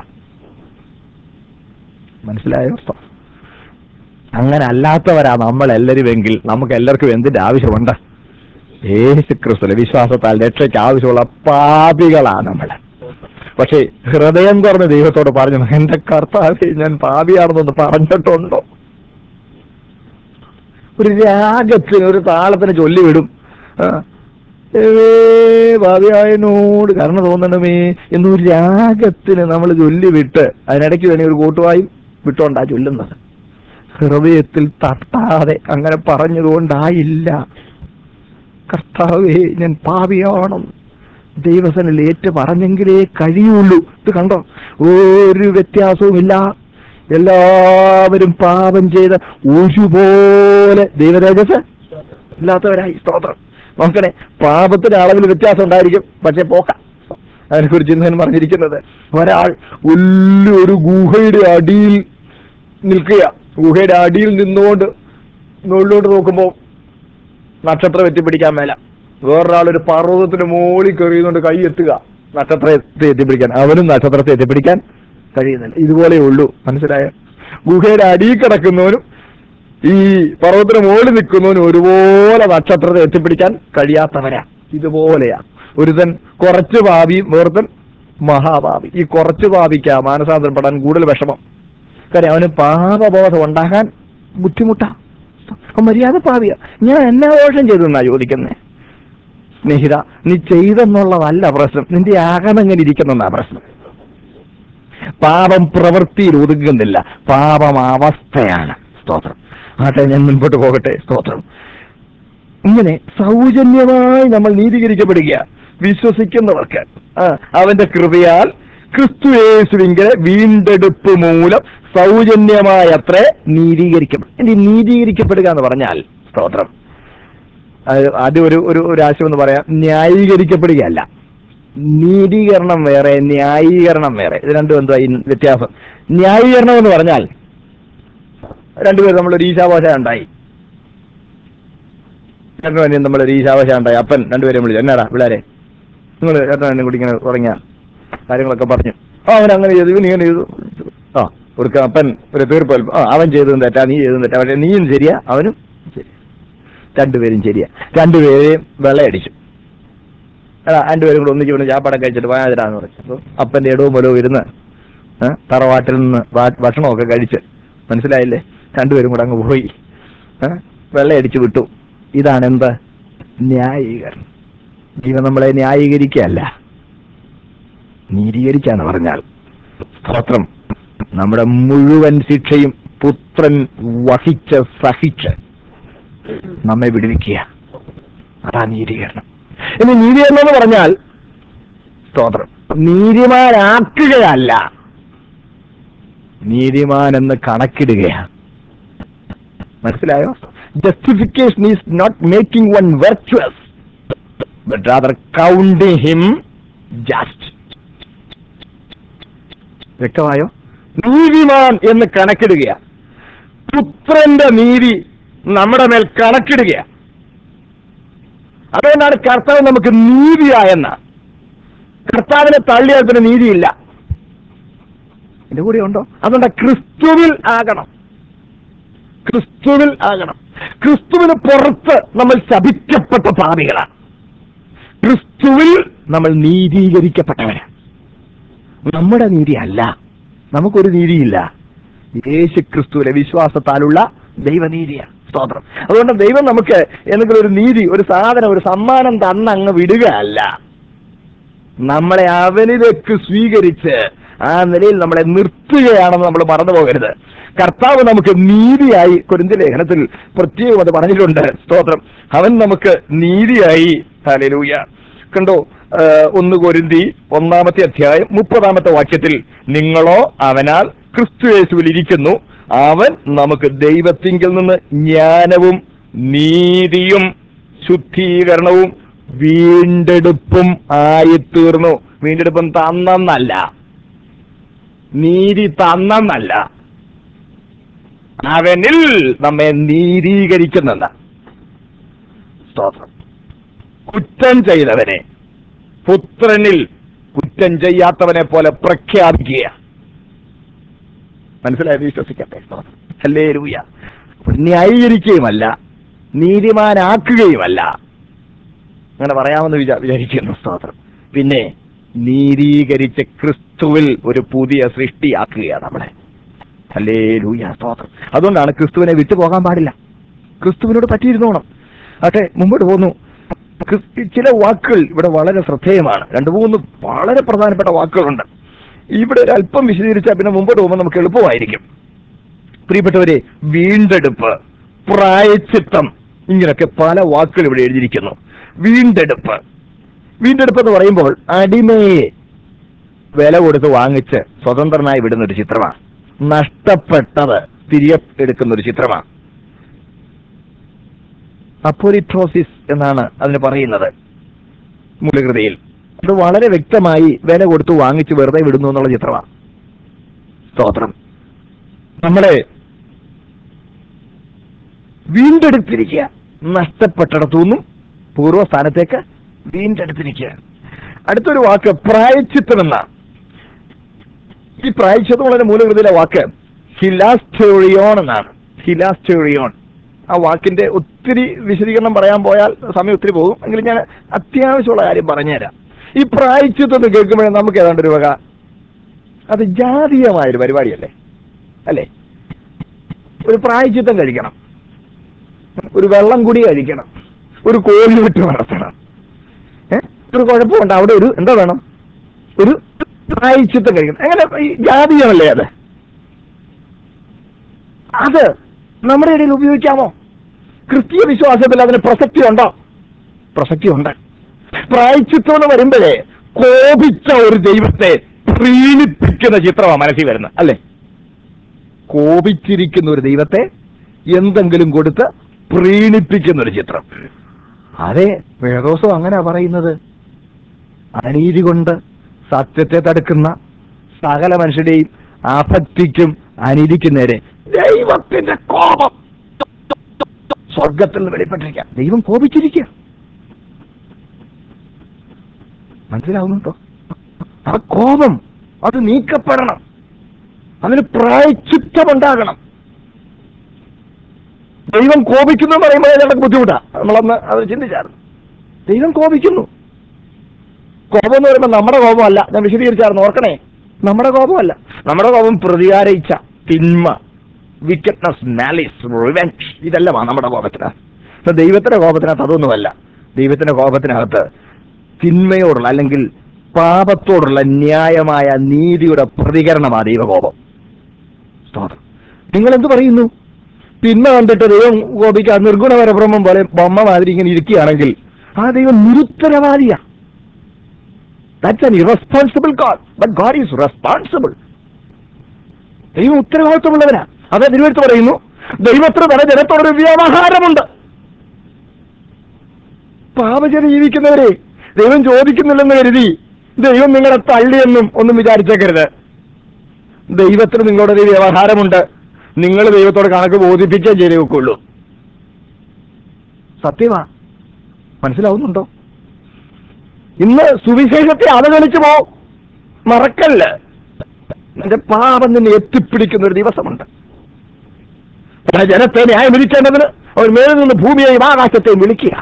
[SPEAKER 1] മനസ്സിലായോ സ്തോത്രം അങ്ങനെ അല്ലാത്തവരാ നമ്മൾ എല്ലാവരുമെങ്കിൽ നമുക്ക് എല്ലാവർക്കും എന്തിന്റെ ആവശ്യമുണ്ട് യേശു ക്രിസ്തുവിലെ വിശ്വാസത്താൽ രക്ഷയ്ക്ക് ആവശ്യമുള്ള പാപികളാ നമ്മൾ പക്ഷേ ഹൃദയം തുറന്ന് ദൈവത്തോട് പറഞ്ഞു എന്റെ കർത്താവെ ഞാൻ പാപിയാണെന്നൊന്ന് പറഞ്ഞിട്ടുണ്ടോ ഒരു രാഗത്തിന് ഒരു താളത്തിന് ചൊല്ലിവിടും ആ, ഏവേ ഭാവിയായനോട് കരുണ തോന്നണമേ എന്നൊരു രാഗത്തിന് നമ്മൾ ചൊല്ലിവിട്ട് അതിനിടയ്ക്ക് വേണി ഒരു കൂട്ടുവായും വിട്ടോണ്ടാ ചൊല്ലുന്നത് ഹൃദയത്തിൽ തട്ടാതെ അങ്ങനെ പറഞ്ഞതുകൊണ്ടായില്ല കർത്താവേ ഞാൻ പാപിയാണം ദൈവസനിൽ ഏറ്റു പറഞ്ഞെങ്കിലേ കഴിയുള്ളൂ ഇത് കണ്ടോ ഒരു വ്യത്യാസവുമില്ല എല്ലാവരും പാപം ചെയ്ത് ഒരുപോലെ ദൈവതേജസ് ഇല്ലാത്തവരായി സ്തോത്രം നോക്കണേ പാപത്തിന്റെ അളവിൽ വ്യത്യാസം ഉണ്ടായിരിക്കും പക്ഷെ പോക്ക അതിനെക്കുറിച്ച് ചിന്തകൻ പറഞ്ഞിരിക്കുന്നത് ഒരാൾ വലിയൊരു ഗുഹയുടെ അടിയിൽ നിൽക്കുക ഗുഹയുടെ അടിയിൽ നിന്നുകൊണ്ട് മുകളിലോട്ട് നോക്കുമ്പോൾ നക്ഷത്രം എത്തിപ്പിടിക്കാൻ മേല വേറൊരാൾ ഒരു പർവ്വതത്തിന് മുകളിൽ കയറിയുന്നുണ്ട് കൈ എത്തുക നക്ഷത്രത്തെ എത്തിപ്പിടിക്കാൻ അവനും നക്ഷത്രത്തെ എത്തിപ്പിടിക്കാൻ കഴിയുന്നില്ല ഇതുപോലെ ഉള്ളൂ മനസ്സിലായോ ഗുഹയുടെ അടിയിൽ കിടക്കുന്നവനും ഈ പർവ്വതത്തിന് മുകളിൽ നിൽക്കുന്നവനും ഒരുപോലെ നക്ഷത്രത്തെ എത്തിപ്പിടിക്കാൻ കഴിയാത്തവരാ ഇതുപോലെയാ ഒരുതൻ കുറച്ച് ഭാവിയും വേർത്തൻ മഹാഭാവി ഈ കുറച്ച് ഭാവിക്കാ മാനസാന്തരപ്പെടാൻ കൂടുതൽ വിഷമം കാര്യം അവന് പാപബോധം ഉണ്ടാകാൻ ബുദ്ധിമുട്ടാ അവൻ മര്യാദ പാവിയ ഞാൻ എന്നാ ദോഷം ചെയ്തെന്നാ ചോദിക്കുന്നേ സ്നേഹിത നീ ചെയ്തെന്നുള്ളതല്ല പ്രശ്നം നിന്റെ അകമെങ്ങനെ ഇരിക്കുന്നെന്നാ പ്രശ്നം പാപം പ്രവൃത്തിയിൽ ഒതുങ്ങുന്നില്ല പാപം അവസ്ഥയാണ് സ്തോത്രം ആട്ടെ ഞാൻ മുൻപോട്ട് പോകട്ടെ സ്തോത്രം ഇങ്ങനെ സൗജന്യമായി നമ്മൾ നീതീകരിക്കപ്പെടുക വിശ്വസിക്കുന്നവർക്ക് ആ, അവന്റെ കൃപയാൽ ക്രിസ്തു യേശുവിന്റെ വീണ്ടെടുപ്പ് മൂലം സൗജന്യമായത്രേ നീതീകരിക്കപ്പെടും ഇനി നീതീകരിക്കപ്പെടുക എന്ന് പറഞ്ഞാൽ സ്തോത്രം അത് ആദ്യം ഒരു ഒരു ഒരു ആശയം എന്ന് പറയാം ന്യായീകരിക്കപ്പെടുകയല്ല നീതീകരണം വേറെ ന്യായീകരണം വേറെ ഇത് രണ്ടും എന്താ ഈ വ്യത്യാസം ന്യായീകരണം എന്ന് പറഞ്ഞാൽ രണ്ടുപേരും നമ്മളൊരു ഈശാഭാഷ ഉണ്ടായി ചേട്ടനും നമ്മളൊരു ഈശാഭാഷ ഉണ്ടായി അപ്പൻ രണ്ടുപേരും വിളിച്ചു എന്നാടാ പിള്ളേരെ നിങ്ങൾ ചേട്ടനും എന്നെ കൂടി ഇങ്ങനെ ഉറങ്ങിയ കാര്യങ്ങളൊക്കെ പറഞ്ഞു ആ അവൻ അങ്ങനെ ചെയ്തു ഇവൻ ഇങ്ങനെ ചെയ്തു ആ ഒരു അപ്പൻ ഒരു തീർപ്പ് ആ അവൻ ചെയ്തതും തെറ്റാ നീ ചെയ്തതും തെറ്റാ പക്ഷെ നീയും ശരിയാ അവനും ശരി രണ്ടുപേരും ശരിയാ രണ്ടുപേരെയും വെള്ളയടിച്ചു എടാ രണ്ടുപേരും കൂടെ ഒന്നിച്ച് കൊണ്ട് ചാപ്പാടം കഴിച്ചിട്ട് പോയാതിരാന്ന് പറഞ്ഞു അപ്പൊ അപ്പന്റെ ഇടവും മൂലവും ഇരുന്ന് ഏ, തറവാട്ടിൽ നിന്ന് ഭ- ഭക്ഷണമൊക്കെ കഴിച്ച് മനസ്സിലായില്ലേ രണ്ടുപേരും കൂടെ അങ്ങ് പോയി ഏ, വെള്ളയടിച്ചു വിട്ടു ഇതാണ് എന്ത് ന്യായീകരണം ജീവൻ നമ്മളെ ന്യായീകരിക്കുകയല്ല നീതീകരിക്കാന്ന് പറഞ്ഞാൽ സ്തോത്രം നമ്മുടെ മുഴുവൻ ശിക്ഷയും പുത്രൻ വഹിച്ച് സഹിച്ച് നമ്മെ വിടുവിക്കുക അതാ നീതീകരണം ഇനി നീതീകരണം എന്ന് പറഞ്ഞാൽ സ്തോത്രം നീതിമാനാക്കുകയല്ല നീതിമാൻ എന്ന് കണക്കിടുകയാണ് മനസ്സിലായോ justification is not making one virtuous but rather counting him just വ്യക്തമായോ നീതിമാൻ എന്ന് കണക്കിടുകയാ പുത്രന്റെ നീതി നമ്മുടെ മേൽ കണക്കിടുകയാ അതുകൊണ്ടാണ് കർത്താവ് നമുക്ക് നീതിയായെന്ന കർത്താവിനെ തള്ളിയാൽ പിന്നെ നീതിയില്ല എന്റെ കൂടെ ഉണ്ടോ അതുകൊണ്ട് ക്രിസ്തുവിൽ ആകണം ക്രിസ്തുവിൽ ആകണം ക്രിസ്തുവിന് പുറത്ത് നമ്മൾ ശപിക്കപ്പെട്ട പാപികളാണ് ക്രിസ്തുവിൽ നമ്മൾ നീതീകരിക്കപ്പെട്ടവരാണ് നമ്മുടെ നീതി അല്ല നമുക്കൊരു നീതിയില്ല യേശു ക്രിസ്തുവിലെ വിശ്വാസത്താലുള്ള ദൈവനീതിയാണ് സ്തോത്രം അതുകൊണ്ട് ദൈവം നമുക്ക് എന്തെങ്കിലും ഒരു നീതി ഒരു സാധനം ഒരു സമ്മാനം തന്ന് അങ്ങ് വിടുകയല്ല നമ്മളെ അവനിലേക്ക് സ്വീകരിച്ച് ആ നിലയിൽ നമ്മളെ നിർത്തുകയാണെന്ന് നമ്മൾ മറന്നു പോകരുത് കർത്താവ് നമുക്ക് നീതിയായി കുരുന്തി ലേഖനത്തിൽ പ്രത്യേകം അത് പറഞ്ഞിട്ടുണ്ട് സ്തോത്രം അവൻ നമുക്ക് നീതിയായി ഹല്ലേലൂയ കണ്ടോ ആ, ഒന്ന് കൊരിന്തി ഒന്നാമത്തെ അധ്യായം മുപ്പതാമത്തെ വാക്യത്തിൽ നിങ്ങളോ അവനാൽ ക്രിസ്തു യേശുവിൽ ഇരിക്കുന്നു അവൻ നമുക്ക് ദൈവത്തിങ്കിൽ നിന്ന് ജ്ഞാനവും നീതിയും ശുദ്ധീകരണവും വീണ്ടെടുപ്പും ആയിത്തീർന്നു വീണ്ടെടുപ്പും തന്നല്ല നീതി തന്നല്ല അവനിൽ നമ്മെ നീതീകരിക്കുന്നെന്ന സ്തോത്രം കുറ്റം ചെയ്തവനെ പുത്രനിൽ കുറ്റം ചെയ്യാത്തവനെ പോലെ പ്രഖ്യാപിക്കുക മനസ്സിലായത് വിശ്വസിക്കട്ടെ അല്ലേ രൂയ ന്യായീകരിക്കുകയുമല്ല നീതിമാനാക്കുകയുമല്ല അങ്ങനെ പറയാമെന്ന് വിചാ വിചാരിക്കുന്നു സ്തോത്രം പിന്നെ നീതീകരിച്ച ക്രിസ്തുവിൽ ഒരു പുതിയ സൃഷ്ടിയാക്കുകയാണ് നമ്മളെ അല്ലേ ലൂയ സ്തോത്രം അതുകൊണ്ടാണ് ക്രിസ്തുവിനെ വിട്ടു പോകാൻ പാടില്ല ക്രിസ്തുവിനോട് പറ്റിയിരുന്നോണം ആട്ടെ മുമ്പോട്ട് പോന്നു ക്രിസ്തു- ചില വാക്കുകൾ ഇവിടെ വളരെ ശ്രദ്ധേയമാണ് രണ്ട് മൂന്ന് വളരെ പ്രധാനപ്പെട്ട വാക്കുകളുണ്ട് ഇവിടെ ഒരു അല്പം വിശദീകരിച്ചാൽ പിന്നെ മുമ്പോട്ട് പോകുമ്പോൾ നമുക്ക് എളുപ്പമായിരിക്കും പ്രിയപ്പെട്ടവരെ വീണ്ടെടുപ്പ് പ്രായച്ചിത്തം ഇങ്ങനെയൊക്കെ പല വാക്കുകൾ ഇവിടെ എഴുതിയിരിക്കുന്നു വീണ്ടെടുപ്പ് വീണ്ടെടുപ്പ് എന്ന് പറയുമ്പോൾ അടിമയെ വില കൊടുത്ത് വാങ്ങിച്ച് സ്വതന്ത്രനായി വിടുന്ന ഒരു ചിത്രമാണ് നഷ്ടപ്പെട്ടത് തിരികെ എടുക്കുന്ന ഒരു ചിത്രമാണ് അപ്പോലിട്രോസിസ് എന്നാണ് അതിന് പറയുന്നത് മൂലകൃതിയിൽ അത് വളരെ വ്യക്തമായി വില കൊടുത്ത് വാങ്ങിച്ച് വെറുതെ വിടുന്നു എന്നുള്ള ചിത്രമാണ് സ്തോത്രം നമ്മളെ വീണ്ടെടുത്തിരിക്കുക നഷ്ടപ്പെട്ടിടത്തുനിന്നും പൂർവ്വസ്ഥാനത്തേക്ക് വീണ്ടെടുത്തിരിക്കുക അടുത്തൊരു വാക്ക് പ്രായച്ചിത്തം എന്ന ഈ പ്രായച്ചിത്തം വളരെ മൂലകൃതിയിലെ വാക്ക് ഹിലാസ്റ്റോറിയോൺ എന്നാണ് ഹിലാസ്റ്റോറിയോൺ ആ വാക്കിന്റെ ഒത്തിരി വിശദീകരണം പറയാൻ പോയാൽ സമയം ഒത്തിരി പോകും എങ്കിലും ഞാൻ അത്യാവശ്യമുള്ള കാര്യം പറഞ്ഞുതരാം ഈ പ്രായച്ചിത്തം എന്ന് കേൾക്കുമ്പോഴേ നമുക്ക് ഏതാണ്ട് ഒരു വക അത് ജാതീയമായൊരു പരിപാടിയല്ലേ അല്ലേ ഒരു പ്രായച്ചിത്തം കഴിക്കണം ഒരു വെള്ളം കൂടി കഴിക്കണം ഒരു കോഴി വിട്ട് നടത്തണം ഏ? ഒരു കുഴപ്പമുണ്ട് അവിടെ ഒരു എന്താ വേണം ഒരു പ്രായച്ചിത്തം കഴിക്കണം അങ്ങനെ ഈ ജാതീയമല്ലേ അത് അത് നമ്മുടെ ഇടയിൽ ഉപയോഗിക്കാമോ ക്രിസ്തീയ വിശ്വാസത്തിൽ അതിന് പ്രസക്തി ഉണ്ടോ പ്രസക്തി ഉണ്ട് പ്രായച്ചിത്തം എന്ന് വരുമ്പോഴേ കോപിച്ച ഒരു ദൈവത്തെ പ്രീണിപ്പിക്കുന്ന ചിത്രമാണ് മനസ്സിൽ വരുന്നത് അല്ലേ കോപിച്ചിരിക്കുന്ന ഒരു ദൈവത്തെ എന്തെങ്കിലും കൊടുത്ത് പ്രീണിപ്പിക്കുന്ന ഒരു ചിത്രം അതെ വേദോസം അങ്ങനെ പറയുന്നത് അനീതി കൊണ്ട് സത്യത്തെ തടുക്കുന്ന സകല മനുഷ്യരുടെയും ആപത്തിക്കും അനീതിക്കും നേരെ ദൈവത്തിന്റെ കോപം സ്വർഗത്തിൽ നിന്ന് വെളിപ്പെട്ടിരിക്കുക ദൈവം കോപിച്ചിരിക്കുക മനസ്സിലാവുന്നുണ്ടോ ആ കോപം അത് നീക്കപ്പെടണം അതിന് പ്രായച്ചിത്തമുണ്ടാകണം ദൈവം കോപിക്കുന്നു എന്ന് പറയുമ്പോൾ ഞങ്ങൾക്ക് ബുദ്ധിമുട്ടാ നമ്മളന്ന് അത് ചിന്തിച്ചായിരുന്നു ദൈവം കോപിക്കുന്നു കോപം എന്ന് പറയുമ്പോൾ നമ്മുടെ കോപമല്ല ഞാൻ വിശദീകരിച്ചായിരുന്നു ഓർക്കണേ നമ്മുടെ കോപമല്ല നമ്മുടെ കോപം പ്രതികാര ഇച്ഛ തിന്മ വിക്കറ്റ്നസ് മാലിസ് റിവെഞ്ച് ഇതെല്ലാമാ നമ്മുടെ കോപത്തിന് എന്നാൽ ദൈവത്തിന്റെ കോപത്തിനകത്ത് അതൊന്നുമല്ല ദൈവത്തിന്റെ കോപത്തിനകത്ത് തിന്മയോടുള്ള അല്ലെങ്കിൽ പാപത്തോടുള്ള ന്യായമായ നീതിയുടെ പ്രതികരണമാണ് ദൈവകോപം സ്തോത്രം നിങ്ങൾ എന്ത് പറയുന്നു തിന്മ കണ്ടിട്ട് ദൈവം കോപിക്കാൻ നിർഗുണ പരബ്രഹ്മം പോലെ ബൊമ്മ മാതിരി ഇങ്ങനെ ഇരിക്കുകയാണെങ്കിൽ ആ ദൈവം നിരുത്തരവാദിയാ that's an irresponsible God but God is responsible ദൈവം ഉത്തരവാദിത്വമുള്ളവനാ അത് തിരുവഴുത്ത് പറയുന്നു ദൈവത്തിന് തന്നെ ജനത്തോടൊരു വ്യവഹാരമുണ്ട് പാപചന ജീവിക്കുന്നവരെ ദൈവം ചോദിക്കുന്നില്ലെന്ന് കരുതി ദൈവം നിങ്ങളെ തള്ളിയെന്നും ഒന്നും വിചാരിച്ചേക്കരുത് ദൈവത്തിന് നിങ്ങളോടൊരു വ്യവഹാരമുണ്ട് നിങ്ങൾ ദൈവത്തോട് കണക്ക് ബോധിപ്പിക്കുകയും ചെയ്തേ വെക്കുള്ളൂ സത്യമാ മനസ്സിലാവുന്നുണ്ടോ ഇന്ന് സുവിശേഷത്തെ അവഗണിച്ചു പോ മറക്കല്ല് എന്റെ പാപം നിന്നെ എത്തിപ്പിടിക്കുന്ന ഒരു ദിവസമുണ്ട് ആ ജനത്തെ ന്യായം വിധിക്കേണ്ടതിന് അവർ മേളിൽ നിന്ന് ഭൂമിയെയും ആകാശത്തെയും വിളിക്കുക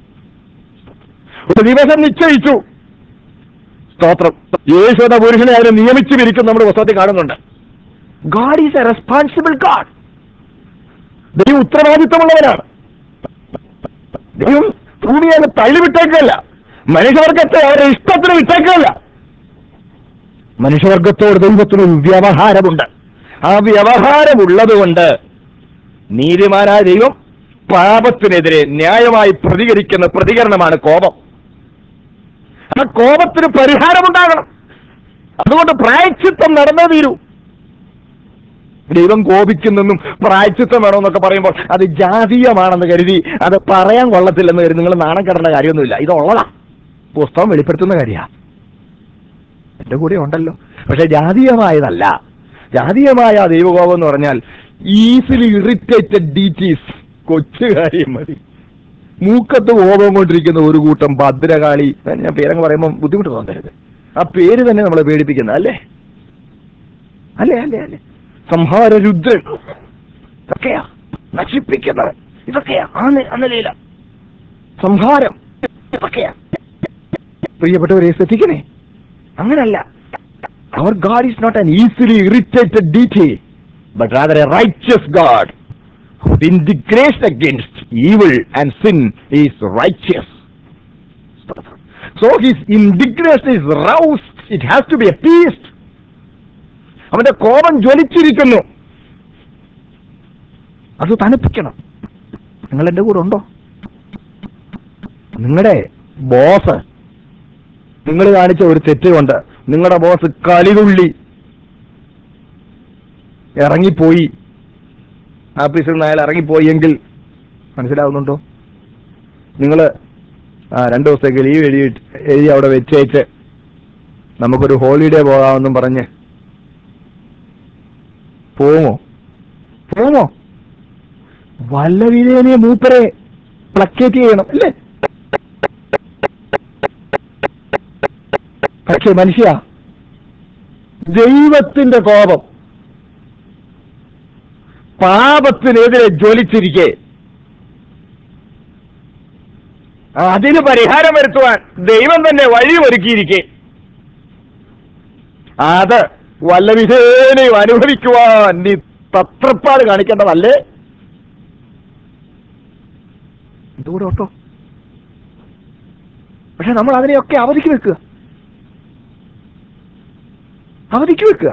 [SPEAKER 1] ഒരു ദിവസം നിശ്ചയിച്ചു സ്തോത്രം യേശു എന്ന പുരുഷനെ അതിനെ നിയമിച്ചു വിരിക്കും നമ്മുടെ പുസ്തകത്തിൽ കാണുന്നുണ്ട് God is a responsible God ദൈവം ഉത്തരവാദിത്വമുള്ളവനാണ് ദൈവം ഭൂമിയെ അങ്ങ് തള്ളിവിട്ടേക്കല്ല മനുഷ്യവർഗത്തെ അവരുടെ ഇഷ്ടത്തിന് വിട്ടേക്കല്ല മനുഷ്യവർഗത്തോട് ദൈവത്തിന് ഒരു വ്യവഹാരമുണ്ട് ആ വ്യവഹാരമുള്ളത് കൊണ്ട് നീതിമാനായ ദൈവം പാപത്തിനെതിരെ ന്യായമായി പ്രതികരിക്കുന്ന പ്രതികരണമാണ് കോപം ആ കോപത്തിന് പരിഹാരമുണ്ടാകണം അതുകൊണ്ട് പ്രായച്ചിത്തം നടന്നേ തീരൂ ദൈവം കോപിക്കുന്നെന്നും പ്രായച്ചിത്തം വേണമെന്നൊക്കെ പറയുമ്പോൾ അത് ജാതീയമാണെന്ന് കരുതി അത് പറയാൻ കൊള്ളത്തില്ലെന്ന് കരുതി നിങ്ങൾ നാണം കെടേണ്ട കാര്യമൊന്നുമില്ല ഇത് ഉള്ളതാ പുസ്തകം വെളിപ്പെടുത്തുന്ന കാര്യമാണ് എന്റെ കൂടെ ഉണ്ടല്ലോ പക്ഷെ ജാതീയമായതല്ല ജാതീയമായ ആ ദൈവകോപം എന്ന് പറഞ്ഞാൽ ഈസിലി ഇറിറ്റേറ്റഡ് ഡീറ്റീസ് കൊച്ചു കാര്യം മതി മൂക്കത്ത് കോപം കൊണ്ടിരിക്കുന്ന ഒരു കൂട്ടം ഭദ്രകാളി ഞാൻ പേരങ്ങ് പറയുമ്പോൾ ബുദ്ധിമുട്ട് തോന്നരുത് ആ പേര് തന്നെ നമ്മളെ പേടിപ്പിക്കുന്നത് അല്ലേ അല്ലേ അല്ലേ അല്ലേ സംഹാര രുദ്രൻ ഇതൊക്കെയാ നശിപ്പിക്കുന്നത് ഇതൊക്കെയാ ആ നി- ആ നിലയില സംഹാരം ഇതൊക്കെയാ പ്രിയപ്പെട്ടവരെ ശ്രദ്ധിക്കണേ അങ്ങനല്ല അവർ God is not an easily irritated deity but rather a righteous God who indignation against evil and sin is righteous. So his indignation is roused. It has to be appeased. അവന്റെ കോപം ജ്വലിച്ചിരിക്കുന്നു അത് തണുപ്പിക്കണം നിങ്ങൾ എന്റെ കൂടെ ഉണ്ടോ നിങ്ങളുടെ ബോസ് നിങ്ങൾ കാണിച്ച ഒരു തെറ്റ് കൊണ്ട് നിങ്ങളുടെ ബോസ് കലിതുള്ളി ഇറങ്ങിപ്പോയി ആഫീസിൽ നിന്ന് അയാൾ ഇറങ്ങിപ്പോയെങ്കിൽ മനസ്സിലാവുന്നുണ്ടോ നിങ്ങൾ ആ രണ്ട് ദിവസത്തേക്ക് ലീവ് എഴുതി എഴുതി അവിടെ വെച്ചേച്ച് നമുക്കൊരു ഹോളിഡേ പോകാമെന്നും പറഞ്ഞ് പോമോ പോമോ വല്ല വിധേനെ മൂപ്പരെ പ്ലക്കേറ്റ് ചെയ്യണം അല്ലേ പക്ഷെ മനുഷ്യ ദൈവത്തിന്റെ കോപം പാപത്തിനെതിരെ ജ്വലിച്ചിരിക്കെ അതിന് പരിഹാരം വരുത്തുവാൻ ദൈവം തന്നെ വഴിയൊരുക്കിയിരിക്കെ അത് വല്ല വിധേനയും അനുഭവിക്കുവാൻ നീ തത്രപ്പാട് കാണിക്കേണ്ടതല്ലേ ഇതുകൂടെ ഓട്ടോ പക്ഷെ നമ്മൾ അതിനെയൊക്കെ അവധിക്ക് വെക്കുക അവധിക്ക് വെക്കുക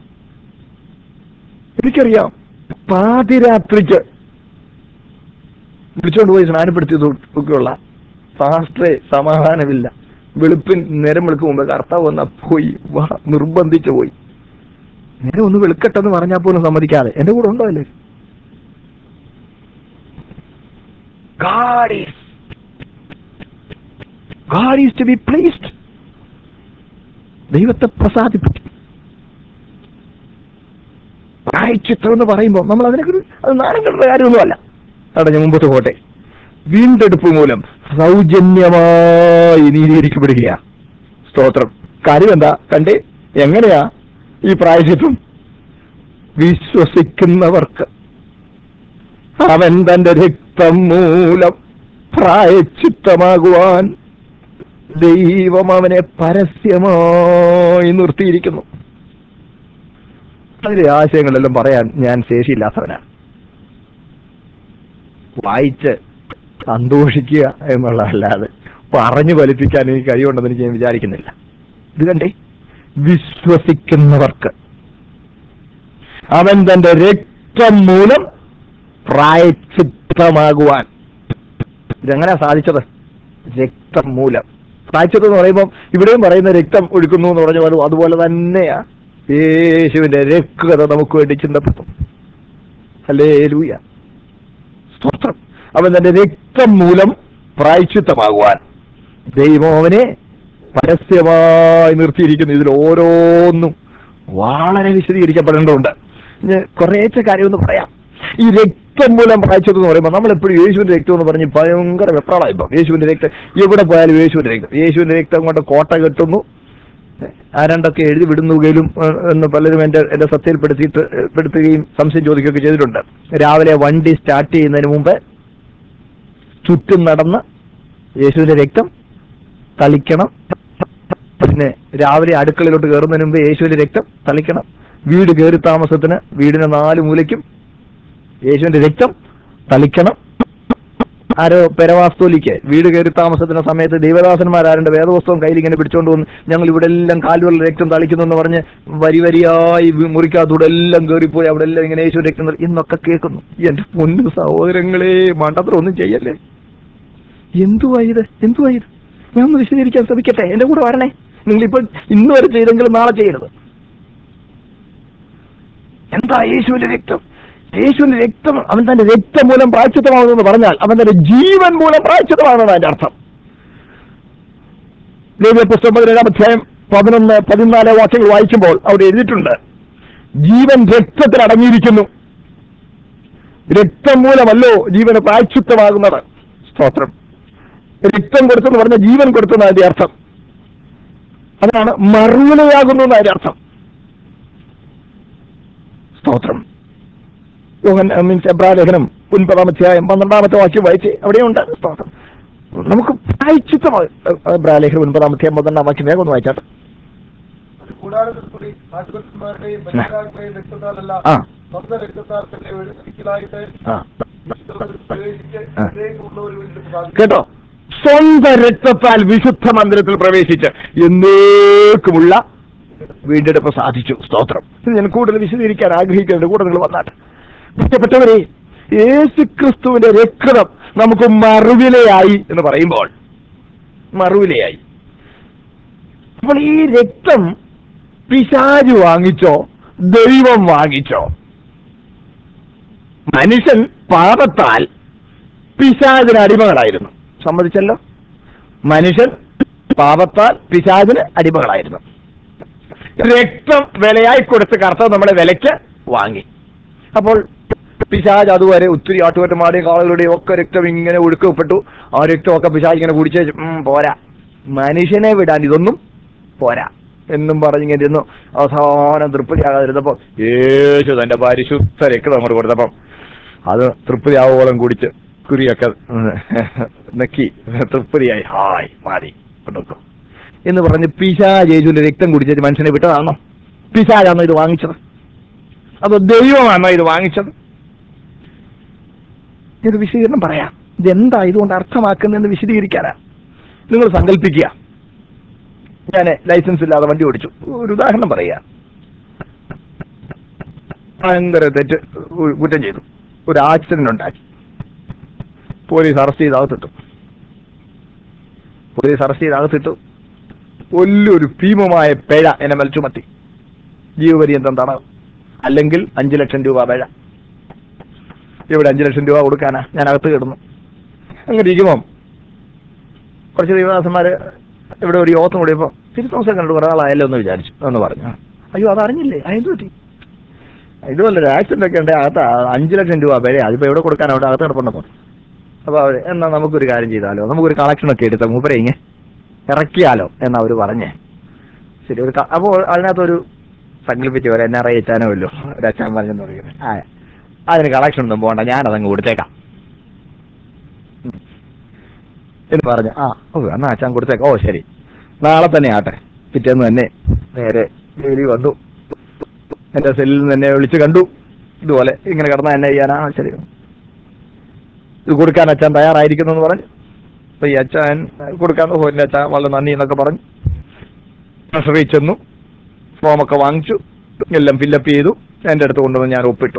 [SPEAKER 1] എനിക്കറിയാം പാതിരാത്രിക്ക് വിളിച്ചോണ്ട് പോയി സ്നാനപ്പെടുത്തിയത് ഒക്കെയുള്ള ഫാസ്റ്റേ സമാധാനമില്ല വെളുപ്പിൻ നേരം വെളുക്ക് മുമ്പ് കർത്താവ് വന്ന പോയി വാ നിർബന്ധിച്ചു പോയി നേരെ ഒന്ന് വെളുക്കട്ടെന്ന് പറഞ്ഞാൽ പോലും സമ്മതിക്കാതെ എന്റെ കൂടെ ഉണ്ടോ അല്ലേ God is God is to be pleased. ദൈവത്തെ പ്രസാദിപ്പിക്കും പ്രായച്ചിത്രം എന്ന് പറയുമ്പോൾ നമ്മൾ അതിനെക്കുറിച്ച് അത് നാണം കെട്ടുന്ന കാര്യമൊന്നുമല്ല അവിടെ ഞാൻ മുമ്പോട്ട് പോട്ടെ വീണ്ടെടുപ്പ് മൂലം സൗജന്യമായി നീതീകരിക്കപ്പെടുകയാ സ്തോത്രം കാര്യം എന്താ കണ്ടേ എങ്ങനെയാ ഈ പ്രായശിത്വം വിശ്വസിക്കുന്നവർക്ക് അവൻ തന്റെ രക്തം മൂലം പ്രായച്ചിത്തമാകുവാൻ ദൈവം അവനെ പരസ്യമായി നിർത്തിയിരിക്കുന്നു അതിലെ ആശയങ്ങളെല്ലാം പറയാൻ ഞാൻ ശേഷിയില്ലാത്തവനാണ് വായിച്ച് സന്തോഷിക്കുക എന്നുള്ളതല്ലാതെ പറഞ്ഞു ഫലിപ്പിക്കാൻ എനിക്ക് കഴിവുണ്ടെന്ന് എനിക്ക് ഞാൻ വിചാരിക്കുന്നില്ല ഇത് കണ്ടേ വിശ്വസിക്കുന്നവർക്ക് അവൻ തന്റെ രക്തം മൂലം പ്രായച്ചിത്തമാകുവാൻ ഇതെങ്ങനെയാ സാധിച്ചത് രക്തം മൂലം പ്രായച്ചിത്തം എന്ന് പറയുമ്പോൾ ഇവിടെയും പറയുന്ന രക്തം ഒഴുക്കുന്നു എന്ന് പറഞ്ഞ പോലെ അതുപോലെ തന്നെയാ യേശുവിന്റെ രക്തത നമുക്ക് വേണ്ടി ചിന്തപ്പെട്ടു അല്ലേ ലൂയ സ്തോത്രം അവൻ തന്റെ രക്തം മൂലം പ്രായച്ചിത്തമാകുവാൻ ദൈവം അവനെ പരസ്യമായി നിർത്തിയിരിക്കുന്നു ഇതിൽ ഓരോന്നും വളരെ വിശദീകരിക്കപ്പെടേണ്ടതുണ്ട് ഞാൻ കുറേശ്ശെ കാര്യമൊന്ന് പറയാം ഈ രക്തം മൂലം പ്രായച്ചത് എന്ന് പറയുമ്പോൾ നമ്മൾ എപ്പോഴും യേശുവിന്റെ രക്തം എന്ന് പറഞ്ഞ് ഭയങ്കര വെപ്രാളായി ഇപ്പം യേശുവിന്റെ രക്തം എവിടെ പോയാലും യേശുവിന്റെ രക്തം യേശുവിന്റെ രക്തം കൊണ്ട് കോട്ട കെട്ടുന്നു ആരണ്ടൊക്കെ എഴുതി വിടുന്നുകയിലും ഏഹ്, എന്ന് പലരും എന്റെ എന്റെ ശ്രദ്ധയിൽപ്പെടുത്തിയിട്ട് ഏഹ്, പെടുത്തുകയും സംശയം ചോദിക്കുകയൊക്കെ ചെയ്തിട്ടുണ്ട് രാവിലെ വണ്ടി സ്റ്റാർട്ട് ചെയ്യുന്നതിന് മുമ്പ് ചുറ്റും നടന്ന് യേശുവിന്റെ രക്തം തളിക്കണം പിന്നെ രാവിലെ അടുക്കളയിലോട്ട് കയറുന്നതിന് മുമ്പ് യേശുവിന്റെ രക്തം തളിക്കണം വീട് കയറി താമസത്തിന് വീടിന് നാല് മൂലയ്ക്കും യേശുവിന്റെ രക്തം തളിക്കണം ആരോ പെരവാസ്തോലിക്ക് വീട് കയറി താമസത്തിന്റെ സമയത്ത് ദൈവദാസന്മാരാരുടെ വേദപുസ്തകം കയ്യിൽ ഇങ്ങനെ പിടിച്ചോണ്ട് വന്ന് ഞങ്ങൾ ഇവിടെ എല്ലാം കാലുകളിൽ രക്തം തളിക്കുന്നു എന്ന് പറഞ്ഞ് വരി വരിയായി വി- മുറിക്കകത്തൂടെ എല്ലാം കയറിപ്പോയി അവിടെ എല്ലാം ഇങ്ങനെ യേശു രക്തം തളി- എന്നൊക്കെ കേൾക്കുന്നു എന്റെ പൊന്നു സഹോദരങ്ങളെ മണ്ടത്ര ഒന്നും ചെയ്യല്ലേ എന്തുവാ ഇത് എന്തുവാ ഇത് ഞാൻ ഒന്ന് വിശദീകരിക്കാൻ ശ്രമിക്കട്ടെ എന്റെ കൂടെ വരണേ നിങ്ങളിപ്പോൾ ഇന്ന് വരെ ചെയ്തെങ്കിലും നാളെ ചെയ്യരുത് എന്താ യേശുവിന്റെ രക്തം യേശുവിന്റെ രക്തം അവൻ തന്റെ രക്തം മൂലം പ്രായച്ചിത്തമാകുമെന്ന് പറഞ്ഞാൽ അവൻ തന്റെ ജീവൻ മൂലം പ്രായച്ചിത്തമാണെന്നാണ് അതിന്റെ അർത്ഥം ലേവ്യ പുസ്തകം പതിനേഴാം അധ്യായം പതിനൊന്ന് പതിനാല് വാക്യങ്ങൾ വായിക്കുമ്പോൾ അവിടെ എഴുതിയിട്ടുണ്ട് ജീവൻ രക്തത്തിൽ അടങ്ങിയിരിക്കുന്നു രക്തം മൂലമല്ലോ ജീവന് പ്രായച്ചിത്തമാകുന്നത് സ്തോത്രം രക്തം കൊടുത്തെന്ന് പറഞ്ഞ ജീവൻ കൊടുത്തെന്ന് അതിന്റെ അർത്ഥം അതാണ് മറുവിലയാകുന്നു എന്ന് അതിന്റെ അർത്ഥം സ്തോത്രം യോഹൻ മീൻസ് എബ്രാലേഖനം ഒൻപതാം അധ്യായം പന്ത്രണ്ടാമത്തെ വാക്യം വായിച്ച് അവിടെയുണ്ട് സ്തോത്രം നമുക്ക് പ്രായച്ചിത്തമായി എബ്രാലേഖനം ഒൻപതാം അധ്യായം പന്ത്രണ്ടാം വാക്യം വേഗം ഒന്ന് വായിച്ചാട്ടെ
[SPEAKER 2] കൂടാരത്തിൽ കൂടി ആശുപത്രിമാരുടെയും ബലിയാഗങ്ങളുടെയും രക്തത്താലല്ല
[SPEAKER 1] ആ
[SPEAKER 2] സ്വന്തം രക്തത്താൽ തന്നെ ഒഴിക്കലായിട്ട്
[SPEAKER 1] ആ
[SPEAKER 2] പ്രവേശിച്ച്
[SPEAKER 1] ആ.
[SPEAKER 2] ഉള്ളവർ വേണ്ടി പ്രാർത്ഥിക്കുന്നു.
[SPEAKER 1] കേട്ടോ സ്വന്തം രക്തത്താൽ വിശുദ്ധ മന്ദിരത്തിൽ പ്രവേശിച്ച് എന്നേക്കുമുള്ള വീണ്ടെടുപ്പ് സാധിച്ചു സ്തോത്രം ഇത് ഞാൻ കൂടുതൽ വിശദീകരിക്കാൻ ആഗ്രഹിക്കുന്നുണ്ട് കൂടെ നിങ്ങൾ വന്നാട്ട് പ്രിയപ്പെട്ടവരെ യേശുക്രിസ്തുവിന്റെ രക്തം നമുക്ക് മറുവിലയായി എന്ന് പറയുമ്പോൾ മറുവിലയായി അപ്പോൾ ഈ രക്തം പിശാജ് വാങ്ങിച്ചോ ദൈവം വാങ്ങിച്ചോ മനുഷ്യൻ പാപത്താൽ പിശാചിന് അടിമകളായിരുന്നു സമ്മതിച്ചല്ലോ മനുഷ്യൻ പാപത്താൽ പിശാചിന് അടിമകളായിരുന്നു രക്തം വിലയായി കൊടുത്ത് കർത്താവ് നമ്മളെ വിലയ്ക്ക് വാങ്ങി അപ്പോൾ പിശാജ് അതുവരെ ഒത്തിരി ആട്ടുപറ്റമാരുടെയും കാളുകളുടെയും ഒക്കെ രക്തം ഇങ്ങനെ ഒഴുക്കപ്പെട്ടു ആ രക്തമൊക്കെ പിശാജ് ഇങ്ങനെ കുടിച്ച് വെച്ച്, ഉം, പോരാ മനുഷ്യനെ വിടാൻ ഇതൊന്നും പോരാ എന്നും പറഞ്ഞിങ്ങനെ ഇരുന്നു അവസാനം തൃപ്തിയാകാതിരുന്നപ്പോ യേശു തന്റെ പരിശുദ്ധ രക്തം അങ്ങോട്ട് കൊടുത്തപ്പം അത് തൃപ്തിയാവോളം കുടിച്ച് കുരിയൊക്കെ ഉം, നെക്കി തൃപ്തിയായി ഹായ് മാറി കൊണ്ടുവെക്കും എന്ന് പറഞ്ഞ് പിശാജ് യേശുവിന്റെ രക്തം കുടിച്ചിട്ട് മനുഷ്യനെ വിട്ടതാണോ പിശാജാണോ ഇത് വാങ്ങിച്ചത് അതോ ദൈവമാണോ ഇത് വാങ്ങിച്ചത് ഇത് വിശദീകരണം പറയാം ഇതെന്താ ഇതുകൊണ്ട് അർത്ഥമാക്കുന്നതെന്ന് വിശദീകരിക്കാനാ നിങ്ങൾ സങ്കല്പിക്കുക ഞാൻ ലൈസൻസ് ഇല്ലാതെ വണ്ടി ഓടിച്ചു ഒരു ഉദാഹരണം പറയുക ഭയങ്കര തെറ്റ് ഒരു കുറ്റം ചെയ്തു ഒരു ആക്സിഡന്റ് ഉണ്ടാക്കി പോലീസ് അറസ്റ്റ് ചെയ്ത് അകത്തിട്ടു പോലീസ് അറസ്റ്റ് ചെയ്ത് അകത്തിട്ടു വലിയൊരു ഭീമമായ പിഴ എന്നെ മേൽ ചുമത്തി ജീവപര്യന്തം തടവ് അല്ലെങ്കിൽ അഞ്ചു ലക്ഷം രൂപ പിഴ ഇവിടെ അഞ്ചു ലക്ഷം രൂപ കൊടുക്കാനാ ഞാൻ അകത്ത് കിടന്നു അങ്ങനെ ഇരിക്കുമ്പം കുറച്ച് ദൈവദാസന്മാര് ഇവിടെ ഒരു യോഗത്തിന് കൂടിയപ്പോ തിരുത്തോസം കണ്ടു കുറെ ആളായല്ലോ എന്ന് വിചാരിച്ചു എന്ന് പറഞ്ഞു അയ്യോ അത് അറിഞ്ഞില്ലേ അതെന്ത് പറ്റി ഇതുപോലെ ഒരു ആക്സിഡന്റ് ഒക്കെ ഉണ്ട് അകത്ത് അഞ്ചു ലക്ഷം രൂപ പിഴ അതിപ്പോ എവിടെ കൊടുക്കാൻ അവിടെ അകത്ത് കിടപ്പുണ്ടെന്നോ അപ്പൊ അവര് എന്നാ നമുക്കൊരു കാര്യം ചെയ്താലോ നമുക്കൊരു കളക്ഷൻ ഒക്കെ എടുത്ത മൂപ്പരെ ഇങ്ങനെ ഇറക്കിയാലോ എന്നാ അവര് പറഞ്ഞേ ശരി ഒരു ക- അപ്പോൾ അതിനകത്തൊരു സങ്കല്പിച്ച് ഒരു എൻ ആർ ഐ എച്ചാനോ വല്ലോ ഒരു അച്ഛൻ പറഞ്ഞെന്ന് പറയുന്നത് ആ അതിന് കളക്ഷൻ ഒന്നും പോകണ്ട ഞാനതങ്ങ് കൊടുത്തേക്കാം ഉം. എന്ന് പറഞ്ഞു ആ ഓ എന്നാ അച്ഛൻ കൊടുത്തേക്കാം ഓ ശരി നാളെ തന്നെ ആട്ടെ പിറ്റേന്ന് തന്നെ നേരെ ജോലി വന്നു എന്റെ സെല്ലിൽ നിന്ന് എന്നെ വിളിച്ച് കണ്ടു ഇതുപോലെ ഇങ്ങനെ കിടന്ന എന്നെ ചെയ്യാനാ ആ, ശരി ഇത് കൊടുക്കാൻ അച്ഛൻ തയ്യാറായിരിക്കുന്നു എന്ന് പറഞ്ഞു അപ്പൊ ഈ അച്ഛൻ കൊടുക്കാൻ ഓ എന്റെ അച്ഛൻ വളരെ നന്ദി എന്നൊക്കെ പറഞ്ഞു ട്രഷറി ചെന്നു ഫോമൊക്കെ വാങ്ങിച്ചു എല്ലാം ഫില്ലപ്പ് ചെയ്തു എന്റെ അടുത്ത് കൊണ്ടുവന്ന് ഞാൻ ഒപ്പിട്ടു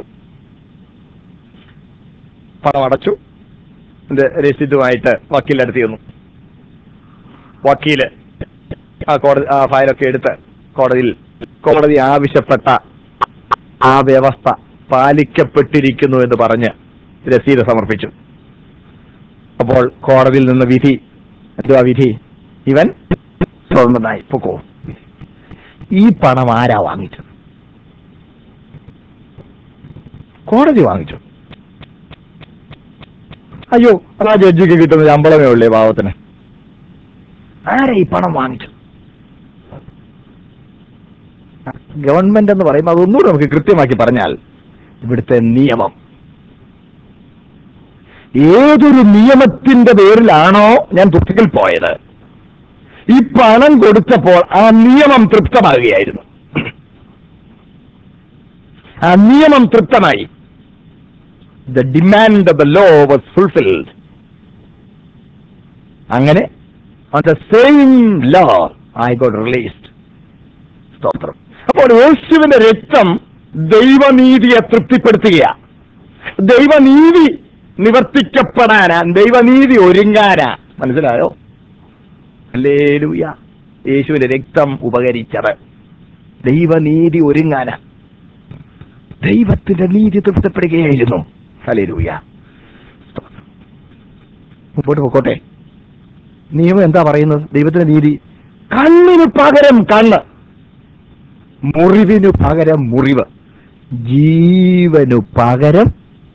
[SPEAKER 1] പണം അടച്ചു എന്റെ രസീതുമായിട്ട് വക്കീലിന്റെ അടുത്ത് ചെന്നു വക്കീല് ആ കോടതി ആ ഫയലൊക്കെ എടുത്ത് കോടതിയിൽ കോടതി ആവശ്യപ്പെട്ട ആ വ്യവസ്ഥ പാലിക്കപ്പെട്ടിരിക്കുന്നു എന്ന് പറഞ്ഞ് രസീത് സമർപ്പിച്ചു അപ്പോൾ കോടതിയിൽ നിന്ന് വിധി എന്തുവാ വിധി ഇവൻ സ്വതന്ത്രനായി പൊക്കോ ഈ പണം ആരാ വാങ്ങിച്ചത് കോടതി വാങ്ങിച്ചു അയ്യോ അതാ ജഡ്ജിക്ക് കിട്ടുന്ന ശമ്പളമേ ഉള്ളേ പാവത്തിന് ആരാ ഈ പണം വാങ്ങിച്ചത് ഗവൺമെന്റ് എന്ന് പറയുമ്പോൾ അതൊന്നുകൂടെ നമുക്ക് കൃത്യമാക്കി പറഞ്ഞാൽ ഇവിടുത്തെ നിയമം ഏതൊരു നിയമത്തിന്റെ പേരിലാണോ ഞാൻ ദുഃഖത്തിൽ പോയത് ഈ പണം കൊടുത്തപ്പോൾ ആ നിയമം തൃപ്തമാകുകയായിരുന്നു ആ നിയമം തൃപ്തമായി the demand of the law was fulfilled അങ്ങനെ on the same law I got released സ്തോത്രം അപ്പോൾ യേശുവിന്റെ രക്തം ദൈവനീതിയെ തൃപ്തിപ്പെടുത്തുകയാ ദൈവനീതി നിവർത്തിക്കപ്പെടാനാ ദൈവനീതി ഒരുങ്ങാനാ മനസ്സിലായോ ഹല്ലേലൂയ യേശുവിന്റെ രക്തം ഉപകരിച്ചത് ദൈവനീതി ഒരുങ്ങാനാ ദൈവത്തിന്റെ നീതി തൃപ്തിപ്പെടുകയായിരുന്നു ഹല്ലേലൂയ മുമ്പോട്ട് പോക്കോട്ടെ നിയമം എന്താ പറയുന്നത് ദൈവത്തിന്റെ നീതി കണ്ണിന് പകരം കണ്ണ് മുറിവിനു പകരം മുറിവ് ജീവനു പകരം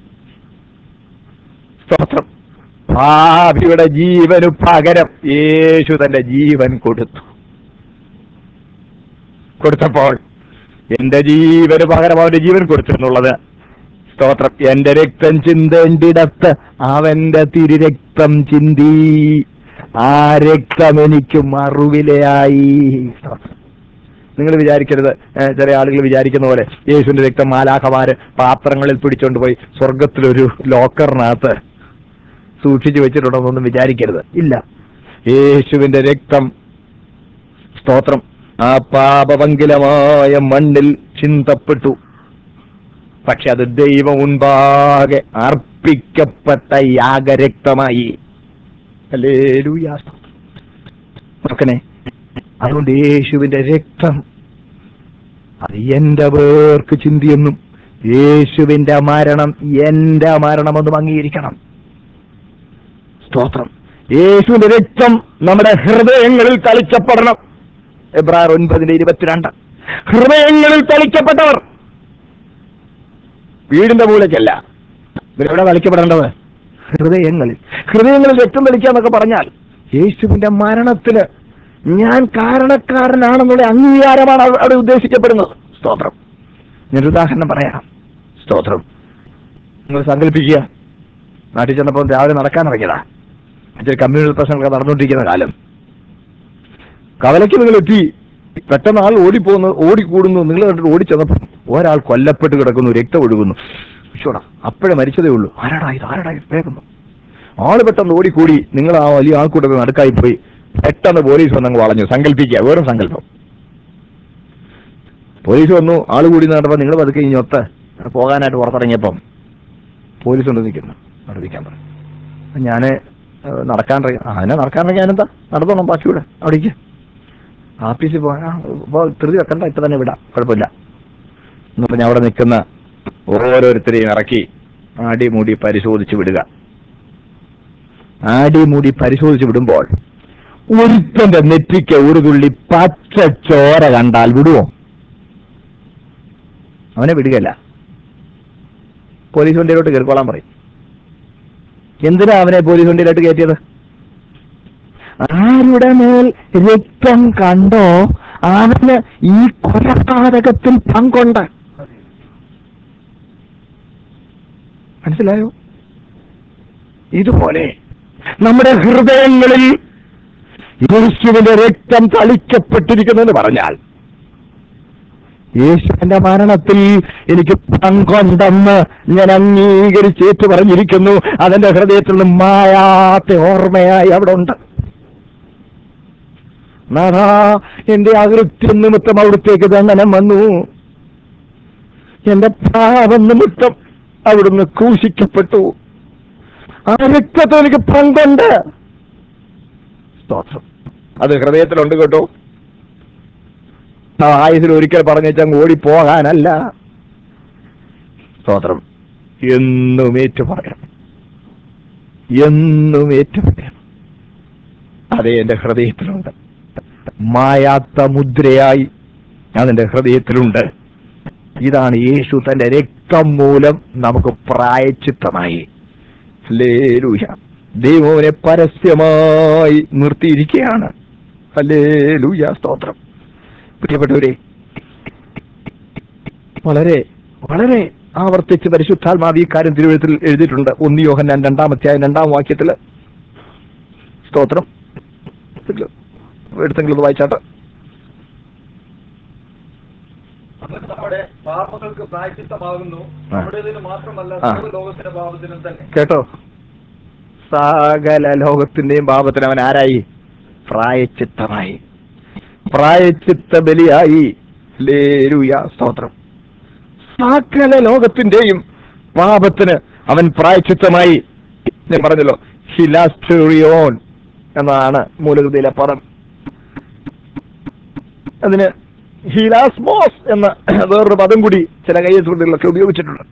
[SPEAKER 1] സ്തോത്രം ഭാവിയുടെ ജീവനു പകരം യേശു തന്റെ ജീവൻ കൊടുത്തു കൊടുത്തപ്പോൾ എന്റെ ജീവന് പകരം അവന്റെ ജീവൻ കൊടുത്തു എന്നുള്ളത് സ്തോത്രം എന്റെ രക്തം ചിന്തേണ്ടിടത്ത് അവന്റെ തിരുരക്തം ചിന്തി ആ രക്തം എനിക്ക് മറുവിലയായി സ്തോത്രം നിങ്ങൾ വിചാരിക്കരുത് ഏഹ് ചില ആളുകൾ വിചാരിക്കുന്ന പോലെ യേശുവിന്റെ രക്തം മാലാഖമാര് പാത്രങ്ങളിൽ പിടിച്ചോണ്ട് പോയി സ്വർഗത്തിലൊരു ലോക്കറിനകത്ത് സൂക്ഷിച്ചു വെച്ചിട്ടുണ്ടെന്നൊന്നും വിചാരിക്കരുത് ഇല്ല യേശുവിന്റെ രക്തം സ്തോത്രം ആ പാപവങ്കിലമായ മണ്ണിൽ ചിന്തപ്പെട്ടു പക്ഷെ അത് ദൈവം മുൻപാകെ അർപ്പിക്കപ്പെട്ട യാഗരക്തമായി ഹല്ലേലൂയ നോക്കണേ അതുകൊണ്ട് യേശുവിന്റെ രക്തം അത് എന്റെ പേർക്ക് ചിന്തിയെന്നും യേശുവിന്റെ മരണം എന്റെ മരണമെന്നും അംഗീകരിക്കണം സ്തോത്രം യേശുവിന്റെ രക്തം നമ്മുടെ ഹൃദയങ്ങളിൽ തളിക്കപ്പെടണം എബ്രാർ ഒൻപതിന്റെ ഇരുപത്തിരണ്ട് ഹൃദയങ്ങളിൽ തളിക്കപ്പെട്ടവർ വീടിന്റെ മൂലയ്ക്കല്ല ഇവരെവിടെ തളിക്കപ്പെടേണ്ടത് ഹൃദയങ്ങളിൽ ഹൃദയങ്ങളിൽ രക്തം തളിക്കുക എന്നൊക്കെ പറഞ്ഞാൽ യേശുവിന്റെ മരണത്തിന് ഞാൻ കാരണക്കാരനാണെന്നുള്ള അംഗീകാരമാണ് അവ- അവിടെ ഉദ്ദേശിക്കപ്പെടുന്നത് സ്തോത്രം ഞാനൊരു ഉദാഹരണം പറയാം സ്തോത്രം നിങ്ങൾ സങ്കല്പിക്കുക നാട്ടിൽ ചെന്നപ്പോൾ രാവിലെ നടക്കാൻ ഇറങ്ങിയതാ ഇച്ചിരി കമ്മ്യൂണൽ പ്രശ്നങ്ങളൊക്കെ നടന്നുകൊണ്ടിരിക്കുന്ന കാലം കവലയ്ക്ക് നിങ്ങൾ എത്തി പെട്ടെന്ന് ആൾ ഓടിപ്പോകുന്നു ഓടിക്കൂടുന്നു നിങ്ങൾ കണ്ടിട്ട് ഓടിച്ചെന്നപ്പോൾ ഒരാൾ കൊല്ലപ്പെട്ട് കിടക്കുന്നു രക്തം ഒഴുകുന്നു വിശ്വടാ അപ്പോഴേ മരിച്ചതേ ഉള്ളൂ ആരാടാ ഇത് ആരാടാ ഇത് വേഗം ആള് പെട്ടെന്ന് ഓടിക്കൂടി നിങ്ങൾ ആ വലിയ ആൾക്കൂട്ടത്തിൽ നടുക്കായി പോയി പെട്ടെന്ന് പോലീസ് വന്നങ്ങ് വളഞ്ഞു സങ്കല്പിക്കുക വെറും സങ്കല്പം പോലീസ് വന്നു ആള് കൂടി നടന്നപ്പോൾ നിങ്ങൾ പതുക്കെ ഇനി ഒത്ത് പോകാനായിട്ട് പുറത്തിറങ്ങിയപ്പം പോലീസ് കൊണ്ട് നിൽക്കുന്നു അവിടെ നിൽക്കാൻ പറഞ്ഞു അപ്പൊ ഞാന് ഏഹ്, നടക്കാൻ ഇറങ്ങി ആ അതിനെ നടക്കാൻ ഇറങ്ങി ഞാനെന്താ നടന്നോണം ബാക്കിയൂടെ അവിടേക്ക് ആഫീസിൽ പോകാൻ ആ, ഇപ്പൊ ധൃതി വെക്കണ്ട ഇപ്പൊ തന്നെ വിടാം കുഴപ്പമില്ല എന്ന് പറഞ്ഞ് അവിടെ നിൽക്കുന്ന ഓരോരുത്തരെയും ഇറക്കി ആടിമൂടി പരിശോധിച്ച് വിടുക ആടിമൂടി പരിശോധിച്ച് വിടുമ്പോൾ ഒരുത്തന്റെ നെറ്റിക്ക് ഒരു തുള്ളി പച്ച ചോര കണ്ടാൽ വിടുവോ അവനെ വിടുകയല്ല പോലീസ് വണ്ടിയിലോട്ട് കയറിക്കോളാൻ പറയും എന്തിനാ അവനെ പോലീസ് വണ്ടിയിലോട്ട് കയറ്റിയത് ആരുടെ മേൽ രക്തം കണ്ടോ അവന് ഈ കൊലപാതകത്തിൽ പങ്കുണ്ട് മനസ്സിലായോ ഇതുപോലെ നമ്മുടെ ഹൃദയങ്ങളിൽ യേശുവിന്റെ രക്തം തളിക്കപ്പെട്ടിരിക്കുന്നെന്ന് പറഞ്ഞാൽ യേശുവിന്റെ മരണത്തിൽ എനിക്ക് പങ്കുണ്ടെന്ന് ഞാൻ അംഗീകരിച്ചേറ്റ് പറഞ്ഞിരിക്കുന്നു അതെന്റെ ഹൃദയത്തിൽ നിന്ന് മായാത്ത ഓർമ്മയായി അവിടെ ഉണ്ട് നാഥാ എന്റെ അകൃത്യം നിമിത്തം അവിടുത്തേക്ക് ദണ്ഡനം വന്നു എന്റെ പാപം നിമിത്തം അവിടുന്ന് ക്രൂശിക്കപ്പെട്ടു ആ രക്തത്തിൽ എനിക്ക് പങ്കുണ്ട് സ്തോത്രം അത് ഹൃദയത്തിലുണ്ട് കേട്ടോ ആ ആയുസിൽ ഒരിക്കൽ പറഞ്ഞേച്ചങ്ങ് ഓടിപ്പോകാനല്ല സ്തോത്രം എന്നും ഏറ്റു പറയണം എന്നും ഏറ്റു പറയണം അതെ എന്റെ ഹൃദയത്തിലുണ്ട് മായാത്ത മുദ്രയായി അതെന്റെ ഹൃദയത്തിലുണ്ട് ഇതാണ് യേശു തന്റെ രക്തം മൂലം നമുക്ക് പ്രായച്ചിത്തമായി ഹല്ലേലൂയ ദൈവനെ പരസ്യമായി നിർത്തിയിരിക്കുകയാണ് ഹല്ലേലൂയ സ്തോത്രം പ്രിയപ്പെട്ടവരെ വളരെ വളരെ ആവർത്തിച്ച് പരിശുദ്ധാത്മാവ് ഈ കാര്യം തിരുവഴുത്തിൽ എഴുതിയിട്ടുണ്ട് ഒന്ന് യോഹന്നാൻ രണ്ടാമത്തെ രണ്ടാം വാക്യത്തില് സ്തോത്രം എടുത്തെങ്കിലും ഇത് വായിച്ചാട്ട്
[SPEAKER 2] അങ്ങനെ നമ്മുടെ പാപങ്ങൾക്ക് പ്രായച്ചിത്തമാകുന്നു
[SPEAKER 1] ആ.
[SPEAKER 2] നമ്മുടേതിന് മാത്രമല്ല
[SPEAKER 1] ആ.
[SPEAKER 2] ലോകത്തിന്റെ പാപത്തിനും തന്നെ
[SPEAKER 1] കേട്ടോ സകല ലോകത്തിന്റെയും പാപത്തിന് അവൻ ആരായി പ്രായച്ചിത്തമായി പ്രായച്ചിത്ത ബലിയായി ലേരുയ സ്തോത്രം സകല ലോകത്തിന്റെയും പാപത്തിന് അവൻ പ്രായച്ചിത്തമായി ഞാൻ പറഞ്ഞല്ലോ ഹിലാസ്റ്റോറിയോൺ എന്നാണ് മൂലകൃതിയിലെ പദം അതിന് ഹിലാസ്മോസ് എന്ന വേറൊരു പദം കൂടി ചില കയ്യെഴുത്തുകളിലൊക്കെ ഉപയോഗിച്ചിട്ടുണ്ട്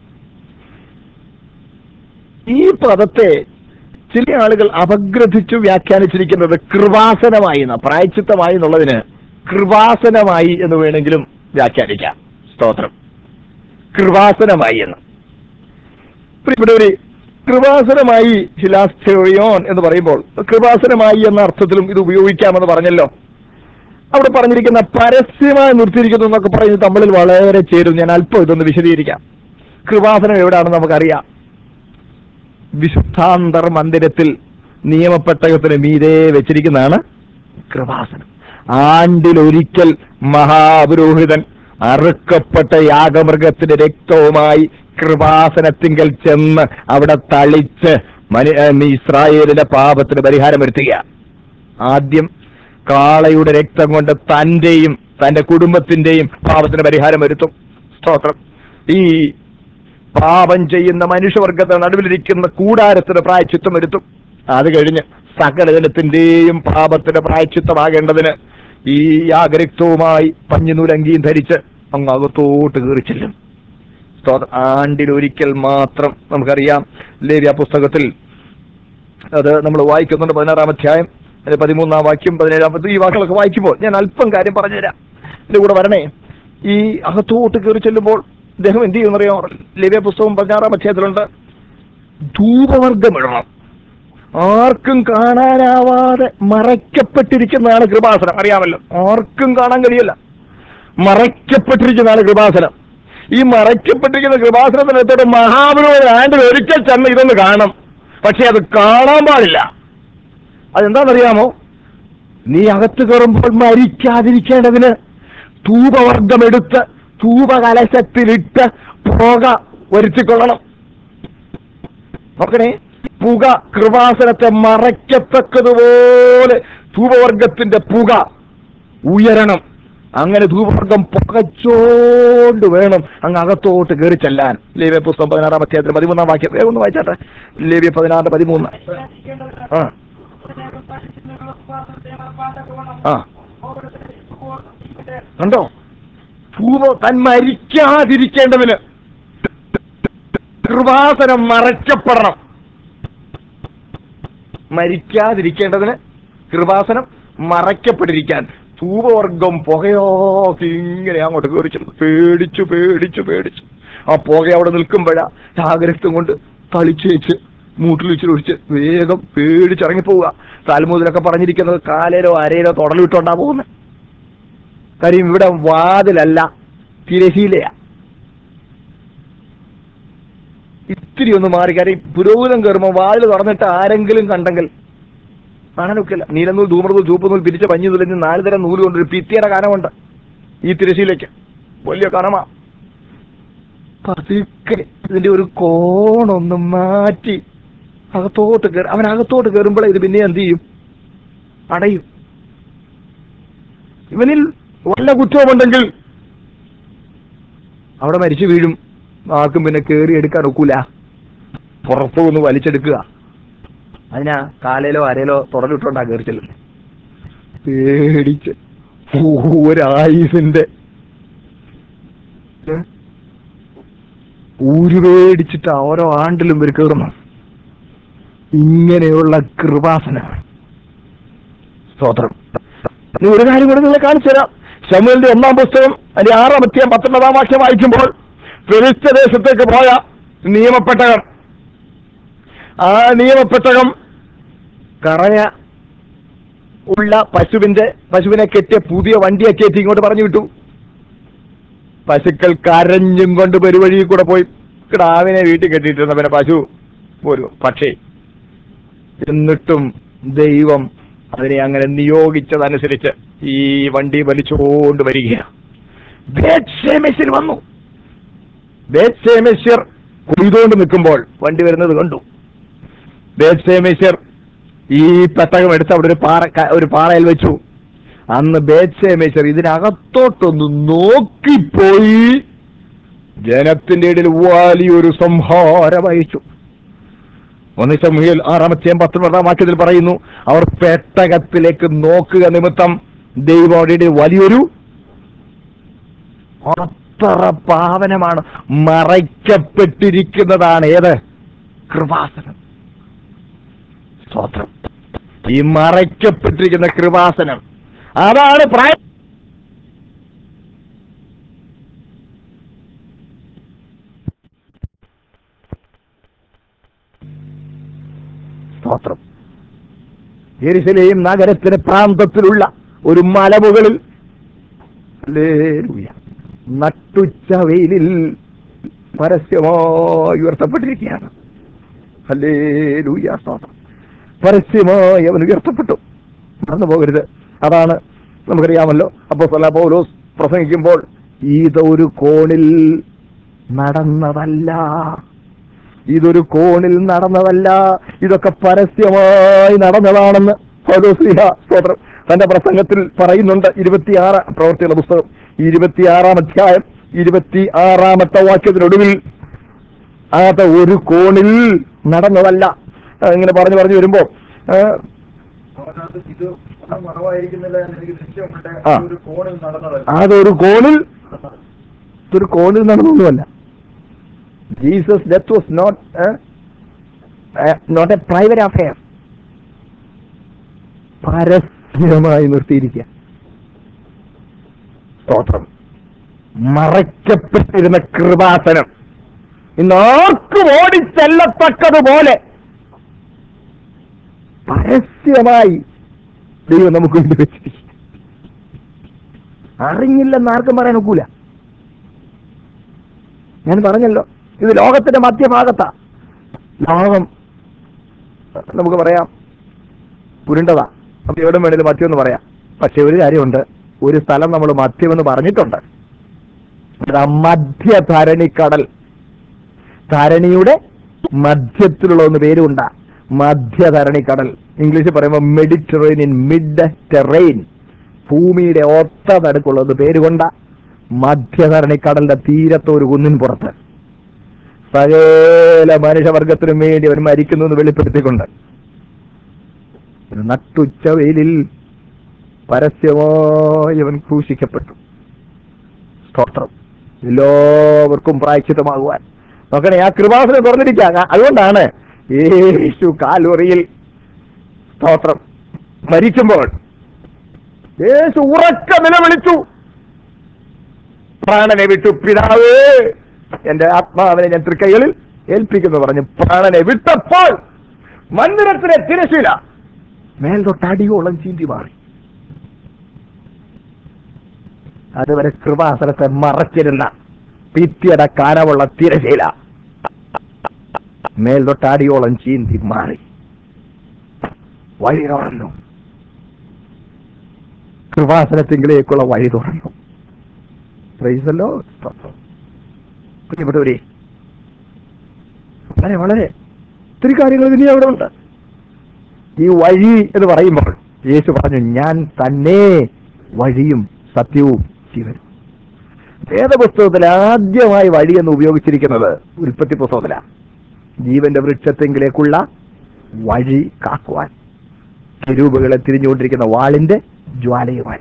[SPEAKER 1] ഈ പദത്തെ ചില ആളുകൾ അപഗ്രഥിച്ചു വ്യാഖ്യാനിച്ചിരിക്കുന്നത് കൃപാസനമായി എന്ന പ്രായച്ചിത്തമായി എന്നുള്ളതിന് കൃപാസനമായി എന്ന് വേണമെങ്കിലും വ്യാഖ്യാനിക്കാം സ്തോത്രം കൃപാസനമായി എന്ന് പ്രിയപ്പെട്ടവരെ കൃപാസനമായി ഹിലാസ്റ്റോറിയോൺ എന്ന് പറയുമ്പോൾ കൃപാസനമായി എന്ന അർത്ഥത്തിലും ഇത് ഉപയോഗിക്കാമെന്ന് പറഞ്ഞല്ലോ അവിടെ പറഞ്ഞിരിക്കുന്ന പരസ്യമായി നിർത്തിയിരിക്കുന്നു എന്നൊക്കെ പറയുന്നത് തമ്മിൽ വളരെ ചേരും ഞാൻ അല്പം ഇതൊന്ന് വിശദീകരിക്കാം കൃപാസനം എവിടെയാണെന്ന് നമുക്കറിയാം വിശുദ്ധാന്തർ മന്ദിരത്തിൽ നിയമപ്പെട്ടകത്തിന് മീതെ വെച്ചിരിക്കുന്നതാണ് കൃപാസനം ആണ്ടിലൊരിക്കൽ മഹാപുരോഹിതൻ അറുക്കപ്പെട്ട യാഗമൃഗത്തിന്റെ രക്തവുമായി കൃപാസനത്തിങ്കൽ ചെന്ന് അവിടെ തളിച്ച് മനു ഏഹ് ഇസ്രായേലിന്റെ പാപത്തിന് പരിഹാരം വരുത്തുക ആദ്യം കാളയുടെ രക്തം കൊണ്ട് തന്റെയും തന്റെ കുടുംബത്തിന്റെയും പാപത്തിന് പരിഹാരം വരുത്തും സ്തോത്രം ഈ പാപം ചെയ്യുന്ന മനുഷ്യവർഗത്തെ നടുവിലിരിക്കുന്ന കൂടാരത്തിന് പ്രായച്ചിത്തം വരുത്തും അത് കഴിഞ്ഞ് സകലജനത്തിന്റെയും പാപത്തിന് പ്രായച്ചിത്തമാകേണ്ടതിന് ഈ യാഗരക്തവുമായി പഞ്ഞുനൂലങ്കിയും ധരിച്ച് അങ്ങ് അകത്തോട്ട് കയറി ചെല്ലും സ്തോത്രം ആണ്ടിലൊരിക്കൽ മാത്രം നമുക്കറിയാം ലേവ്യ പുസ്തകത്തിൽ അത് നമ്മൾ വായിക്കുന്നുണ്ട് പതിനാറാം അധ്യായം അതിന്റെ പതിമൂന്നാം വാക്യം പതിനേഴാമത്തെ ഈ വാക്കുകളൊക്കെ വായിക്കുമ്പോൾ ഞാൻ അല്പം കാര്യം പറഞ്ഞുതരാം എന്റെ കൂടെ വരണേ ഈ അകത്തോട്ട് കയറി ചെല്ലുമ്പോൾ അദ്ദേഹം എന്ത് ചെയ്യുന്നറിയോ ലേവ്യ പുസ്തകം പതിനാറാം അധ്യായത്തിലുണ്ട് ധൂപവർഗം ഇടണം ആർക്കും കാണാനാവാതെ മറയ്ക്കപ്പെട്ടിരിക്കുന്നതാണ് കൃപാസനം അറിയാമല്ലോ ആർക്കും കാണാൻ കഴിയില്ല മറയ്ക്കപ്പെട്ടിരിക്കുന്നതാണ് കൃപാസനം ഈ മറയ്ക്കപ്പെട്ടിരിക്കുന്ന കൃപാസനത്തിനകത്തോട്ട് മഹാബലിയുടെ ആണ്ടിൽ ഒരിക്കൽ ചെന്ന് ഇതൊന്ന് കാണണം പക്ഷെ അത് കാണാൻ പാടില്ല അതെന്താണെന്നറിയാമോ നീ അകത്ത് കയറുമ്പോൾ മരിക്കാതിരിക്കേണ്ടതിന് ധൂപവർഗമെടുത്ത് ധൂപകലശത്തിലിട്ട് പുക വരുത്തിക്കൊള്ളണം നോക്കണേ പുക കൃപാസനത്തെ മറയ്ക്കത്തക്കതുപോലെ ധൂപവർഗത്തിന്റെ പുക ഉയരണം അങ്ങനെ ധൂപവർഗം പുകച്ചോണ്ട് വേണം അങ്ങ് അകത്തോട്ട് കയറി ചെല്ലാൻ ലേവ്യ പുസ്തകം പതിനാറാം അധ്യായത്തിൽ പതിമൂന്നാം വാക്യം വേഗം ഒന്ന് വായിച്ചാട്ടെ ലേവ്യ പതിനാറ് പതിമൂന്ന് ആ ആ കണ്ടോ ധൂപ താൻ മരിക്കാതിരിക്കേണ്ടതിന് കൃപാസനം മറയ്ക്കപ്പെടണം മരിക്കാതിരിക്കേണ്ടതിന് കൃപാസനം മറയ്ക്കപ്പെട്ടിരിക്കാൻ ധൂപവർഗം പുകയോക്കി ഇങ്ങനെ അങ്ങോട്ട് കയറി ചെന്നു പേടിച്ചു പേടിച്ചു പേടിച്ചു ആ പുക അവിടെ നിൽക്കുമ്പോഴാ ജാഗ്രത കൊണ്ട് തളിച്ച് വെച്ച് മൂട്ടിൽ വെച്ച് ഒഴിച്ച് വേഗം പേടിച്ചിറങ്ങി പോവുക താൽമൂതിലൊക്കെ പറഞ്ഞിരിക്കുന്നത് കാലേലോ അരയിലോ തുടലിട്ടുണ്ടാ പോകുന്നത് കാര്യം ഇവിടെ വാതിലല്ല തിരശീലയാ ഇത്തിരി ഒന്ന് മാറി കാര്യം പുരോഹിതം കയറുമ്പോൾ വാതിൽ തുറന്നിട്ട് ആരെങ്കിലും കണ്ടെങ്കിൽ കാണാനൊക്കെയില്ല നീലനൂൽ ധൂമനൂൽ ചൂപ്പുനൂൽ പിരിച്ച പഞ്ഞു തുലഞ്ഞ് നാല് തരം നൂല് കൊണ്ട് ഒരു ഭിത്തിയുടെ കനമുണ്ട് ഈ തിരശീലയ്ക്ക് വലിയ കനമാ പതുക്കെ ഇതിന്റെ ഒരു കോണൊന്ന് മാറ്റി അകത്തോട്ട് കയറി അവൻ അകത്തോട്ട് കയറുമ്പോഴേ ഇത് പിന്നെ എന്ത് ചെയ്യും അടയും ഇവനിൽ വല്ല കുറ്റവുമുണ്ടെങ്കിൽ അവിടെ മരിച്ചു വീഴും ആർക്കും പിന്നെ കയറി എടുക്കാൻ ഒക്കൂല പുറത്തു ഒന്ന് വലിച്ചെടുക്കുക അതിനാ കാലയിലോ അരയിലോ തുടലിട്ടുണ്ടാ കയറി ചെല്ലുന്നത് പേടിച്ച് ഒരായുസിന്റെ ഊരുപേടിച്ചിട്ട് ഓരോ ആണ്ടിലും ഇവർ കയറുന്നു ഇങ്ങനെയുള്ള കൃപാസന സ്തോത്രം ഇനി ഒരു കാര്യം കൂടെ നിങ്ങളെ കാണിച്ചു തരാം ശമുവിന്റെ ഒന്നാം പുസ്തകം അതിന്റെ ആറാം അധ്യായം പത്തൊമ്പതാം വാക്യം വായിക്കുമ്പോൾ ഫിലിസ്ത്യ ദേശത്തേക്ക് പോയ നിയമപ്പെട്ടകം ആ നിയമപ്പെട്ടകം കറയ ഉള്ള പശുവിന്റെ പശുവിനെ കെട്ടിയ പുതിയ വണ്ടിയെ കയറ്റി ഇങ്ങോട്ട് പറഞ്ഞു വിട്ടു പശുക്കൾ കരഞ്ഞും കൊണ്ട് പെരുവഴി കൂടെ പോയി കിടാവിനെ വീട്ടിൽ കെട്ടിയിട്ടിരുന്ന പിന്നെ പശു പോരും പക്ഷേ എന്നിട്ടും ദൈവം അതിനെ അങ്ങനെ നിയോഗിച്ചതനുസരിച്ച് ഈ വണ്ടി വലിച്ചുകൊണ്ട് വരികയാണ് ബേത്ഷേമെശ്യർ വന്നു ബേത്ഷേമെശ്യർ കൊയ്തുകൊണ്ട് നിൽക്കുമ്പോൾ വണ്ടി വരുന്നത് കണ്ടു ബേത്ഷേമെശ്യർ ഈ പെട്ടകം എടുത്ത് അവിടെ ഒരു പാറ ക- ഒരു പാറയിൽ വെച്ചു അന്ന് ബേത്ഷേമെശ്യർ ഇതിനകത്തോട്ടൊന്ന് നോക്കിപ്പോയി ജനത്തിന്റെ ഇടയിൽ വലിയൊരു സംഹാരം അയച്ചു ഒന്ന് സമൂഹയിൽ ആറാമത്തെയും പത്തൊമ്പതാം വാക്യത്തിൽ പറയുന്നു അവർ പെട്ടകത്തിലേക്ക് നോക്കുക നിമിത്തം ദൈവയുടെ വലിയൊരു അത്ര പാവനമാണ് മറയ്ക്കപ്പെട്ടിരിക്കുന്നതാണ് ഏത് കൃപാസനം സ്തോത്രം ഈ മറയ്ക്കപ്പെട്ടിരിക്കുന്ന കൃപാസനം അതാണ് പ്രായ സ്തോത്രം യെരുശലേം നഗരത്തിന് പ്രാന്തത്തിലുള്ള ഒരു മലമുകളിൽ ഹല്ലേലൂയ. നട്ടുച്ച വെയിലിൽ പരസ്യമായി ഉയർത്തപ്പെട്ടിരിക്കുകയാണ് ഹല്ലേലൂയ സ്തോത്രം പരസ്യമായി അവൻ ഉയർത്തപ്പെട്ടു മറന്നു പോകരുത് അതാണ് നമുക്കറിയാമല്ലോ അപ്പോ സല പൗലോസ് പ്രസംഗിക്കുമ്പോൾ ഇതൊരു കോണിൽ നടന്നതല്ല ഇതൊരു കോണിൽ നടന്നതല്ല ഇതൊക്കെ പരസ്യമായി നടന്നതാണെന്ന് പൗലോസ്ലിഹ സ്തോത്രം തന്റെ പ്രസംഗത്തിൽ പറയുന്നുണ്ട് ഇരുപത്തിയാറ് പ്രവർത്തിയുള്ള പുസ്തകം ഇരുപത്തിയാറാം അധ്യായം ഇരുപത്തി ആറാമത്തെ വാക്യത്തിനൊടുവിൽ അത് ഒരു കോണിൽ നടന്നതല്ല ആ, ഇങ്ങനെ പറഞ്ഞു പറഞ്ഞു വരുമ്പോ ആ,
[SPEAKER 2] അവനത് ഇത് ഒന്നും മറവായിരിക്കുന്നില്ല എന്ന് എനിക്ക് നിശ്ചയമുണ്ട്
[SPEAKER 1] ആ.
[SPEAKER 2] ഒരു കോണിൽ നടന്നതല്ല
[SPEAKER 1] അതൊരു കോണിൽ ഇതൊരു കോണിൽ നടന്നൊന്നുമല്ല Jesus death was not not a private affair പരസ്യമായി നിർത്തിയിരിക്കുക സ്തോത്രം മറയ്ക്കപ്പെട്ടിരുന്ന കൃപാസനം ഇന്ന് ആർക്കും ഓടിച്ചെല്ലത്തക്കതുപോലെ പരസ്യമായി ദൈവം നമുക്ക് വേണ്ടി വെച്ചിരിക്കും അറിഞ്ഞില്ലെന്ന് ആർക്കും പറയാൻ ഒക്കൂല ഞാൻ പറഞ്ഞല്ലോ ഇത് ലോകത്തിന്റെ മധ്യഭാഗത്താ ലോകം നമുക്ക് പറയാം പുരുണ്ടതാ അപ്പൊ എവിടെ വേണേലും മദ്യം എന്ന് പറയാം പക്ഷെ ഒരു കാര്യമുണ്ട് ഒരു സ്ഥലം നമ്മൾ മദ്യമെന്ന് പറഞ്ഞിട്ടുണ്ട് അതാ മധ്യധരണിക്കടൽ ധരണിയുടെ മധ്യത്തിലുള്ള ഒന്ന് പേരുണ്ട മധ്യധരണിക്കടൽ ഇംഗ്ലീഷിൽ പറയുമ്പോൾ മെഡിറ്ററേനിയൻ മിഡ് ടെറൈൻ ഭൂമിയുടെ ഒത്ത നടുക്കുള്ള ഒന്ന് പേരുകൊണ്ട മധ്യധരണിക്കടലിന്റെ തീരത്ത് ഒരു കുന്നിൻ പുറത്ത് സകല മനുഷ്യവർഗത്തിനും വേണ്ടി അവൻ മരിക്കുന്നു എന്ന് വെളിപ്പെടുത്തിക്കൊണ്ട് ഒരു നട്ടുച്ച വെയിലിൽ പരസ്യമായി അവൻ ക്രൂശിക്കപ്പെട്ടു സ്തോത്രം എല്ലാവർക്കും പ്രായച്ചിത്തമാകുവാൻ നോക്കണേ ആ കൃപാസനം തുറന്നിരിക്കുക അതുകൊണ്ടാണ് യേശു കാലുറിയിൽ സ്തോത്രം മരിക്കുമ്പോൾ യേശു ഉറക്ക നിലവിളിച്ചു പ്രാണനെ വിട്ടു പിതാവേ എന്റെ ആത്മാവിനെ ഞാൻ തൃക്കൈകളിൽ ഏൽപ്പിക്കുന്നു പറഞ്ഞു പ്രാണനെ വിട്ടപ്പോൾ മന്ദിരത്തിലെ തിരശീല മേൽതൊട്ട് അടിയോളം ചീന്തി മാറി അതുവരെ കൃപാസനത്തെ മറച്ചിരുന്ന ഭിത്തിയുടെ കനവുള്ള തിരശീല മേൽതൊട്ടാടിയോളം ചീന്തി മാറി വഴി തുറന്നു കൃപാസനത്തിങ്കിലേക്കുള്ള വഴി തുറന്നു പ്രൈസല്ലോ പ്രിയപ്പെട്ടവരെ വളരെ വളരെ ഒത്തിരി കാര്യങ്ങൾ ഇനി അവിടെ ഉണ്ട് ഈ വഴി എന്ന് പറയുമ്പോൾ യേശു പറഞ്ഞു ഞാൻ തന്നെ വഴിയും സത്യവും ജീവനും വേദപുസ്തകത്തിൽ ആദ്യമായി വഴി എന്ന് ഉപയോഗിച്ചിരിക്കുന്നത് ഉൽപ്പത്തി പുസ്തകത്തിലാണ് ജീവന്റെ വൃക്ഷത്തെങ്കിലേക്കുള്ള വഴി കാക്കുവാൻ കെരൂപുകളെ തിരിഞ്ഞുകൊണ്ടിരിക്കുന്ന വാളിന്റെ ജ്വാലയുമായി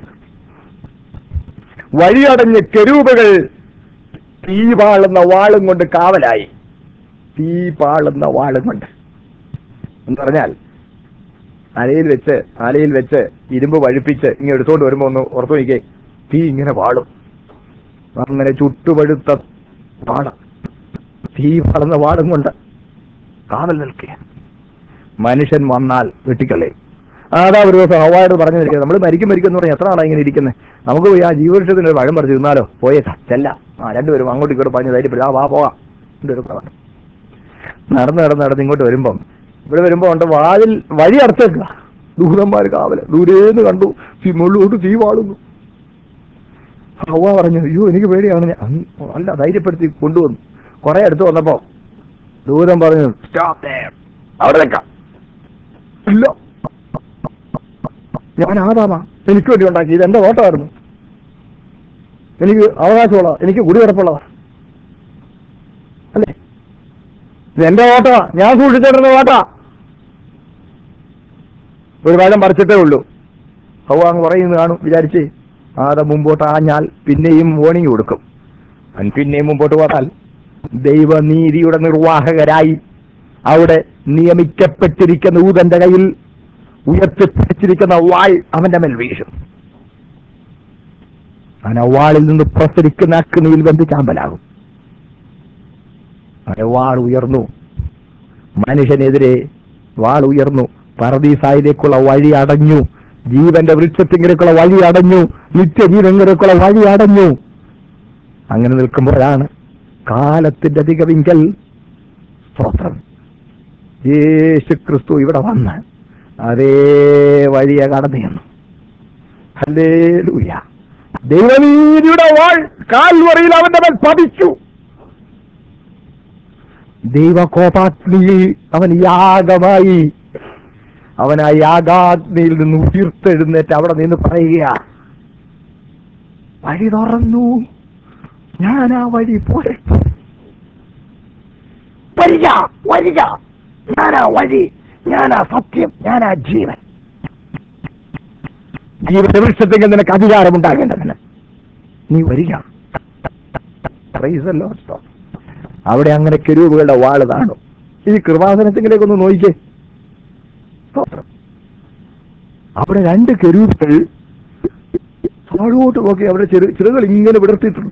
[SPEAKER 1] വഴിയടഞ്ഞ് കെരൂപുകൾ തീ പാളുന്ന വാളും കൊണ്ട് കാവലായി തീ പാളുന്ന വാളും കൊണ്ട് എന്ന് പറഞ്ഞാൽ അലയിൽ വെച്ച് അലയിൽ വെച്ച് ഇരുമ്പ് വഴിപ്പിച്ച് ഇങ്ങനെ എടുത്തോണ്ട് വരുമ്പോ ഒന്ന് ഓർത്തു നോക്കിയേ തീ ഇങ്ങനെ വാളും അങ്ങനെ ചുട്ടുപഴുത്ത വാള തീ പാളുന്ന വാളും കൊണ്ട് കാവൽ നിൽക്കുക മനുഷ്യൻ വന്നാൽ വെട്ടിക്കളയും അതാ ഒരു ദിവസം അവാർഡ് പറഞ്ഞു നിൽക്കുന്നത് നമ്മൾ മരിക്കും മരിക്കും എന്ന് പറഞ്ഞാൽ എത്ര ആളാണ് ഇങ്ങനെ ഇരിക്കുന്നത് നമുക്ക് പോയി ആ ജീവവൃക്ഷത്തിന് ഒരു വഴം പറിച്ച് തിന്നാലോ പോയേക്കാം ചെല്ല ആ രണ്ടുപേരും അങ്ങോട്ടും ഇങ്ങോട്ടും പറഞ്ഞ് ധൈര്യപ്പെടുക ആ വാ പോകാം രണ്ടുപേരും കൂടെ വന്നു. നടന്ന് നടന്ന് നടന്ന് ഇങ്ങോട്ട് വരുമ്പം ഇവിടെ വരുമ്പോ ഉണ്ട് വാതിൽ വഴി അടച്ചേക്കുക ദൂതന്മാർ കാവല് ദൂരേന്ന് കണ്ടു തീ മുകളിലോട്ട് തീ വാളുന്നു ഹവ പറഞ്ഞു അയ്യോ എനിക്ക് പേടിയാണ് ഞാൻ അന്ന് നല്ല ധൈര്യപ്പെടുത്തി കൊണ്ടുവന്നു കുറെ അടുത്ത് വന്നപ്പോ ദൂതം പറഞ്ഞു "Stop there." അവിടെ നിൽക്കാം ഇല്ല ഞാൻ ആദാമാ എനിക്ക് വേണ്ടി ഉണ്ടാക്കി ഇത് എന്റെ ഓട്ടമായിരുന്നു എനിക്ക് അവകാശമുള്ള എനിക്ക് കുടികിടപ്പുള്ളതാ അല്ലേ ഇത് എന്റെ ഓട്ടമാ ഞാൻ സൂക്ഷിച്ചിടുന്ന ഓട്ടാ ഒരു വേലം പറിച്ചിട്ടേ ഉള്ളൂ ഹൗ അങ്ങ് പറയുന്നത് കാണും വിചാരിച്ച് ആദം മുമ്പോട്ട് ആഞ്ഞാൽ പിന്നെയും വാണിംഗ് കൊടുക്കും അവൻ പിന്നെയും മുമ്പോട്ട് പോയാൽ ദൈവനീതിയുടെ നിർവാഹകരായി അവിടെ നിയമിക്കപ്പെട്ടിരിക്കുന്ന ഊതന്റെ കയ്യിൽ ഉയർത്തിപ്പിടിച്ചിരിക്കുന്ന വാൾ അവന്റെ മേൽ വീഴും അവൻ ആ വാളിൽ നിന്ന് പ്രസരിക്കുന്ന അഗ്നിയിൽ ബന്ധു ചാമ്പലാകും അവന്റെ വാൾ ഉയർന്നു മനുഷ്യനെതിരെ വാൾ ഉയർന്നു പറദീസായിലേക്കുള്ള വഴി അടഞ്ഞു ജീവന്റെ വൃക്ഷത്തിങ്കിലേക്കുള്ള വഴി അടഞ്ഞു നിത്യജീവങ്കിലേക്കുള്ള വഴി അടഞ്ഞു അങ്ങനെ നിൽക്കുമ്പോഴാണ് കാലത്തിന്റെ തികവിങ്കൽ സ്തോത്രം യേശു ക്രിസ്തു ഇവിടെ വന്ന് അതേ വഴിയെ കടന്നു ചെന്നു ഹല്ലേലൂയ ദൈവനീതിയുടെ വാൾ കാൽവറിയിൽ അവന്റെ മേൽ പതിച്ചു ദൈവകോപാഗ്നിയിൽ അവൻ യാഗമായി അവൻ ആ യാഗാഗ്നിയിൽ നിന്ന് ഉയർത്തെഴുന്നേറ്റ് അവിടെ നിന്ന് പറയുക വഴി തുറന്നു ഞാൻ ആ വഴി പോരെ വരിക വരിക ഞാനാ വഴി ഞാനാ സത്യം ഞാനാ ജീവൻ ജീവന്റെ വൃക്ഷത്തെങ്കിൽ നിനക്ക് അധികാരമുണ്ടാകേണ്ടതിന് നീ വരിക Praise the Lord. അവിടെ അങ്ങനെ കെരൂപുകളുടെ വാള് താണു ഈ കൃപാസനത്തിലേക്ക് ഒന്ന് നോക്കിക്കേ സ്തോത്രം. അവിടെ രണ്ട് കെരൂപുകൾ താഴോട്ട് നോക്കി അവരുടെ ചെറു ചിറകൾ ഇങ്ങനെ വിടർത്തിയിട്ടുണ്ട്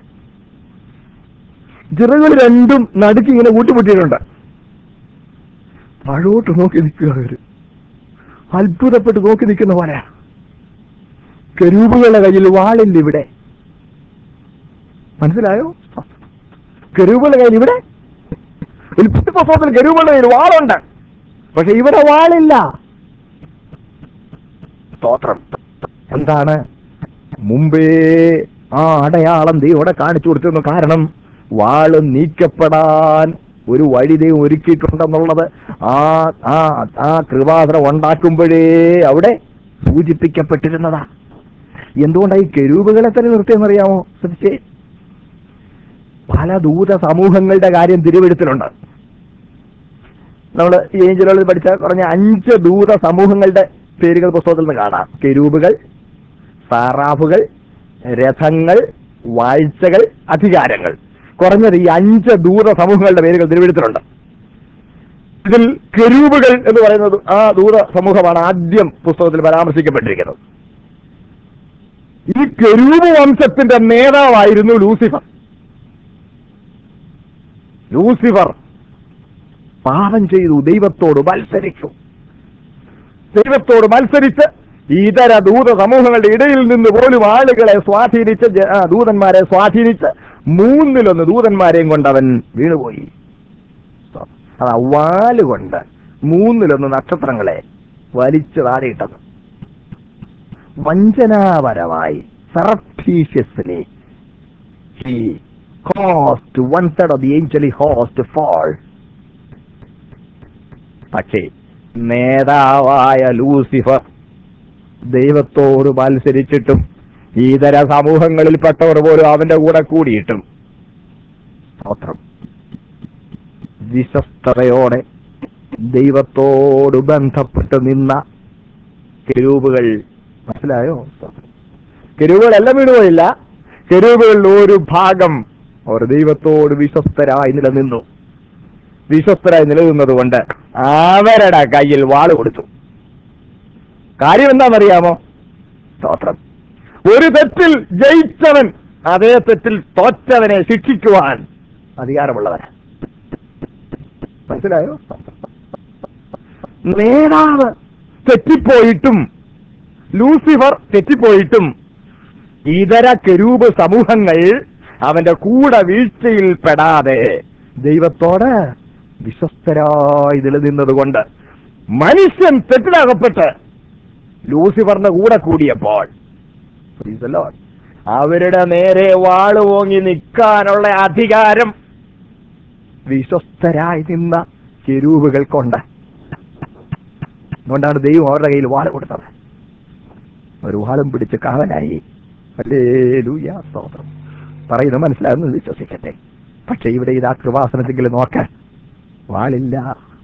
[SPEAKER 1] ചിറകൾ രണ്ടും നടുക്ക് ഇങ്ങനെ കൂട്ടിമുട്ടിയിട്ടുണ്ട് താഴോട്ട് നോക്കി നിൽക്കുക അവര് അത്ഭുതപ്പെട്ട് നോക്കി നിൽക്കുന്ന പോലെ കരൂപുകളുടെ കയ്യിൽ വാളില്ല ഇവിടെ മനസ്സിലായോ കരൂപുകളുടെ കയ്യിൽ ഇവിടെ ഉൽപ്പത്തി പുസ്തകത്തിൽ കരൂപുകളുടെ കയ്യിൽ വാളുണ്ട് പക്ഷെ ഇവിടെ വാളില്ല സ്തോത്രം എന്താണ് മുമ്പേ ആ അടയാളം ദൈവം കാണിച്ചു കൊടുത്തിരുന്നു കാരണം വാള് നീക്കപ്പെടാൻ ഒരു വഴി ദൈവം ഒരുക്കിയിട്ടുണ്ടെന്നുള്ളത് ആ ആ ആ കൃപാസനം ഉണ്ടാക്കുമ്പോഴേ അവിടെ സൂചിപ്പിക്കപ്പെട്ടിരുന്നതാ എന്തുകൊണ്ടാണ് ഈ കെരൂപുകളെ തന്നെ നിർത്തിയെന്നറിയാമോ ശ്രദ്ധിച്ചേ പല ദൂത സമൂഹങ്ങളുടെ കാര്യം തിരുവെടുത്തിലുണ്ട് നമ്മൾ ഈ ഏഞ്ചലുകളിൽ പഠിച്ച പറഞ്ഞ അഞ്ച് ദൂത സമൂഹങ്ങളുടെ പേരുകൾ പുസ്തകത്തിൽ നിന്ന് കാണാം കെരൂപുകൾ സാറാഫുകൾ രഥങ്ങൾ വാഴ്ചകൾ അധികാരങ്ങൾ കുറഞ്ഞത് ഈ അഞ്ച് ദൂത സമൂഹങ്ങളുടെ പേരുകൾ തിരുവെടുത്തിലുണ്ട് ഇതിൽ കെരൂപുകൾ എന്ന് പറയുന്നത് ആ ദൂത സമൂഹമാണ് ആദ്യം പുസ്തകത്തിൽ പരാമർശിക്കപ്പെട്ടിരിക്കുന്നത് ഈ കെരൂപ് വംശത്തിന്റെ നേതാവായിരുന്നു ലൂസിഫർ ലൂസിഫർ പാപം ചെയ്തു ദൈവത്തോട് മത്സരിച്ചു ദൈവത്തോട് മത്സരിച്ച് ഇതര ദൂത സമൂഹങ്ങളുടെ ഇടയിൽ നിന്ന് പോലും ആളുകളെ സ്വാധീനിച്ച് ജ- ആ, ദൂതന്മാരെ സ്വാധീനിച്ച് മൂന്നിലൊന്ന് ദൂതന്മാരെയും കൊണ്ട് അവൻ വീണുപോയി അത് വാലുകൊണ്ട് മൂന്നിലൊന്ന് നക്ഷത്രങ്ങളെ വലിച്ചു താഴെയിട്ടത് വഞ്ചനാപരമായി സർഫീഷ്യസ്ലി he caused one third of the angelic host to fall പക്ഷേ നേതാവായ ലൂസിഫർ ദൈവത്തോട് മത്സരിച്ചിട്ടും ഇതര സമൂഹങ്ങളിൽപ്പെട്ടവർ പോലും അവന്റെ കൂടെ കൂടിയിട്ടും സ്തോത്രം വിശ്വസ്തതയോടെ ദൈവത്തോട് ബന്ധപ്പെട്ട് നിന്ന കെരൂപുകൾ മനസ്സിലായോ കെരൂപുകളെല്ലാം വീണുപോയില്ല കെരൂപുകളിൽ ഒരു ഭാഗം അവർ ദൈവത്തോട് വിശ്വസ്തരായി നിലനിന്നു വിശ്വസ്തരായി നിലനിന്നത് കൊണ്ട് അവരുടെ കയ്യിൽ വാള് കൊടുത്തു കാര്യം എന്താണെന്നറിയാമോ സ്തോത്രം ഒരു തെറ്റിൽ ജയിച്ചവൻ അതേ തെറ്റിൽ തോറ്റവനെ ശിക്ഷിക്കുവാൻ അധികാരമുള്ളവന് മനസ്സിലായോ നേതാവ് തെറ്റിപ്പോയിട്ടും ലൂസിഫർ തെറ്റിപ്പോയിട്ടും ഇതര കെരൂപ് സമൂഹങ്ങൾ അവന്റെ കൂടെ വീഴ്ചയിൽ പെടാതെ ദൈവത്തോട് വിശ്വസ്തരായി നിലനിന്നത് കൊണ്ട് മനുഷ്യൻ തെറ്റിലകപ്പെട്ട് ലൂസിഫറിന്റെ കൂടെ കൂടിയപ്പോൾ Praise the Lord. അവരുടെ നേരെ വാള് ഓങ്ങി നിൽക്കാനുള്ള അധികാരം വിശ്വസ്തരായി നിന്ന കെരൂപുകൾക്കുണ്ട് അതുകൊണ്ടാണ് ദൈവം അവരുടെ കയ്യിൽ വാള് കൊടുത്തത് ഒരു വാളും പിടിച്ച് കാവലായി അല്ലേ ലൂയ സ്തോത്രം പറയുന്നത് മനസ്സിലാകുന്നത് വിശ്വസിക്കട്ടെ പക്ഷെ ഇവിടെ ഇതാ കൃപാസനത്തെങ്കിലും നോക്കാൻ വാളില്ല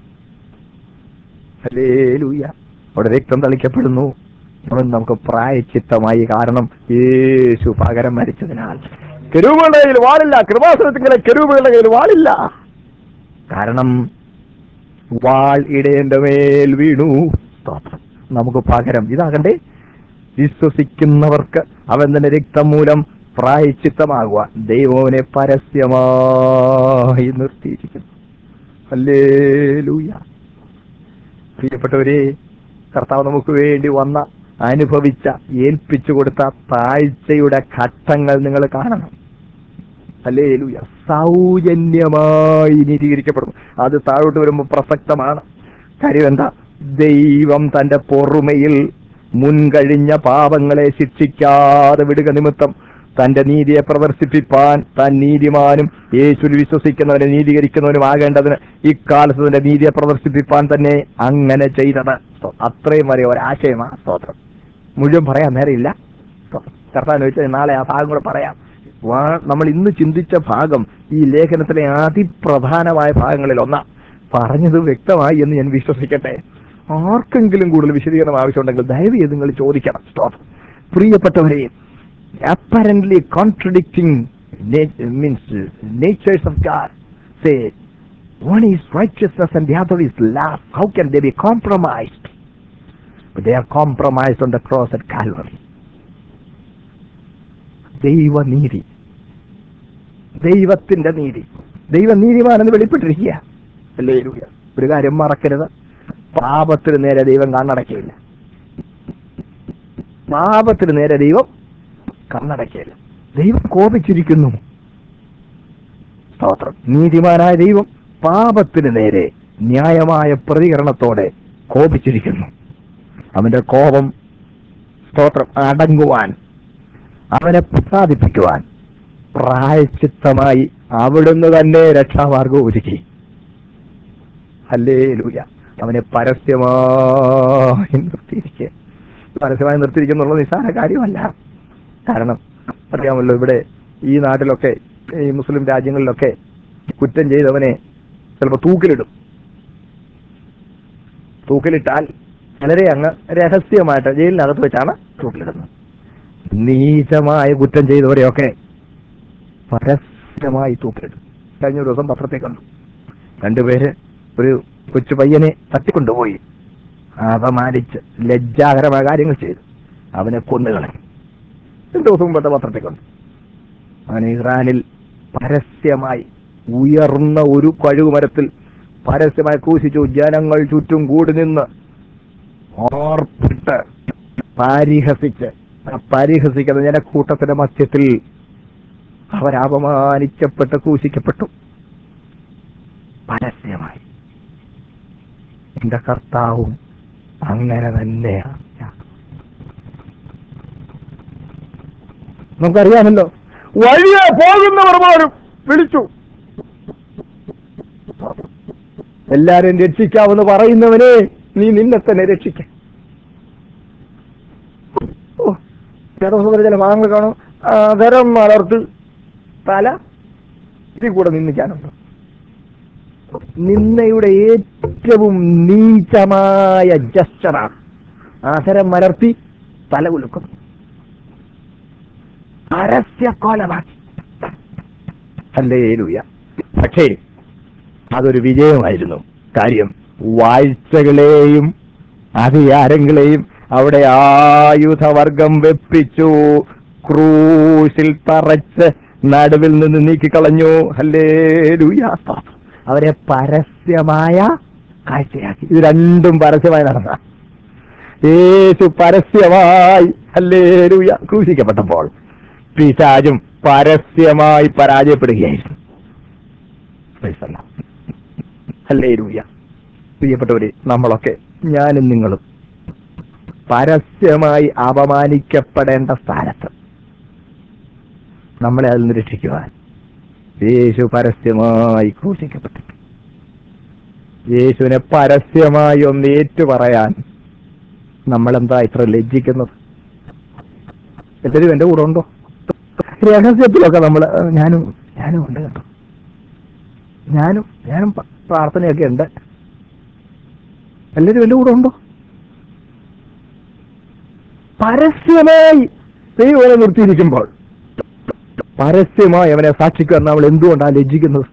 [SPEAKER 1] അല്ലേ ലൂയ അവിടെ രക്തം തളിക്കപ്പെടുന്നു അവൻ നമുക്ക് പ്രായച്ചിത്തമായി കാരണം യേശു പകരം മരിച്ചതിനാൽ കെരൂബുകളുടെ കയ്യിൽ വാളില്ല കൃപാസനത്തിലെ കെരൂബുകളുടെ കയ്യിൽ വാളില്ല കാരണം വാൾ ഇടേന്റെ മേൽ വീണു സ്തോത്രം നമുക്ക് പകരം ഇതാകണ്ടേ വിശ്വസിക്കുന്നവർക്ക് അവൻ തന്നെ രക്തം മൂലം പ്രായച്ചിത്തമാകുക ദൈവനെ പരസ്യമായി നിർത്തിയിരിക്കുന്നു അല്ലേ ലൂയ പ്രിയപ്പെട്ടവരെ കർത്താവ് നമുക്ക് വേണ്ടി വന്ന അനുഭവിച്ച ഏൽപ്പിച്ചു കൊടുത്ത താഴ്ചയുടെ ഘട്ടങ്ങൾ നിങ്ങൾ കാണണം അല്ലേ ലൂയ സൗജന്യമായി നീതീകരിക്കപ്പെടും അത് താഴോട്ട് വരുമ്പോൾ പ്രസക്തമാണ് കാര്യം എന്താ ദൈവം തന്റെ പൊറുമയിൽ മുൻകഴിഞ്ഞ പാപങ്ങളെ ശിക്ഷിക്കാതെ വിടുക നിമിത്തം തന്റെ നീതിയെ പ്രദർശിപ്പിപ്പാൻ താൻ നീതിമാനും യേശുവിൽ വിശ്വസിക്കുന്നവനെ നീതീകരിക്കുന്നവനും ആകേണ്ടതിന് ഇക്കാലത്ത് തന്റെ നീതിയെ പ്രദർശിപ്പിപ്പാൻ തന്നെ അങ്ങനെ ചെയ്തത് സ്തോ- അത്രയും വരെ ഒരാശയമാ സ്തോത്രം മുഴുവൻ പറയാൻ നേരമില്ല സ്തോത്രം. കർത്താവിന് വെച്ചാൽ നാളെ ആ ഭാഗം കൂടെ പറയാം വാ- നമ്മൾ ഇന്ന് ചിന്തിച്ച ഭാഗം ഈ ലേഖനത്തിലെ അതിപ്രധാനമായ ഭാഗങ്ങളിൽ ഒന്നാ പറഞ്ഞത് വ്യക്തമായി എന്ന് ഞാൻ വിശ്വസിക്കട്ടെ ആർക്കെങ്കിലും കൂടുതൽ വിശദീകരണം ആവശ്യമുണ്ടെങ്കിൽ ദയവ് ചെയ്ത് നിങ്ങൾ ചോദിക്കണം സ്തോത്രം പ്രിയപ്പെട്ടവരെ apparently contradicting nat- means uh, natures of God. Say, one is righteousness and the other is love. How can they be compromised? But they are compromised on the cross at Calvary. ദൈവനീതി ദൈവത്തിന്റെ നീതി ദൈവ നീതിമാനെന്ന് വെളിപ്പെട്ടിരിക്കുക അല്ലേ ഒരു കാര്യം മറക്കരുത് പാപത്തിന് നേരെ ദൈവം കണ്ണടക്കിയില്ല പാപത്തിന് നേരെ ദൈവം കണ്ണടക്കിയില്ല ദൈവം കോപിച്ചിരിക്കുന്നു സ്തോത്രം നീതിമാനായ ദൈവം പാപത്തിന് നേരെ ന്യായമായ പ്രതികരണത്തോടെ കോപിച്ചിരിക്കുന്നു അവന്റെ കോപം സ്തോത്രം അടങ്ങുവാൻ അവനെ പ്രസാദിപ്പിക്കുവാൻ പ്രായച്ചിത്തമായി അവിടുന്ന് തന്നെ രക്ഷാമാർഗം ഒരുക്കി അല്ലേ ലൂയ അവനെ പരസ്യമായി നിർത്തിയിരിക്കുക പരസ്യമായി നിർത്തിയിരിക്കുന്നുള്ള നിസ്സാര കാര്യമല്ല കാരണം അറിയാമല്ലോ ഇവിടെ ഈ നാട്ടിലൊക്കെ ഈ മുസ്ലിം രാജ്യങ്ങളിലൊക്കെ കുറ്റം ചെയ്തവനെ ചിലപ്പോൾ തൂക്കിലിടും തൂക്കിലിട്ടാൽ വളരെ അങ്ങ് രഹസ്യമായിട്ട് ജയിലിനകത്ത് വെച്ചാണ് തൂക്കിലിടുന്നത് നീചമായ കുറ്റം ചെയ്തവരെയൊക്കെ പരസ്യമായി തൂക്കിലിടും കഴിഞ്ഞ ഒരു ദിവസം പത്രത്തിൽ കണ്ടു രണ്ടുപേര് ഒരു കൊച്ചു പയ്യനെ തട്ടിക്കൊണ്ടുപോയി അപമാനിച്ച് ലജ്ജാകരമായ കാര്യങ്ങൾ ചെയ്തു അവനെ കൊന്നുകളഞ്ഞു രണ്ടു ദിവസം മുമ്പത്തെ പത്രത്തിൽ കണ്ടു അവൻ ഇറാനിൽ പരസ്യമായി ഉയർന്ന ഒരു കഴുകുമരത്തിൽ പരസ്യമായി ക്രൂശിച്ചു ജനങ്ങൾ ചുറ്റും കൂടി നിന്ന് ഓർപ്പിട്ട് പാരിഹസിച്ച് ആ പരിഹസിക്കുന്ന ജനക്കൂട്ടത്തിന്റെ മധ്യത്തിൽ അവരപമാനിക്കപ്പെട്ട് ക്രൂശിക്കപ്പെട്ടു പരസ്യമായി എന്റെ കർത്താവും അങ്ങനെ തന്നെയാണ് നമുക്കറിയാമല്ലോ വഴിയെ പോകുന്നവർ പോലും വിളിച്ചു എല്ലാരും രക്ഷിക്കാമെന്ന് പറയുന്നവനെ നീ നിന്നെ തന്നെ രക്ഷിക്ക ഓ ചേട്ടൻ ചില ഭാഗങ്ങൾ കാണും ആ, തരം വളർത്തി തല ഇതിൽ കൂടെ നിന്ദിക്കാനുണ്ട് നിന്നയുടെ ഏറ്റവും നീചമായ ജസ്റ്ററാണ് ആസരം മലർത്തി തല കുലുക്കും പരസ്യക്കോലമാക്കി ഹല്ലേലൂയ പക്ഷേ അതൊരു വിജയമായിരുന്നു കാര്യം വാഴ്ചകളെയും അധികാരങ്ങളെയും അവിടെ ആയുധവർഗം വെപ്പിച്ചു ക്രൂശിൽ തറച്ച് നടുവിൽ നിന്ന് നീക്കിക്കളഞ്ഞു ഹല്ലേലൂയ അവരെ പരസ്യമായ കാഴ്ചയാക്കി ഇത് രണ്ടും പരസ്യമായി നടന്ന യേശു പരസ്യമായി ഹല്ലേലൂയ ക്രൂശിക്കപ്പെട്ടപ്പോൾ പിശാചും പരസ്യമായി പരാജയപ്പെടുകയായിരുന്നു Praise the Lord. ഹല്ലേലൂയ പ്രിയപ്പെട്ടവരെ നമ്മളൊക്കെ ഞാനും നിങ്ങളും പരസ്യമായി അപമാനിക്കപ്പെടേണ്ട സ്ഥാനത്ത് നമ്മളെ അതിൽ നിന്ന് രക്ഷിക്കുവാൻ യേശു പരസ്യമായി ക്രൂശിക്കപ്പെട്ടു യേശുവിനെ പരസ്യമായി ഒന്ന് ഏറ്റു പറയാൻ നമ്മളെന്താ ഇത്ര ലജ്ജിക്കുന്നത് എല്ലാവരും എന്റെ കൂടെ ഉണ്ടോ രഹസ്യത്തിലൊക്കെ നമ്മൾ ഞാനും ഞാനും ഉണ്ട് കേട്ടോ ഞാനും ഞാനും പ- പ്രാർത്ഥനയൊക്കെ ഉണ്ട് എല്ലാവരും എന്റെ കൂടെ ഉണ്ടോ പരസ്യമായി ദൈവം നിർത്തിയിരിക്കുമ്പോൾ പരസ്യമായി അവനെ സാക്ഷിക്കാൻ നമ്മൾ എന്തുകൊണ്ടാണ് ലജ്ജിക്കുന്നത്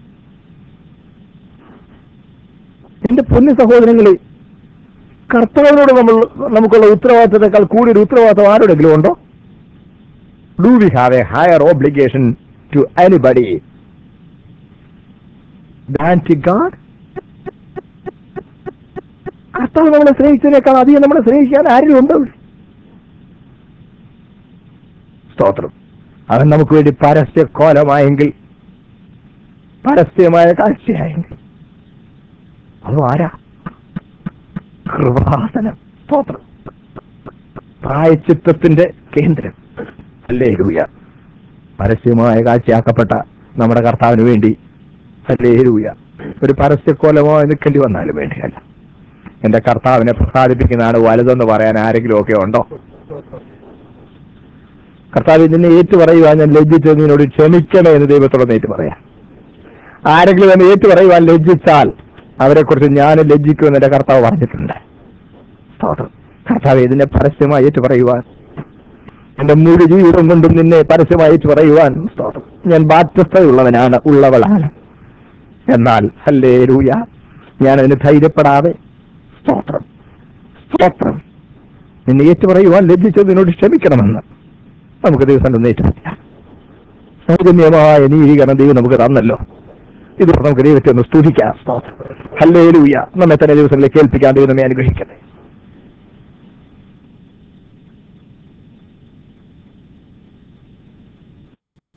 [SPEAKER 1] എന്റെ പൊന്നു സഹോദരങ്ങളെ കർത്താവിനോട് നമ്മൾ നമുക്കുള്ള ഉത്തരവാദിത്തത്തെക്കാൾ കൂടിയൊരു ഉത്തരവാദിത്തം ആരോടെങ്കിലും ഉണ്ടോ do we have a higher obligation to anybody than to God കർത്താവ് നമ്മളെ സ്നേഹിച്ചതിനേക്കാൾ അധികം നമ്മളെ സ്നേഹിക്കാൻ ആരും ഉണ്ട് സ്തോത്രം അവൻ നമുക്ക് വേണ്ടി പരസ്യ കോലമായെങ്കിൽ പരസ്യമായ കാഴ്ചയായെങ്കിൽ അതും ആരാ കൃപാസനം സ്തോത്രം പ്രായച്ചിത്തത്തിന്റെ കേന്ദ്രം അല്ലേ രൂയ പരസ്യമായ കാഴ്ചയാക്കപ്പെട്ട നമ്മുടെ കർത്താവിന് വേണ്ടി അല്ലേ രൂയ ഒരു പരസ്യക്കോലമായി നിൽക്കേണ്ടി വന്നാലും വേണ്ടിയല്ല എന്റെ കർത്താവിനെ പ്രസാദിപ്പിക്കുന്നതാണ് വലുതെന്ന് പറയാൻ ആരെങ്കിലും ഒക്കെ ഉണ്ടോ കർത്താവ് നിന്നെ ഏറ്റു പറയുവാൻ ഞാൻ ലജ്ജിച്ചു നിന്നോട് ക്ഷമിക്കണേ എന്ന് ദൈവത്തോട് ഏറ്റു പറയാം ആരെങ്കിലും എന്നെ ഏറ്റു പറയുവാൻ ലജ്ജിച്ചാൽ അവരെ കുറിച്ച് ഞാൻ ലജ്ജിക്കുമെന്ന് എന്റെ കർത്താവ് പറഞ്ഞിട്ടുണ്ട് സ്തോത്രം കർത്താവ് ഇതിനെ പരസ്യമായി ഏറ്റു പറയുവാൻ എന്റെ മുഴു ജീവിതം കൊണ്ടും നിന്നെ പരസ്യമായി ഏറ്റു പറയുവാൻ സ്തോത്രം ഞാൻ ബാധ്യസ്ഥയുള്ളവനാണ് ഉള്ളവളാണ് എന്നാൽ അല്ലേ രൂയ ഞാൻ അതിന് ധൈര്യപ്പെടാതെ സ്തോത്രം സ്തോത്രം നിന്നെ ഏറ്റു പറയുവാൻ ലജ്ജിച്ചത് നിന്നോട് ക്ഷമിക്കണമെന്ന് നമുക്ക് ദിവസം ഒന്ന് ഏറ്റുപറ്റാം സൗജന്യമായ നീതീകരണം ദൈവം നമുക്ക് തന്നല്ലോ ഇത് നമുക്ക് ദൈവത്തെ ഒന്ന് സ്തുതിക്കാം സ്തോത്രം ഹല്ലേലൂയ നമ്മെ തന്നെ ദിവസങ്ങളിലേക്ക് കേൾപ്പിക്കാൻ ദൈവം നമ്മെ അനുഗ്രഹിക്കട്ടെ